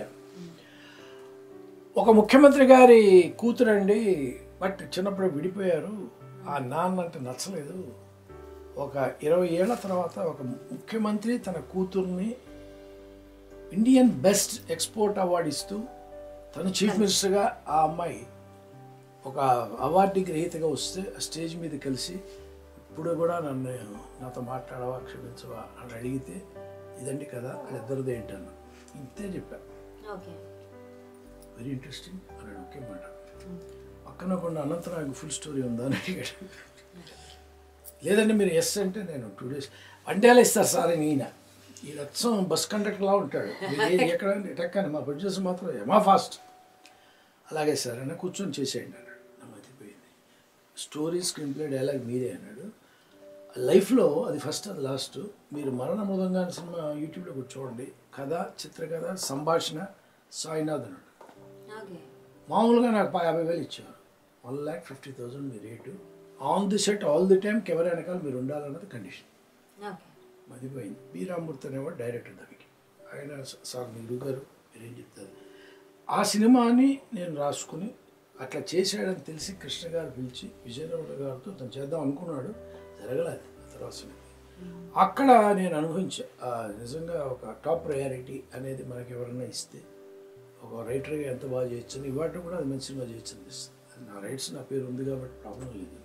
ఒక ముఖ్యమంత్రి గారి కూతురండి బట్ చిన్నప్పుడు విడిపోయారు ఆ నాన్న అంటే నచ్చలేదు ఒక ఇరవై ఏళ్ల తర్వాత ఒక ముఖ్యమంత్రి తన కూతుర్ని ఇండియన్ బెస్ట్ ఎక్స్పోర్ట్ అవార్డు ఇస్తూ తను చీఫ్ మినిస్టర్గా ఆ అమ్మాయి ఒక అవార్డు గ్రహీతగా వస్తే ఆ స్టేజ్ మీద కలిసి ఇప్పుడు కూడా నన్ను నాతో మాట్లాడవా క్షమించవా అని అడిగితే ఇదండి కదా వాళ్ళిద్దరిది ఏంటన్నా ఇంతే చెప్పా ఓకే వెరీ ఇంట్రెస్టింగ్ అన్నాడు ఒకే మాట పక్కన కొన్ని అనంతరానికి ఫుల్ స్టోరీ ఉందా అని అడిగాడు లేదంటే మీరు ఎస్ అంటే నేను టూ డేస్ వండేలా ఇస్తారు సార్ అని ఈయన ఈ రత్సం బస్ కండక్టర్లా ఉంటాడు మీరు ఏది ఎక్కడ ఎక్కని మా ప్రొడ్యూసర్ మాత్రం ఎమా ఫాస్ట్ అలాగే సార్ అని కూర్చొని చేసేయండి అన్నాడు నా మతిపోయింది స్టోరీ స్క్రీన్ ప్లే డైలాగ్ మీరే అన్నాడు లైఫ్లో అది ఫస్ట్ అది లాస్ట్ మీరు మరణ మృదంగా అనే సినిమా యూట్యూబ్లో కూడా చూడండి కథ చిత్రకథ సంభాషణ సాయినాథ్ అన్నాడు ఓకే మామూలుగా నాకు పా- యాభై వేలు ఇచ్చారు వన్ ల్యాక్ ఫిఫ్టీ థౌసండ్ మీ rate on the set all the time camera వెనకాల మీరు ఉండాలన్నది కండిషన్ ఓకే మదిపోయింది బి రామూర్తి అనేవాడు డైరెక్టర్ దానికి ఆయన "స- సార్ మీ గురువు గారు మీరేం చెప్తారు ఆ సినిమాని నేను రాసుకుని అట్లా చేశాడని తెలిసి కృష్ణ గారు పిలిచి విజయరమణ గారితో తను చేద్దాం అనుకున్నాడు జరగలేదు ఆ తర్వాత సినిమా అక్కడ నేను అనుభవించా ఆ నిజంగా ఒక టాప్ ప్రయారిటీ అనేది మనకి ఎవరైనా ఇస్తే ఒక రైటర్గా ఎంత బాగా చేయొచ్చు ఇవాటి కూడా అది మంచి సినిమా చేయొచ్చు అనిపిస్తుంది అది నా రైట్స్ నా పేరు ఉంది కాబట్టి ప్రాబ్లం లేదు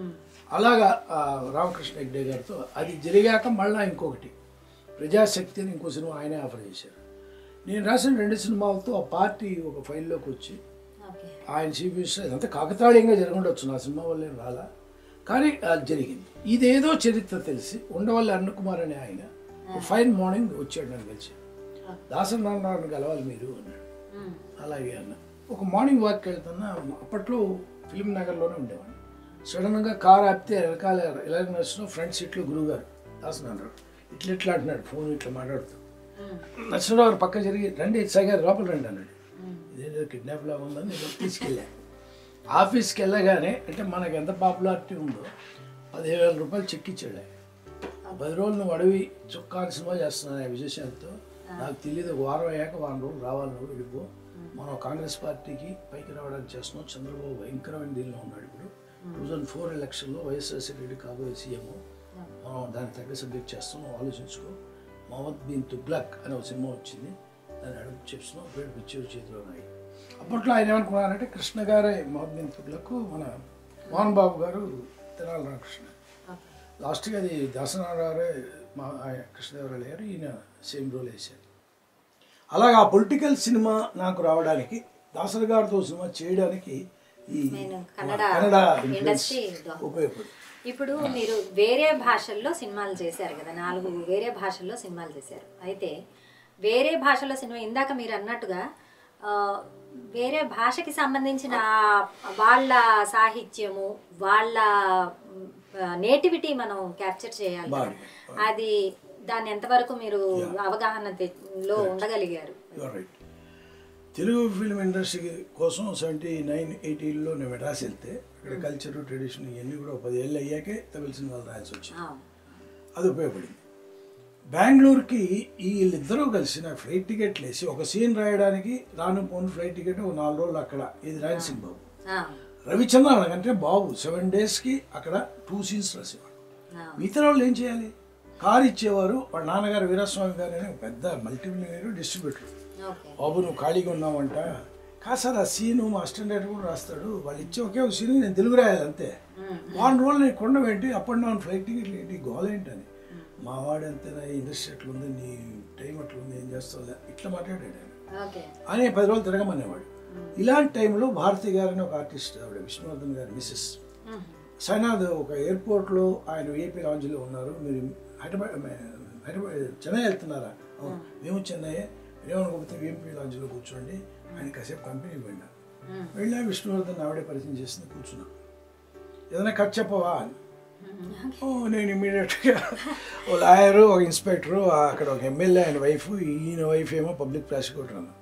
అలాగా ఆ, రామకృష్ణ హెగ్డే గారితో అది జరిగాక మళ్ళా ఇంకొకటి ప్రజాశక్తి అని ఇంకో సినిమా ఆయనే ఆఫర్ చేశారు నేను రాసిన రెండు సినిమాలతో ఆ పార్టీ ఒక ఫైల్లోకి వచ్చి ఓకే ఆయన చీఫ్ మినిస్టర్ ఇదంతా కాకతాళీయంగా జరగండొచ్చు నా సినిమా వల్ల ఏం రాలా కానీ అది జరిగింది ఇదేదో చరిత్ర తెలిసి ఉండవల్లి అన్నకుమార్ అనే ఆయన ఫైన్ మార్నింగ్ వచ్చాడు నన్ను కలిసి దాసరి నారాయణ కలవాలి మీరు అన్నాడు అలాగే అన్న ఒక మార్నింగ్ వాక్కి వెళ్తున్నా అప్పట్లో ఫిలిం నగర్లోనే ఉండేవాడిని సడన్గా కార్ ఆపితే వెనకాల ఎలా నచ్చిన ఫ్రంట్ సీట్లో గురువు గారు దాసనారాయణ ఇట్లా ఇట్లా అంటున్నాడు ఫోన్ ఇట్లా మాట్లాడుతూ నరసింహరావు గారు పక్క జరిగి రండి సాయి గారు లోపల రండి అన్నాడు ఇదేదో కిడ్నాప్ లాగా ఉందని నేను తీసుకెళ్ళాను ఆఫీస్కి వెళ్ళగానే అంటే మనకి ఎంత పాపులారిటీ ఉందో పదిహేను వేల రూపాయలు చెక్ ఇచ్చాడు ఆయన. పది రోజులు నువ్వు అడవి చుక్కాని సినిమా చేస్తున్నాను ఆ విజయశాంతితో నాకు తెలియదు ఒక వారం అయ్యాక వారం రోజులు రావాలి నువ్వు వెళ్ళిపో మనం కాంగ్రెస్ పార్టీకి పైకి రావడానికి చేస్తున్నాం చంద్రబాబు భయంకరమైన దీనిలో ఉన్నాడు ఇప్పుడు టూ థౌజండ్ ఫోర్ ఎలక్షన్లో వైఎస్ఆర్సీ రెడ్డి కాబోయే సీఎం మనం దానికి తగ్గ సబ్జెక్ట్ చేస్తాం నువ్వు ఆలోచించుకో మొహమ్మద్ బిన్ తుగ్లక్ అనే ఒక సినిమా వచ్చింది దాన్ని అడుగు చెప్తున్నాం పేరు పిక్చర్ చేతిలో ఉన్నాయి అప్పట్లో ఆయన ఏమనుకున్నారంటే కృష్ణ గారే మొహమ్మద్ బిన్ తుగ్లక్ మన మోహన్ బాబు గారు తెనాలి రామకృష్ణ ఓకే లాస్ట్గా అది దాసనారాయణ మా ఆయన కృష్ణదేవరాయలు గారు ఈయన సేమ్ రోల్ వేశారు అలాగా ఆ పొలిటికల్ సినిమా నాకు రావడానికి దాసరి గారితో సినిమా చేయడానికి ఈ నేను కన్నడ కన్నడ ఇన్ఫ్లుయెన్స్ ఇండస్ట్రీ దో- ఉపయోగపడి ఇప్పుడు మీరు వేరే భాషల్లో సినిమాలు చేశారు కదా నాలుగు వేరే భాషల్లో సినిమాలు చేశారు అయితే వేరే భాషలో సినిమా ఇందాక మీరు అన్నట్టుగా ఆ, వేరే భాషకి సంబంధించిన ఆ- వాళ్ళ సాహిత్యము వాళ్ళ నేటివిటీ మనం క్యాప్చర్ చేయాలి కదా. బాగా. అది దాన్ని ఎంతవరకు మీరు అవగాహన తె- లో ఉండగలిగారు రైట్ తెలుగు ఫిల్మ్ ఇండస్ట్రీ కోసం సెవెంటీ నైన్ ఎయిటీలో నేను మెడ్రాస్ వెళ్తే ఇక్కడ కల్చర్ ట్రెడిషన్ ఇవన్నీ కూడా ఒక పదేళ్ళు అయ్యాకే తమిళ సినిమాలు రాయాల్సి వచ్చింది ఆ, అది ఉపయోగపడింది బెంగళూరుకి వీళ్ళిద్దరూ కలిసి నాకు ఫ్లైట్ టికెట్లు వేసి ఒక సీన్ రాయడానికి రాను పోను ఫ్లైట్ టికెట్ ఒక నాలుగు రోజులు అక్కడ ఇది రాయలసీమ బాబు ఆ, రవిచంద్రన్ అంటే బాబు సెవెన్ డేస్కి అక్కడ టూ సీన్స్ రాసేవాడు ఆ, మిగతా వాళ్ళు ఏం చేయాలి కారు ఇచ్చేవారు వాళ్ళ నాన్నగారు వీరస్వామి గారు అనే ఒక పెద్ద మల్టీమిలియనర్ డిస్ట్రిబ్యూటర్ ఓకే బాబు నువ్వు ఖాళీగా ఉన్నావంట కాదు సార్ ఆ సీను మా అసిస్టెంట్ డైరెక్టర్ కూడా రాస్తాడు వాళ్ళు ఇచ్చే ఒకే ఒక సీన్ నేను తెలుగు రాయాలి అంతే వారం రోజులు నేను కొండ ఏంటి అప్ అండ్ డౌన్ ఫ్లైట్ టికెట్లు ఏంటి గోల ఏంటని మా వాడు అంతేనా ఇండస్ట్రీ ఎట్లుంది నీ టైం ఎట్లుంది ఏం చేస్తావు ఇట్లా మాట్లాడాడు ఆయన ఓకే అని పది రోజులు తిరగమనేవాడు ఇలాంటి టైంలో భారతి గారిని ఒక ఆర్టిస్ట్ ఆవిడ విష్ణువర్ధన్ గారి మిస్సెస్ మ్మ్. సైనాథ్ ఒక ఎయిర్పోర్ట్లో ఆయన ఏపీ లాంజ్లో ఉన్నారు మీరు హైదరాబాద్ హైదరాబాద్ చెన్నై వెళ్తున్నారా అవును మేము చెన్నై ఏమనుకోకపోతే విఎంపీ లాంజ్లో కూర్చోండి ఆయన కాసేపు కంపెనీ పోయినా మ్మ్. వెళ్ళా విష్ణువర్ధన్ ఆవిడే పరిచయం చేసింది కూర్చున్నా ఏదైనా కట్ చెప్పవా అని ఓ నేను ఇమీడియట్గా ఓ లాయరు ఒక ఇన్స్పెక్టరు అక్కడ ఒక ఎమ్మెల్యే ఆయన వైఫ్ ఈయన వైఫ్ ఏమో పబ్లిక్ ప్రాసిక్యూటర్ అన్న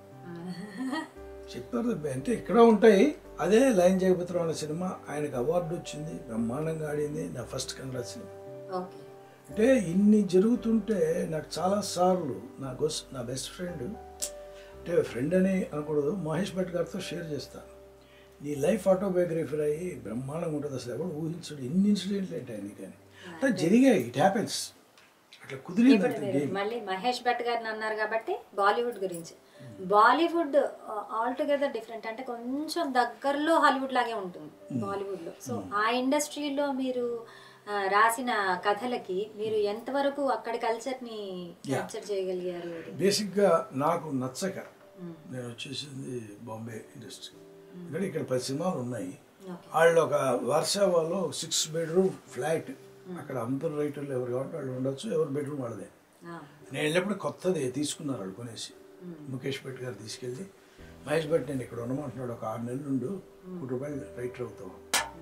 చెప్పారు అంటే ఇక్కడ ఉంటాయి అదే లైన్ జయపత్రం అనే సినిమా ఆయనకు అవార్డు వచ్చింది బ్రహ్మాండంగా ఆడింది నా ఫస్ట్ కన్నడ సినిమా ఓకే అంటే ఇన్ని జరుగుతుంటే నాకు చాలా సార్లు నా గొస్ నా బెస్ట్ ఫ్రెండ్ అంటే ఫ్రెండ్ అని అనకూడదు మహేష్ భట్ గారితో షేర్ చేస్తాను నీ లైఫ్ ఆటోబయోగ్రఫీ అయ్యి బ్రహ్మాండంగా ఉంటుంది అసలు ఎవరు ఊహించడు ఎన్ని ఇన్సిడెంట్లు ఏంటి ఆయన కానీ అంటే జరిగాయి ఇట్ హ్యాపెన్స్ అట్లా కుదిరింది ఇప్పుడు అంత మీరు గేమ్ మళ్ళీ మహేష్ భట్ గారిని అన్నారు కాబట్టి బాలీవుడ్ గురించి బాలీవుడ్ ఆల్ టుగెదర్ డిఫరెంట్ అంటే కొంచెం దగ్గరలో హాలీవుడ్ లాగే ఉంటుంది బాలీవుడ్ లో సో ఆ ఇండస్ట్రీలో మీరు ఆ, రాసిన కథలకి మీరు ఎంతవరకు అక్కడి కల్చర్ ని క్యాప్చర్ చేయగలిగారు బేసిక్గా నాకు నచ్చక నేను వచ్చేసింది బాంబే ఇండస్ట్రీ ఎందుకంటే ఇక్కడ పది సినిమాలు ఉన్నాయి ఓకే వాళ్ళు ఒక వార్షావాలో సిక్స్ బెడ్రూమ్ ఫ్లాట్ అక్కడ అందరు రైటర్లు ఎవరు కాబట్టి వాళ్ళు ఉండొచ్చు ఎవరు బెడ్రూమ్ వాళ్ళదే నేను వెళ్ళినప్పుడు కొత్తది తీసుకున్నారు వాళ్ళు కొనేసి ముఖేష్ భట్ గారు తీసుకెళ్ళి మహేష్ భట్ నేను ఇక్కడ ఉండమంటున్నాడు ఒక ఆరు నెలల నుండి కోటి రూపాయలు రైటర్ అవుతావు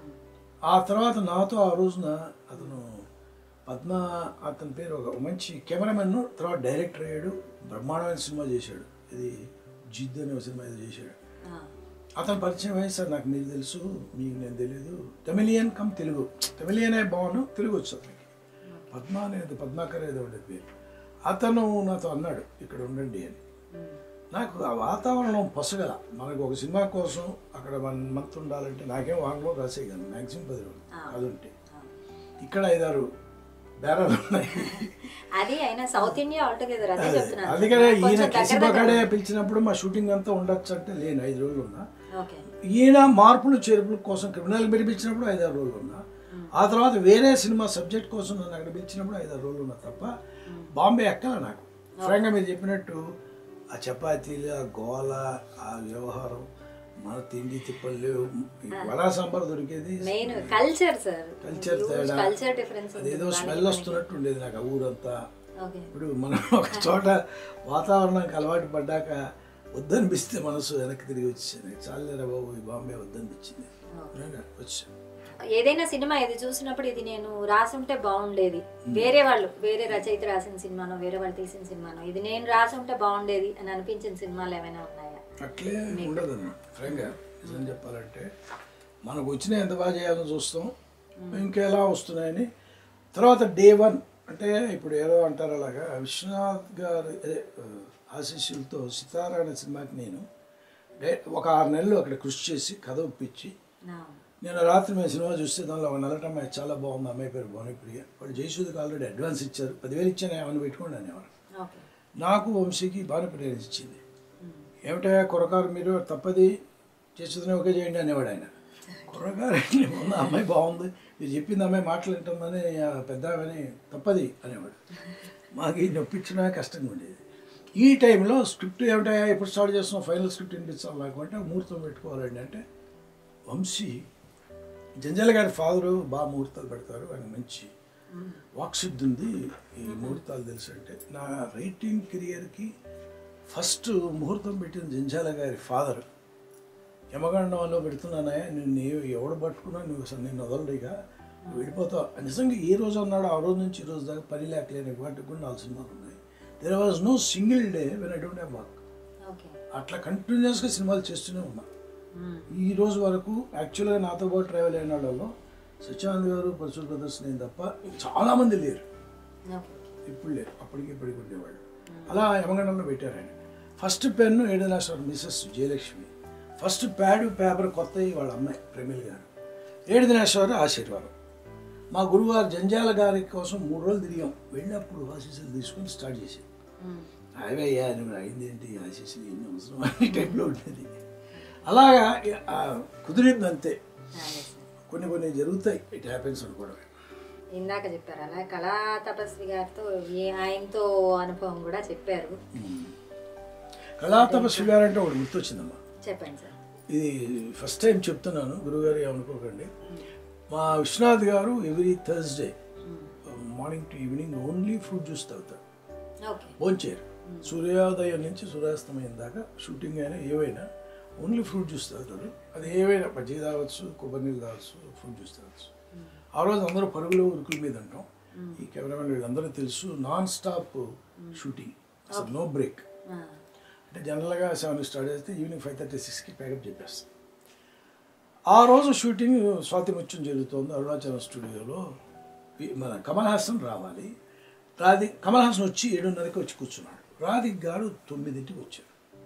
ఆ తర్వాత నాతో ఆ రోజున అతను పద్మ అతని పేరు ఒక మంచి కెమెరామెన్ తర్వాత డైరెక్టర్ అయ్యాడు బ్రహ్మాండమైన సినిమా చేశాడు ఇది జిద్ అనే ఒక సినిమా ఏదో చేశాడు అతను పరిచయం అయ్యి సార్ నాకు మీరు తెలుసు మీకు నేను తెలియదు తమిళియన్ కమ్ తెలుగు తమిళియన్ అనే బాగున్నాను తెలుగు వచ్చు అతనికి పద్మ అనేది పద్మాకర్ ఏదో ఉండేది పేరు అతను నాతో అన్నాడు ఇక్కడ ఉండండి అని నాకు ఆ వాతావరణం పొసగల మనకు ఒక సినిమా కోసం అక్కడ వన్ మంత్ ఉండాలంటే నాకేం వారంలో రాసేయగలను మ్యాక్సిమం పది రోజులు అది ఉంటే ఇక్కడ ఐదారు బేరాలు ఉన్నాయి అది అయినా సౌత్ ఇండియా ఆల్ టుగెదర్ అదే చెప్తున్నాను అందుకనే ఈయన కొంచెం దగ్గర కెసిబకాడే పిలిచినప్పుడు మా షూటింగ్ అంతా ఉండొచ్చు అంటే లేను ఐదు రోజులు ఉన్నా ఓకే ఈయన మార్పులు చేర్పుల కోసం క్రిమినల్ పిలిపించినప్పుడు ఐదారు రోజులు ఉన్నా ఆ తర్వాత వేరే సినిమా సబ్జెక్ట్ కోసం నన్ను అక్కడ పిలిచినప్పుడు ఐదారు రోజులు ఉన్నా తప్ప బాంబే ఎక్కల నాకు ఫ్రాంక్గా మీరు చెప్పినట్టు ఆ చపాతీలు ఆ గోల ఆ వ్యవహారం మన తిండి తిప్పలు ఈ వడా సాంబార్ దొరికేది మెయిన్ కల్చర్ సార్ కల్చర్ తేడా కల్చర్ డిఫరెన్స్ అదేదో స్మెల్ వస్తున్నట్టు ఉండేది నాకు ఆ ఊరంతా ఓకే ఇప్పుడు మనం ఒక చోట వాతావరణానికి అలవాటు పడ్డాక వద్దనిపిస్తే మనసు వెనక్కి తిరిగి వచ్చేసింది చాలేరా బాబు ఈ బాంబే వద్దనిపించింది వచ్చా ఏదైనా సినిమా ఇది చూసినప్పుడు ఇది నేను రాసుంటే బాగుండేది వేరే వాళ్ళు వేరే రచయిత రాసిన సినిమానో వేరే వాళ్ళు తీసిన సినిమానో ఇది నేను రాసుంటే బాగుండేది అని అనిపించిన సినిమాలు ఏమైనా ఉన్నాయా అట్లే ఉండదన్న ఫ్రెండ్గా నిజం చెప్పాలంటే మనకు వచ్చిన ఎంత బాగా చేయాలని చూస్తాం ఇంకెలా వస్తున్నాయని తర్వాత డే వన్ అంటే ఇప్పుడు ఏదో అంటారు అలాగా విశ్వనాథ్ గారు అదే, ఆ, ఆశీస్సులతో సితారా అనే సినిమాకి నేను డే- ఒక ఆరు నెలలు అక్కడ కృషి చేసి కథ ఒప్పించి నా- నేను రాత్రి మేము సినిమా చూస్తే దానిలో ఒక నల్లట అమ్మాయి చాలా బాగుంది అమ్మాయి పేరు భువనప్రియ వాళ్ళు జయసూదికి ఆల్రెడీ అడ్వాన్స్ ఇచ్చారు పదివేలు ఇచ్చాను ఏమైనా పెట్టుకోండి అనేవారు ఓకే నాకు వంశీకి భానుప్రియ ఇచ్చింది ఏమిటా కుర్రకారు మీరు తప్పది చేసేదని ఒకే చేయండి అనేవాడు ఆయన కుర్రకారు ఉన్న అమ్మాయి బాగుంది మీరు చెప్పింది అమ్మాయి మాట్లాడుతుందని పెద్ద ఆమెని తప్పది అనేవాడు మాకు ఈ నొప్పించడమే కష్టంగా ఉండేది ఈ టైంలో స్క్రిప్ట్ ఏమిటా ఎప్పుడు స్టార్ట్ చేస్తున్నాం ఫైనల్ స్క్రిప్ట్ వినిపించాలి నాకు అంటే ముహూర్తం పెట్టుకోవాలండి అంటే వంశీ జంజాల గారి ఫాదరు బాగా ముహూర్తాలు పెడతారు ఆయన మంచి వాక్సిద్ధి ఉంది ఈ ముహూర్తాలు తెలుసు అంటే నా రైటింగ్ కెరియర్కి ఫస్ట్ ముహూర్తం పెట్టిన జంజాల గారి ఫాదర్ యమగండంలో పెడుతున్నానే నిన్ను ఏ- ఎవడు పట్టుకున్నా నువ్వు అసలు నేను వదలడు ఇక నువ్వు వెళ్ళిపోతావు నిజంగా ఏ రోజు అన్నాడు ఆ రోజు నుంచి ఈ రోజు దాకా పని లేకలేని వాటికి కూడా నాలుగు సినిమాలు ఉన్నాయి there was no single day when I don't have work okay అట్లా కంటిన్యూస్గా సినిమాలు చేస్తూనే ఉన్నా ఈ రోజు వరకు యాక్చువల్గా నాతో పాటు ట్రావెల్ అయిన వాళ్ళలో సత్యానంద్ గారు పరశుల్ బ్రదర్స్ నేను తప్ప చాలామంది లేరు ఓకే ఇప్పుడు లేరు అప్పటికి ఇప్పటికి ఉండేవాళ్ళు అలా యమగండంలో పెట్టారు ఆయన ఫస్ట్ పెన్ను ఏడులాశ్వరం Mrs Jayalakshmi first pad paper కొత్త వాళ్ళ అమ్మాయి ప్రమిల్ గారు ఏడు దినేశ్వర ఆశీర్వాదం మా గురువారు జంజాల గారి కోసం మూడు రోజులు తిరిగాం వెళ్ళినప్పుడు ఆశీస్సులు తీసుకొని స్టార్ట్ చేసాం అవే అయ్యా నువ్వు అయింది ఏంటి ఆశీస్సులు ఎన్ని అవసరం అనే టైప్లో ఉంటుంది అలాగా ఆ, కుదిరింది అంతే అదే సార్ కొన్ని కొన్ని జరుగుతాయి ఇట్ హ్యాపెన్స్ అనుకోవడమే ఇందాక చెప్పారు అలా కళా తపస్వి గారితో ఏ ఆయనతో అనుభవం కూడా చెప్పారు కళా తపస్వి గారు అంటే ఒకటి గుర్తొచ్చిందమ్మా చెప్పండి సార్ ఇది ఫస్ట్ టైం చెప్తున్నాను గురువుగారు ఏమనుకోకండి మా విశ్వనాథ్ గారు every Thursday morning to evening only fruit juice తాగుతారు ఓకే భోంచేరు సూర్యోదయం నుంచి సూర్యాస్తమయం దాకా షూటింగ్ అయినా ఏవైనా ఓన్లీ ఫ్రూట్ జ్యూస్ తాగుతారు అది ఏవైనా మజ్జిగ తాగొచ్చు కొబ్బరి నీళ్ళు తాగొచ్చు ఫ్రూట్ జ్యూస్ తాగొచ్చు ఆ రోజు అందరూ పరుగులు ఉరుకుల మీద ఉంటాం ఈ కెమెరామెన్ వీళ్ళందరూ తెలుసు నాన్ స్టాప్ షూటింగ్ అసలు నో బ్రేక్ అంటే జనరల్గా సెవెన్ స్టార్ట్ చేస్తే ఈవినింగ్ ఫైవ్ థర్టీ సిక్స్కి ప్యాకప్ చెప్పేస్తాం ఆ రోజు షూటింగ్ స్వాతి ముత్యం జరుగుతోంది అరుణాచలం స్టూడియోలో ఈ- మన కమల్ హాసన్ రావాలి రాధి కమల్ హాసన్ వచ్చి ఏడున్నరకి వచ్చి కూర్చున్నాడు రాధిక్ గారు తొమ్మిదింటికి వచ్చారు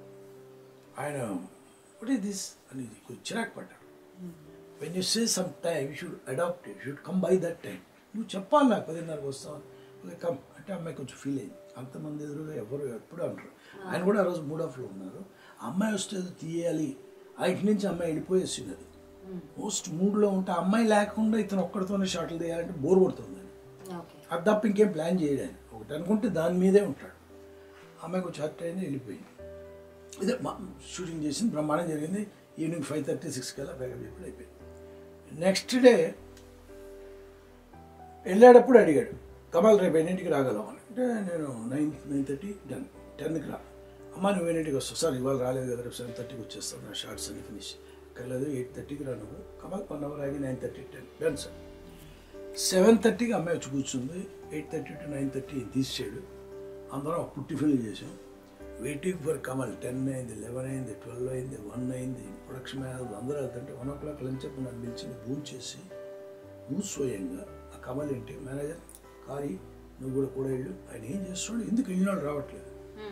ఆయన వాట్ ఈస్ దిస్ అని కొంచెం చిరాకు పడ్డాడు when you say some time you should adapt you should come by that time నువ్వు చెప్పాలి నాకు పదిన్నరకు వస్తావు ఓకే కమ్ అంటే అమ్మాయి కొంచెం ఫీల్ అయింది అంతమంది ఎదురుగా ఎవరు ఎప్పుడు అంటారు ఆయన కూడా ఆ రోజు మూడ్ ఆఫ్లో ఉన్నారు ఆ అమ్మాయి వస్తే ఏదో తీయాలి ఆ ఇంటి నుంచి అమ్మాయి వెళ్ళిపోయేసింది అది మోస్ట్ మూడ్లో ఉంటే ఆ అమ్మాయి లేకుండా ఇతను ఒక్కడితోనే షాట్లు తీయాలంటే బోర్ కొడుతుంది అని ఓకే అది తప్ప ఇంకేం ప్లాన్ చేయడానికి ఒకటి అనుకుంటే దాని మీదే ఉంటాడు అమ్మాయి కొంచెం హర్ట్ అయింది వెళ్ళిపోయింది ఇదే మా షూటింగ్ చేసింది బ్రహ్మాండం జరిగింది ఈవినింగ్ ఫైవ్ థర్టీ సిక్స్ కల్లా బ్యాగ్ చెప్పి అయిపోయింది నెక్స్ట్ డే వెళ్ళేటప్పుడు అడిగాడు కమల్ రేపు ఎన్నింటికి రాగలవు అని అంటే నేను నైన్ నైన్ థర్టీ టెన్ టెన్కి రా అమ్మ నువ్వు ఎన్నింటికి వస్తావు సార్ ఇవాళ రాలేదు కదా రేపు సెవెన్ థర్టీకి వచ్చేస్తాను నా షార్ట్స్ అన్ని ఫినిష్ కలదు ఎయిట్ థర్టీకి రా నువ్వు కమల్ వన్ అవర్ ఆగి nine thirty ten done sir seven థర్టీకి అమ్మాయి వచ్చి కూర్చుంది eight thirty to nine thirty తీసాడు అందరం పుట్టి ఫిల్ చేసాం వెయిటింగ్ ఫర్ కమల్ టెన్ అయింది లెవెన్ అయింది ట్వెల్వ్ అయింది వన్ అయింది ప్రొడక్షన్ మేనేజర్ అందరూ వెళ్తుంటే వన్ ఓ క్లాక్ లంచ్ అప్పుడు నన్ను పిలిచింది భూమి చేసి నువ్వు స్వయంగా ఆ కమల్ ఏంటి మేనేజర్ కారి నువ్వు కూడా కూడా వెళ్ళు ఆయన ఏం చేస్తున్నాడు ఎందుకు వెళ్ళినాడు రావట్లేదు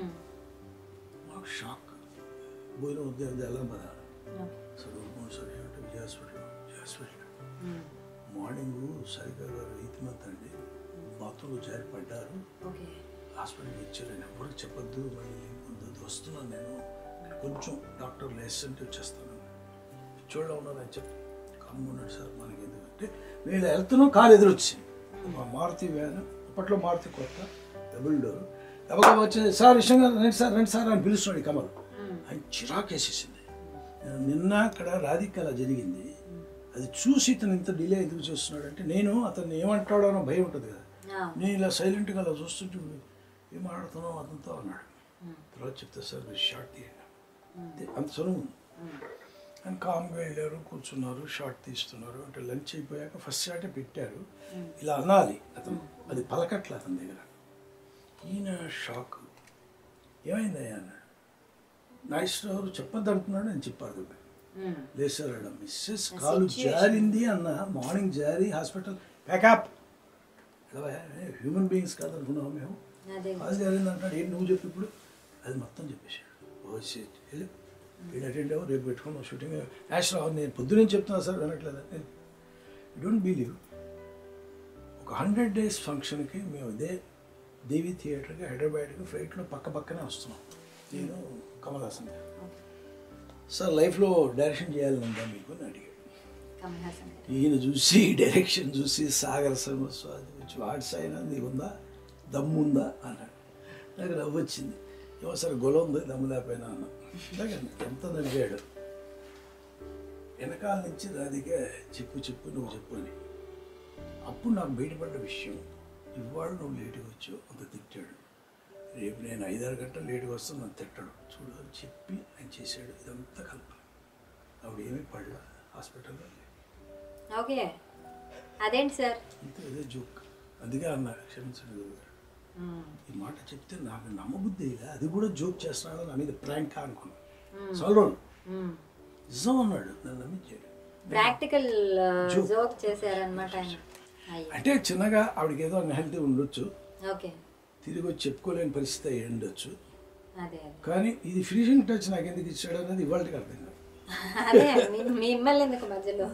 మాకు షాక్ భోజనం వద్దే వద్దే వెళ్ళాం కదా సరే మూడు సరే అంటే Vijaya hospital Vijaya hospital morning సరిగ్గా గారు ఎయిత్ మంత్ అండి బాత్రూంలో జారి పడ్డారు ఓకే హాస్పిటల్కి ఇచ్చారు ఆయన ఎవరికి చెప్పొద్దు మళ్ళీ వద్దు వస్తున్నాను నేను కొంచెం డాక్టర్ లేస్తుంటే వచ్చేస్తాను చూడడం ఉన్నారని చెప్పి కమ్ము ఉన్నాడు సార్ మనకి ఎందుకంటే వీళ్ళు వెళ్తున్నాం కాలు ఎదురొచ్చింది మా మారుతి వ్యాన్ అప్పట్లో మారుతి కొత్త డబుల్ డోర్ ఎవరికి వచ్చింది సార్ విషయం రండి సార్ రండి సార్ అని పిలుస్తున్నాడు ఈ కమల్ ఆయన చిరాకు వేసేసింది నిన్న అక్కడ రాధిక అలా జరిగింది అది చూసి ఇతను ఇంత డిలే ఎందుకు చేస్తున్నాడు అంటే నేను అతను ఏమంటాడో అన్న భయం ఉంటుంది కదా నేను ఇలా సైలెంట్గా అలా చూస్తుంటే ఏం ఆడుతున్నావు అతనితో అన్నాడు తర్వాత చెప్తా సార్ మీరు షార్ట్ తీయండి అంతే, అంత సులువు ఉంది అని కామ్గా వెళ్ళారు కూర్చున్నారు షార్ట్ తీస్తున్నారు అంటే లంచ్ అయిపోయాక ఫస్ట్ షాటే పెట్టారు ఇలా అనాలి అతను అది పలకట్ల అతని దగ్గర ఈయన షాక్ ఏమైందయ్యా అన్నాడు నాగేశ్వరరావు చెప్పొద్దు అంటున్నాడు నేను చెప్పారు లేచారు మిస్సెస్ కాలు జారింది అన్న మార్నింగ్ జారి హాస్పిటల్ ప్యాకప్ హ్యూమన్ బీయింగ్స్ కాదు అనుకున్నాము మేము అదే కాలు జారింది అంటాడు ఏంటి నువ్వు చెప్పు ఇప్పుడు అది మొత్తం చెప్పేశాడు ఓ షిట్ వెళ్ళు వీళ్ళు అటెండ్ అవ్వ రేపు పెట్టుకున్నాం షూటింగ్ నేషనల్ నేను పొద్దునే చెప్తున్నా సార్ వినట్లేదు నేను డోంట్ బిలీవ్ ఒక హండ్రెడ్ డేస్ ఫంక్షన్కి మేము ఇదే దేవి థియేటర్కి హైదరాబాద్కి ఫ్లైట్లో పక్క పక్కనే వస్తున్నాం నేను కమల్ హాసన్ గారు సార్ లైఫ్లో డైరెక్షన్ చేయాలని ఉందా మీకు అని అడిగాడు కమల్ హాసన్ గారు ఈయన చూసి డైరెక్షన్ చూసి సాగర సమస్వాది వచ్చి వాడి సైన్ నీకు ఉందా దమ్ము ఉందా అన్నాడు నాకు నవ్వు వచ్చింది ఏమో సరే గొల ఉంది దమ్ము లేకపోయినా అన్న అలాగే ఎంత నవ్వాడు వెనకాల నుంచి రాధికే చెప్పు చెప్పు నువ్వు చెప్పు అని అప్పుడు నాకు బయటపడ్డ విషయం ఇవాళ నువ్వు లేటుగా వచ్చావు అంత తిట్టాడు రేపు నేను ఐదారు గంటలు లేటుగా వస్తాను నన్ను తిట్టడు చూడు అని చెప్పి ఆయన చేశాడు ఇదంతా కల్పన ఆవిడ ఏమీ పడలా హాస్పిటల్లో లేదు. ఓకే అదేంటి సార్ ఇంత ఏదో జోక్ అందుకే అన్న క్షమించండి గురువు గారు మ్మ్. ఈ మాట చెప్తే నాకు నమ్మబుద్ధి ఇలా అది కూడా జోక్ చేస్తున్నాడు నా మీద ప్రాంక్ అనుకున్నాను చాలా రోజులు మ్మ్. నిజం అన్నాడు నన్ను నమ్మించాడు ప్రాక్టికల్ Joke. జోక్ చేశారనమాట ఆయన అయ్యో అంటే చిన్నగా ఆవిడకి ఏదో అన్హెల్తీ ఉండొచ్చు ఓకే తిరిగి వచ్చి చెప్పుకోలేని పరిస్థితి అయి ఉండొచ్చు అదే అదే కానీ ఇది ఫినిషింగ్ టచ్ నాకు ఎందుకు ఇచ్చాడు అనేది ఇవాళకి అర్థం కాదు అదే మీ- మిమ్మల్ని ఎందుకు మధ్యలో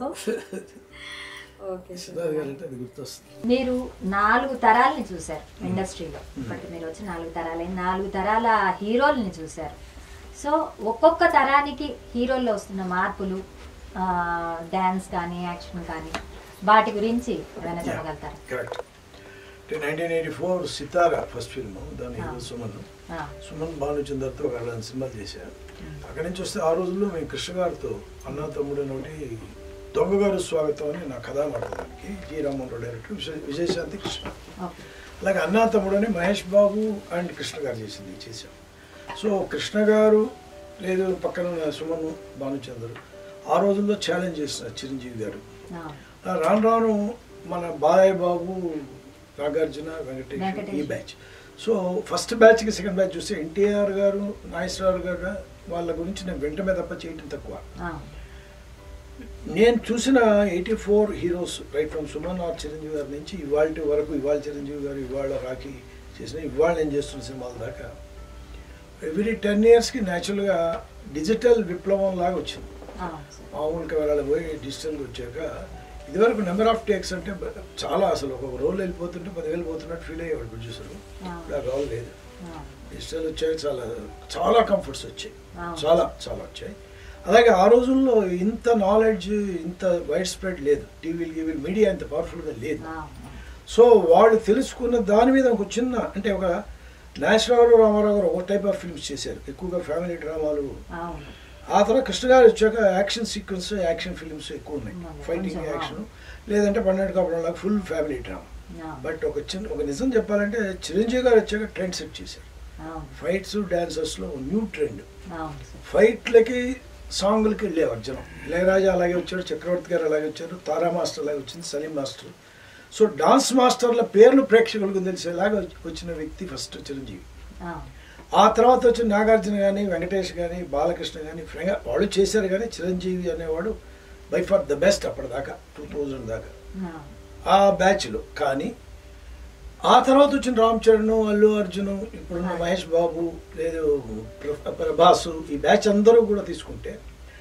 ఓకే సార్ సిద్ధార్థ్ గారు అంటే అది గుర్తొస్తుంది మీరు నాలుగు తరాలని చూశారు ఇండస్ట్రీలో బట్ మీరు వచ్చి నాలుగు తరాలే నాలుగు తరాల హీరోల్ని చూశారు సో ఒక్కొక్క తరానికి హీరోల్లో వస్తున్న మార్పులు డ్యాన్స్ కానీ యాక్షన్ కానీ వాటి గురించి ఏమైనా చెప్పగలుగుతారా కరెక్ట్ అంటే nineteen eighty four Sitara first film దాని హీరో సుమన్ ఆ, సుమన్ భానుచందర్తో ఒక రెండు సినిమాలు చేశారు అక్కడి నుంచి వస్తే ఆ రోజుల్లో మేము కృష్ణ గారితో అన్నా తమ్ముడు అని ఒకటి దొంగగారు స్వాగతం అని నా కథ మాట్లాడడానికి G Rammohan Rao director Vijaya Vijayashanti Krishna okay అలాగే అన్నా తమ్ముడు అని మహేష్ బాబు అండ్ కృష్ణ గారు చేసింది చేశాం సో కృష్ణ గారు లేదు పక్కన ఉన్న సుమన్ భానుచందర్ ఆ రోజుల్లో ఛాలెంజ్ చేస్తున్నారు చిరంజీవి గారు ఆ, ఆ రాను రాను మన బాలయ్య బాబు నాగార్జున వెంకటేష్ వెంకటేష్. ఈ బ్యాచ్ సో ఫస్ట్ బ్యాచ్కి సెకండ్ బ్యాచ్ చూస్తే ఎన్టీఆర్ గారు నాగేశ్వరరావు గారు వాళ్ళ గురించి నేను వెంటనే తప్ప చేయటం తక్కువ ఆ, నేను చూసిన eighty four heroes right from Suman or Chiranjeevi గారి నుంచి ఇవాళ వరకు ఇవాళ చిరంజీవి గారు ఇవాళ రాఖీ చేసిన ఇవాళ నేను చేస్తున్న సినిమాల దాకా ఎవ్రీ టెన్ ఇయర్స్కి న్యాచురల్గా డిజిటల్ విప్లవం లాగా వచ్చింది ఆ, సార్. మామూలుగా వెళ్ళాలి పోయి డిజిటల్గా వచ్చాక ఇదివరకు నెంబర్ ఆఫ్ టేక్స్ అంటే బ- చాలా అసలు ఒక రోజు వెళ్ళిపోతుంటే పదివేలు పోతున్నట్టు ఫీల్ అయ్యేవాడు ప్రొడ్యూసర్ ఆ, ఇప్పుడు ఆ రోల్ లేదు ఆ, డిజిటల్ వచ్చాక చాలా చాలా కంఫర్ట్స్ వచ్చాయి అవును. చాలా చాలా వచ్చాయి అలాగే ఆ రోజుల్లో ఇంత నాలెడ్జ్ ఇంత వైడ్ స్ప్రెడ్ లేదు టీవీలు గీవీలు మీడియా ఇంత పవర్ఫుల్గా లేదు ఆ, సో వాళ్ళు తెలుసుకున్న దాని మీద ఒక చిన్న అంటే ఒక నాగేశ్వరరావు రామారావు గారు ఒక టైప్ ఆఫ్ ఫిల్మ్స్ చేశారు ఎక్కువగా ఫ్యామిలీ డ్రామాలు అవును ఆ తర్వాత కృష్ణ గారు వచ్చాక యాక్షన్ సీక్వెన్స్ యాక్షన్ ఫిల్మ్స్ ఎక్కువ ఉన్నాయి అవును, ఫైటింగ్ కొంచెం, యాక్షన్ లేదంటే పన్నెండు కాపడం లాగా ఫుల్ ఫ్యామిలీ డ్రామా ఆ, బట్ ఒక చిన్న ఒక నిజం చెప్పాలంటే చిరంజీవి గారు వచ్చాక ట్రెండ్ సెట్ చేశారు అవును ఫైట్స్ డాన్సర్స్లో న్యూ ట్రెండ్ అవును సార్ ఫైట్లకి సాంగులకి వెళ్ళేవారు జనం ఇళయరాజా అలాగే వచ్చాడు చక్రవర్తి గారు అలాగే వచ్చారు తారా మాస్టర్ అలాగే వచ్చింది సలీం మాస్టర్ సో డాన్స్ మాస్టర్ల పేర్లు ప్రేక్షకులకు తెలిసేలాగా వచ్చి- వచ్చిన వ్యక్తి ఫస్ట్ చిరంజీవి అవును ఆ తర్వాత వచ్చిన నాగార్జున కానీ వెంకటేష్ కానీ బాలకృష్ణ కానీ ఫ్రెంగా వాళ్ళు చేశారు కానీ చిరంజీవి అనేవాడు బై ఫార్ ద బెస్ట్ అప్పటిదాకా టూ థౌజండ్ దాకా అవును ఆ బ్యాచ్లో కానీ ఆ తర్వాత వచ్చిన రామ్ చరణ్ అల్లు అర్జున్ ఇప్పుడున్న మహేష్ బాబు లేదు ప్ర- ప్రభాస్ ఈ బ్యాచ్ అందరూ కూడా తీసుకుంటే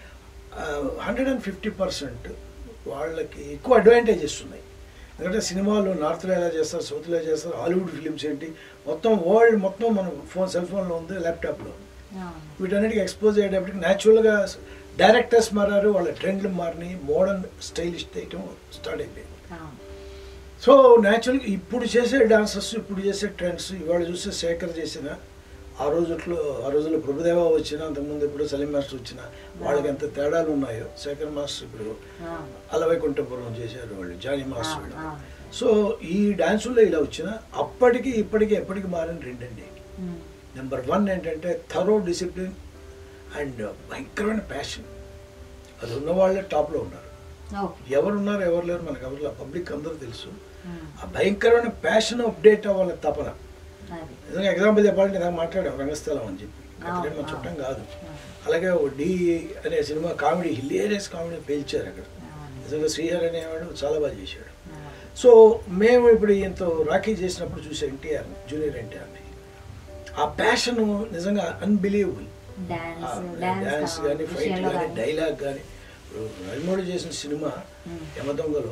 హండ్రెడ్ అండ్ ఫిఫ్టీ పర్సెంట్ వాళ్ళకి ఎక్కువ అడ్వాంటేజెస్ ఉన్నాయి ఎందుకంటే సినిమాలు నార్త్లో ఎలా చేస్తారు సౌత్లో ఎలా చేస్తారు హాలీవుడ్ ఫిలిమ్స్ ఏంటి మొత్తం వరల్డ్ మొత్తం మన ఫోన్ సెల్ ఫోన్లో ఉంది ల్యాప్టాప్లో ఉంది అవును వీటన్నిటికి ఎక్స్పోజ్ అయ్యేటప్పటికి న్యాచురల్గా డైరెక్టర్స్ మారారు వాళ్ళ ట్రెండ్లు మారినాయి మోడర్న్ స్టైలిష్ చేయటం స్టార్ట్ అయిపోయింది అవును సో న్యాచురల్గా ఇప్పుడు చేసే డాన్సర్స్ ఇప్పుడు చేసే ట్రెండ్స్ ఇవాళ చూసే శేఖర్ చేసిన ఆ రోజుల్లో ఆ రోజుల్లో ప్రభుదేవ వచ్చిన అంతకుముందు ఇప్పుడు సలీం మాస్టర్ వచ్చిన వాళ్ళకి ఎంత తేడాలు ఉన్నాయో శేఖర్ మాస్టర్ ఇప్పుడు అవును అలవైకుంఠపురం చేశారు వాళ్ళు జానీ మాస్టర్ అవును, వాళ్ళు. అవును. సో ఈ డాన్సుల్లో ఇలా వచ్చిన అప్పటికి ఇప్పటికి ఎప్పటికి మారిన రెండండి ఉమ్, నెంబర్ వన్ ఏంటంటే థరో డిసిప్లిన్ అండ్ భయంకరమైన ప్యాషన్ అది ఉన్న వాళ్ళే టాప్లో ఉన్నారు ఓకే ఎవరున్నారు ఎవరు లేరు మనకు ఎవరు పబ్లిక్ అందరూ తెలుసు ఉమ్, ఆ భయంకరమైన ప్యాషన్ అప్డేట్ అవ్వాలి తపన అది నిజంగా ఎగ్జాంపుల్ చెప్పాలంటే నాకు మాట్లాడాం రంగస్థలం అని చెప్పి ఆ, అక్కడే మన ఆ. చుట్టం కాదు ఆ, అలాగే ఓ డి అనే సినిమా కామెడీ హిలేరియస్ కామెడీ పేల్చారు అక్కడ అవును, నిజంగా శ్రీహర్ అనేవాడు చాలా బాగా చేశాడు అవును. సో మేము ఇప్పుడు ఇంత రాఖీ చేసినప్పుడు చూసే ఎన్టీఆర్ జూనియర్ ఎన్టీఆర్ని ఆ ప్యాషన్ నిజంగా అన్బిలీవబుల్ డాన్స్ డాన్స్ డాన్స్ కానీ ఫైట్ విషయంలో కానీ కానీ డైలాగ్ కానీ రవిమోడి చేసిన సినిమా ఉమ్, యమదొంగలో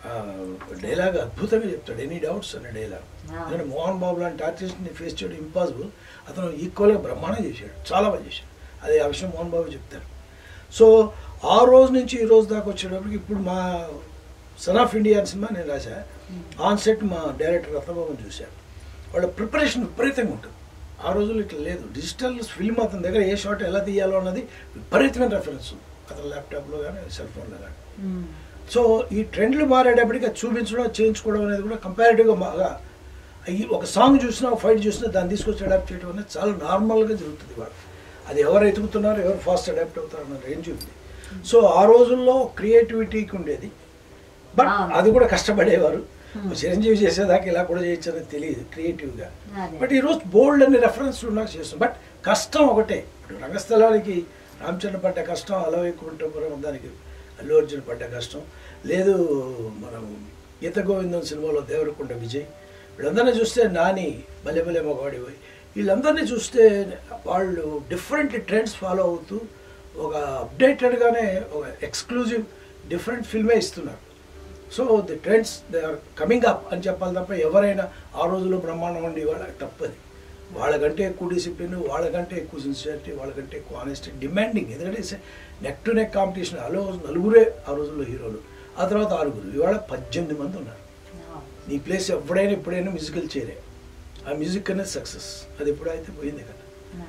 డైలాగ్ అద్భుతంగా చెప్తాడు ఎనీ డౌట్స్ అనే డైలాగ్ ఆ. ఎందుకంటే మోహన్ బాబు లాంటి ఆర్టిస్ట్ని ఫేస్ చేయడం ఇంపాసిబుల్ అతను ఈక్వల్గా బ్రహ్మాండం చేశాడు చాలా బాగా చేశాడు అది ఆ విషయం మోహన్ బాబు చెప్తారు సో ఆ రోజు నుంచి ఈ రోజు దాకా వచ్చేటప్పటికి ఇప్పుడు మా సన్ ఆఫ్ ఇండియా అనే సినిమా నేను రాశా ఆన్ సెట్ మా డైరెక్టర్ రత్నబాబుని చూశాను వాళ్ళ ప్రిపరేషన్ విపరీతంగా ఉంటుంది ఆ రోజుల్లో ఇట్లా లేదు డిజిటల్ ఫిల్మ్ అతని దగ్గర ఏ షాట్ ఎలా తీయాలో అన్నది విపరీతమైన రెఫరెన్స్ ఉంది అతని ల్యాప్టాప్లో కానీ సెల్ ఫోన్లో కానీ ఉమ్, సో ఈ ట్రెండ్లు మారేటప్పటికి అది చూపించడం చేయించుకోవడం అనేది కూడా కంపారిటివ్గా బాగా ఈ ఒక సాంగ్ చూసినా ఒక ఫైట్ చూసినా దాన్ని తీసుకొచ్చి అడాప్ట్ చేయడం అనేది చాలా నార్మల్గా జరుగుతుంది వాళ్ళు అది ఎవరు ఎదుగుతున్నారు ఎవరు ఫాస్ట్ అడాప్ట్ అవుతారు అన్న రేంజ్ ఉంది సో ఆ రోజుల్లో క్రియేటివిటీకి ఉండేది బట్ అవును. అది కూడా కష్టపడేవారు చిరంజీవి చేసేదాకా ఇలా కూడా చేయొచ్చు అనేది తెలియదు క్రియేటివ్గా అదే. బట్ ఈరోజు బోల్డ్ అనే రెఫరెన్స్ నాకు చేస్తాం బట్ కష్టం ఒకటే ఇప్పుడు రంగస్థలానికి రామచంద్ర పడ్డ కష్టం అలవైకుంఠపురం దానికి అల్లు అర్జున్ పడ్డ కష్టం లేదు మనం గీత గోవిందం సినిమాలో దేవరకొండ విజయ్ వీళ్ళందరినీ చూస్తే నాని భలే భలే మగవాడి పోయి వీళ్ళందరినీ చూస్తే వాళ్ళు డిఫరెంట్ ట్రెండ్స్ ఫాలో అవుతూ ఒక అప్డేటెడ్గానే ఒక ఎక్స్క్లూజివ్ డిఫరెంట్ ఫిల్మే ఇస్తున్నారు so the trends they are coming up అని చెప్పాలి తప్ప ఎవరైనా ఆ రోజుల్లో బ్రహ్మాండం ఉండి వాళ్ళ తప్పది వాళ్ళకంటే ఎక్కువ డిసిప్లిన్ వాళ్ళకంటే ఎక్కువ సిన్సియారిటీ వాళ్ళకంటే ఎక్కువ ఆనెస్టీ డిమాండింగ్ ఎందుకంటే నెక్ టు నెక్ కాంపిటీషన్ అలో నలుగురే ఆ రోజుల్లో హీరోలు ఆ తర్వాత ఆరుగురు ఇవాళ పద్దెనిమిది మంది ఉన్నారు నీ ప్లేస్ ఎప్పుడైనా ఎప్పుడైనా మ్యూజికల్ చేరే ఆ మ్యూజిక్ అనేది సక్సెస్ అది ఎప్పుడైతే పోయింది కదా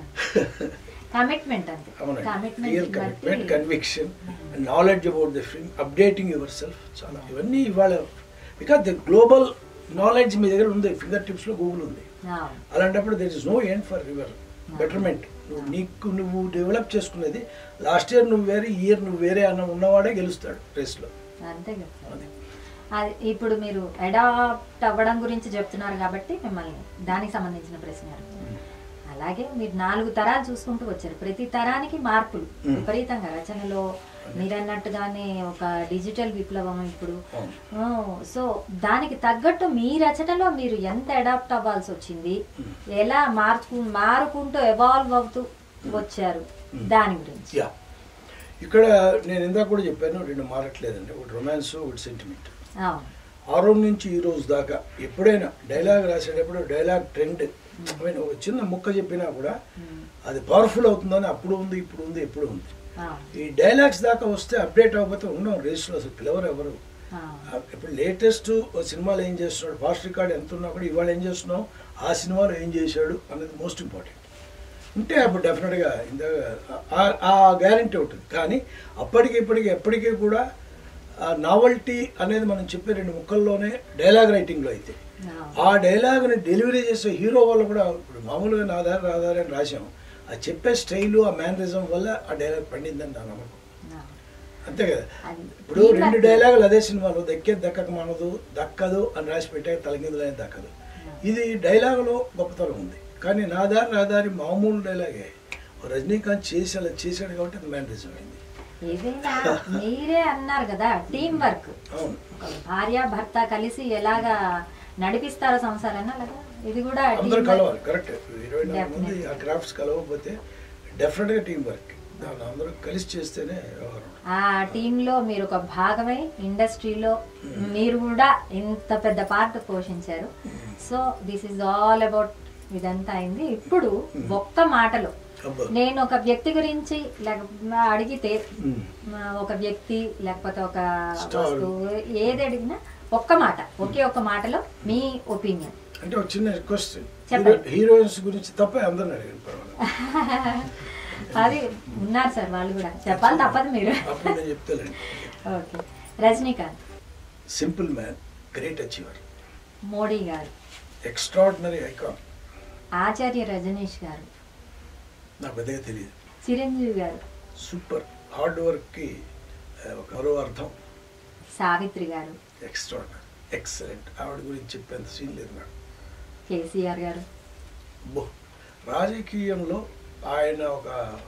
కమిట్మెంట్ అంతే అవునండి real commitment commitment conviction knowledge about the film updating yourself చాలా ఇవన్నీ ఇవాళ బికాస్ ద గ్లోబల్ నాలెడ్జ్ మీ దగ్గర ఉంది ఫింగర్ టిప్స్లో గూగుల్ ఉంది అలాంటప్పుడు there is no end for your betterment నువ్వు నీకు నువ్వు డెవలప్ చేసుకునేది లాస్ట్ ఇయర్ నువ్వు వేరే ఈ ఇయర్ నువ్వు వేరే అన్న ఉన్నవాడే గెలుస్తాడు రేస్లో అంతే కదా సార్. అది అది ఇప్పుడు మీరు అడాప్ట్ అవ్వడం గురించి చెప్తున్నారు కాబట్టి మిమ్మల్ని దానికి సంబంధించిన ప్రశ్న అడుగుతున్నాను. అలాగే మీరు నాలుగు తరాలు చూసుకుంటూ వచ్చారు ప్రతి తరానికి మార్పులు మ్మ్. విపరీతంగా రచనలో మీరు అన్నట్టుగానే ఒక డిజిటల్ విప్లవం ఇప్పుడు అవును. ఆ, సో దానికి తగ్గట్టు మీ రచనలో మీరు ఎంత అడాప్ట్ అవ్వాల్సి వచ్చింది ఎలా మార్చు మారుకుంటూ ఎవాల్వ్ అవుతూ వచ్చారు దాని గురించి యా ఇక్కడ నేను ఇందాక కూడా చెప్పాను రెండు మారట్లేదండి ఒకటి రొమాన్స్ ఒకటి సెంటిమెంట్ అవును ఆ రోజు నుంచి ఈ రోజు దాకా ఎప్పుడైనా డైలాగ్ రాసేటప్పుడు డైలాగ్ ట్రెండ్ ఐ మీన్ ఒక చిన్న ముక్క చెప్పినా కూడా మ్మ్. అది పవర్ఫుల్ అవుతుందని అప్పుడు ఉంది ఇప్పుడు ఉంది ఎప్పుడు ఉంది అవును ఈ డైలాగ్స్ దాకా వస్తే అప్డేట్ అవ్వకపోతే ఉన్నాం రేస్లో అసలు పిలవరు ఎవరు అవును ఇప్పుడు లేటెస్ట్ సినిమాలో ఏం చేస్తున్నాడు ఫాస్ట్ రికార్డ్ ఎంత ఉన్నా కూడా ఇవాళ ఏం చేస్తున్నావు ఆ సినిమాలో ఏం చేశాడు అనేది మోస్ట్ ఇంపార్టెంట్ ఉంటే అప్పుడు డెఫినెట్గా ఇంత ఆ గ్యారంటీ ఉంటుంది కానీ అప్పటికి ఇప్పటికి ఎప్పటికీ కూడా ఆ నావల్టీ అనేది మనం చెప్పే రెండు ముక్కల్లోనే డైలాగ్ రైటింగ్లో అయితే అవును ఆ డైలాగ్ని డెలివరీ చేసే హీరో వల్ల కూడా ఇప్పుడు మామూలుగా నా దారి నా దారి అని రాసాం ఆ చెప్పే స్టైలు ఆ మేనరిజం వల్ల ఆ డైలాగ్ పండిందని నా నమ్మకం అవును. అంతే కదా అది ఇప్పుడు రెండు డైలాగులు అదే సినిమాలో దక్కే దక్కక మనదు దక్కదు అని రాసి పెట్టే తలకిందులనే దక్కదు ఇది డైలాగులో గొప్పతనం ఉంది కానీ నా దారి నా దారి మామూలు డైలాగే ఓ రజనీకాంత్ చేసి అలా చేశాడు కాబట్టి అది మేనరిజం అయింది ఏదైనా మీరే అన్నారు కదా టీం వర్క్ అవును ఒక భార్య భర్త కలిసి ఎలాగా నడిపిస్తారో సంసారాన్ని అలాగా ఇది కూడా team అందరూ work. కలవాలి కరెక్ట్ ఇరవై నాలుగు మంది Definitely. ఆ క్రాఫ్ట్స్ కలవకపోతే డెఫినెట్గా టీం వర్క్ దాన్ని అందరూ కలిసి చేస్తేనే వ్యవహారం ఆ టీంలో మీరు ఒక భాగమై ఇండస్ట్రీలో మీరు కూడా ఇంత పెద్ద పార్ట్ పోషించారు so this is all about ఇదంతా అయింది ఇప్పుడు ఒక్క మాటలో అబ్బా. నేను ఒక వ్యక్తి గురించి లేక అడిగితే మ్మ్. ఆ, ఒక వ్యక్తి లేకపోతే ఒక Star. వస్తువు ఏది అడిగినా ఒక్క మాట ఒకే ఒక్క మాటలో మీ ఒపీనియన్ అంటే ఒక చిన్న రిక్వెస్ట్ చెప్పండి. హీరోయిన్స్ గురించి తప్ప అందరిని అడిగాను పర్వాలేదు అది ఉన్నారు సార్ వాళ్ళు కూడా చెప్పాలి తప్పదు మీరు అప్పుడు నేను చెప్తానండి okay Rajinikanth simple man great achiever Modi గారు ఎక్స్ట్రాడినరీ ఐకాన్ ఆచార్య రజనీష్ గారు నాకు పెద్దగా తెలియదు చిరంజీవి గారు సూపర్ హార్డ్ వర్క్కి ఒక మరో అర్థం సావిత్రి గారు ఎక్స్ట్రాడినరీ ఎక్సలెంట్ ఆవిడ గురించి చెప్పేంత సీన్ లేదు నాకు కేసీఆర్ గారు బో రాజకీయంలో ఆయన ఒక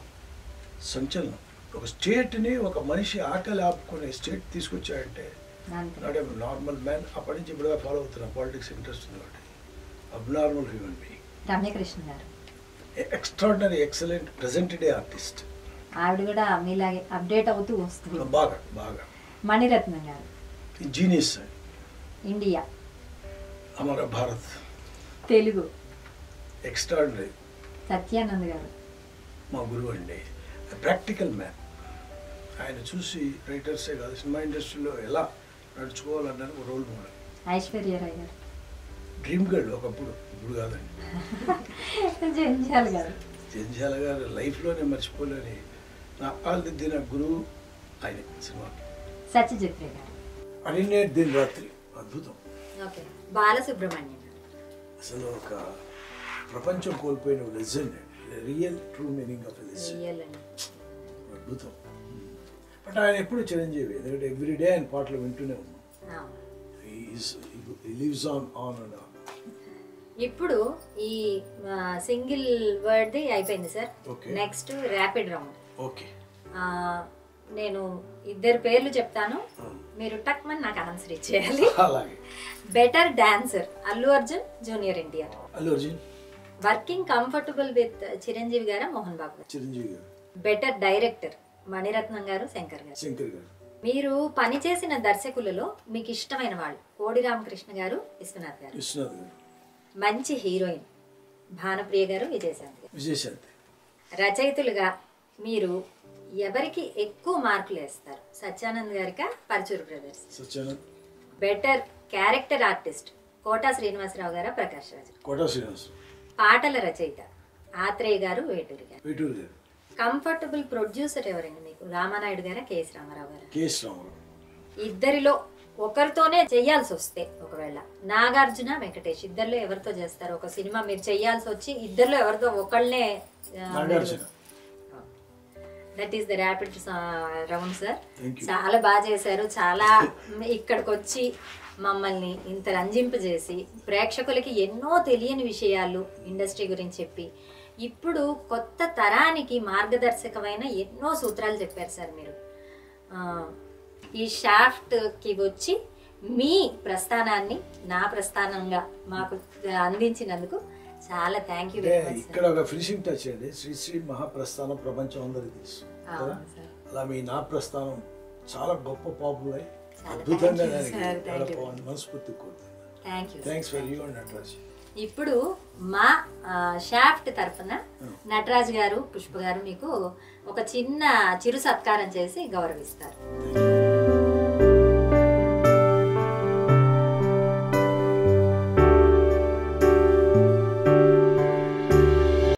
సంచలనం ఒక స్టేట్ని ఒక మనిషి ఆకలి ఆపుకునే స్టేట్ తీసుకొచ్చాడంటే అంతే నాట్ నార్మల్ మ్యాన్ అప్పటి నుంచి ఇప్పుడుగా ఫాలో అవుతున్నా పాలిటిక్స్ ఇంట్రెస్ట్ ఉంది కాబట్టి అబ్నార్మల్ హ్యూమన్ బీయింగ్ రమ్యకృష్ణ గారు extraordinary excellent present day artist ఆవిడ కూడా మీలాగే అప్డేట్ అవుతూ వస్తుంది బాగా బాగా మణిరత్నం గారు జీనియస్ ఇండియా అమర భారత్ తెలుగు ఎక్స్ట్రాడినరీ సత్యానంద్ గారు మా గురువు అండి ప్రాక్టికల్ మ్యాన్ ఆయన చూసి రైటర్సే కాదు సినిమా ఇండస్ట్రీలో ఎలా నడుచుకోవాలన్నది ఒక రోల్ మోడల్ ఐశ్వర్యరాయ్ గారు డ్రీమ్ గర్ల్ ఒకప్పుడు ఇప్పుడు కాదండి జంజాల్ గారు జంజాల గారు లైఫ్లోనే మర్చిపోలేని నా ఆల్దిద్దిన గురువు ఆయన సినిమా సత్యజిత్రే గారు అనినే దిన్ రాత్రి అద్భుతం ఓకే బాలసుబ్రహ్మణ్యం గారు అసలు ఒక ప్రపంచం కోల్పోయిన legend real true meaning of legend real అండి అద్భుతం బట్ ఆయన ఎప్పుడు చిరంజీవి ఎందుకంటే ఎవ్రీ డే ఆయన పాటలు వింటూనే ఉన్నాం అవును. Lives on on and on ఇప్పుడు ఈ సింగిల్ వర్డ్ అయిపోయింది sir Okay. Next rapid round okay నేను ఇద్దరు పేర్లు చెప్తాను మీరు టక్మన్ నాకు ఆన్సర్ ఇచ్చేయాలి అలాగే better dancer Allu Arjun junior NTR Allu Arjun working comfortable with Chiranjeevi గారు మోహన్ బాబు గారు చిరంజీవి గారు బెటర్ డైరెక్టర్ మణిరత్నం గారు శంకర్ గారు శంకర్ గారు మీరు పనిచేసిన దర్శకులలో మీకు ఇష్టమైన వాళ్ళు కోడి రామకృష్ణ గారు విశ్వనాథ్ గారు విశ్వనాథ్ గారు మంచి హీరోయిన్ భానుప్రియ గారు విజయశాంతి గారు విజయశాంతి రచయితలుగా మీరు ఎవరికి ఎక్కువ మార్కులు వేస్తారు సత్యానంద్ గారికా Paruchuri brothers Satyanand better character artist Kota Srinivasarao గారా ప్రకాష్ రాజు కోటా శ్రీనివాస్ పాటల రచయిత ఆత్రేయ గారు వేటూరి గారు వేటూరు గారు కంఫర్టబుల్ ప్రొడ్యూసర్ ఎవరండి మీకు రామానాయుడు గారా కేఎస్ రామారావు గారా కేఎస్ రామారావు ఇద్దరిలో ఒకరితోనే చెయ్యాల్సి వస్తే ఒకవేళ నాగార్జున వెంకటేష్ ఇద్దరిలో ఎవరితో చేస్తారు ఒక సినిమా మీరు చెయ్యాల్సి వచ్చి ఇద్దరిలో ఎవరితో ఒకళ్ళనే Nagarjuna that is the rapid round sir Thank you. చాలా బాగా చేశారు చాలా ఇక్కడికి వచ్చి మమ్మల్ని ఇంత రంజింపజేసి ప్రేక్షకులకి ఎన్నో తెలియని విషయాలు ఇండస్ట్రీ గురించి చెప్పి ఇప్పుడు కొత్త తరానికి మార్గదర్శకమైన ఎన్నో సూత్రాలు చెప్పారు సార్ మీరు ఆ, ఈ షాఫ్ట్కి వచ్చి మీ ప్రస్థానాన్ని నా ప్రస్థానంగా మాకు అందించినందుకు చాలా థ్యాంక్ యూ అంటే వెరీ మచ్ ఇక్కడ ఒక ఫినిషింగ్ టచ్ అండి శ్రీ శ్రీ మహాప్రస్థానం ప్రపంచం అందరికీ తెలుసు కదా అవును సార్ అలా మీ నా ప్రస్థానం చాలా గొప్ప పాపులర్ అయి చాలా అద్భుతంగా thank you, దానికి sir. Thank develop you. అవ్వాలని మనస్ఫూర్తి కోరుతున్నాను thank you thanks for you and Nataraj ఇప్పుడు మా షాఫ్ట్ తరఫున నటరాజ్ గారు పుష్ప గారు మీకు ఒక చిన్న చిరు సత్కారం చేసి గౌరవిస్తారు థ్యాంక్ యూ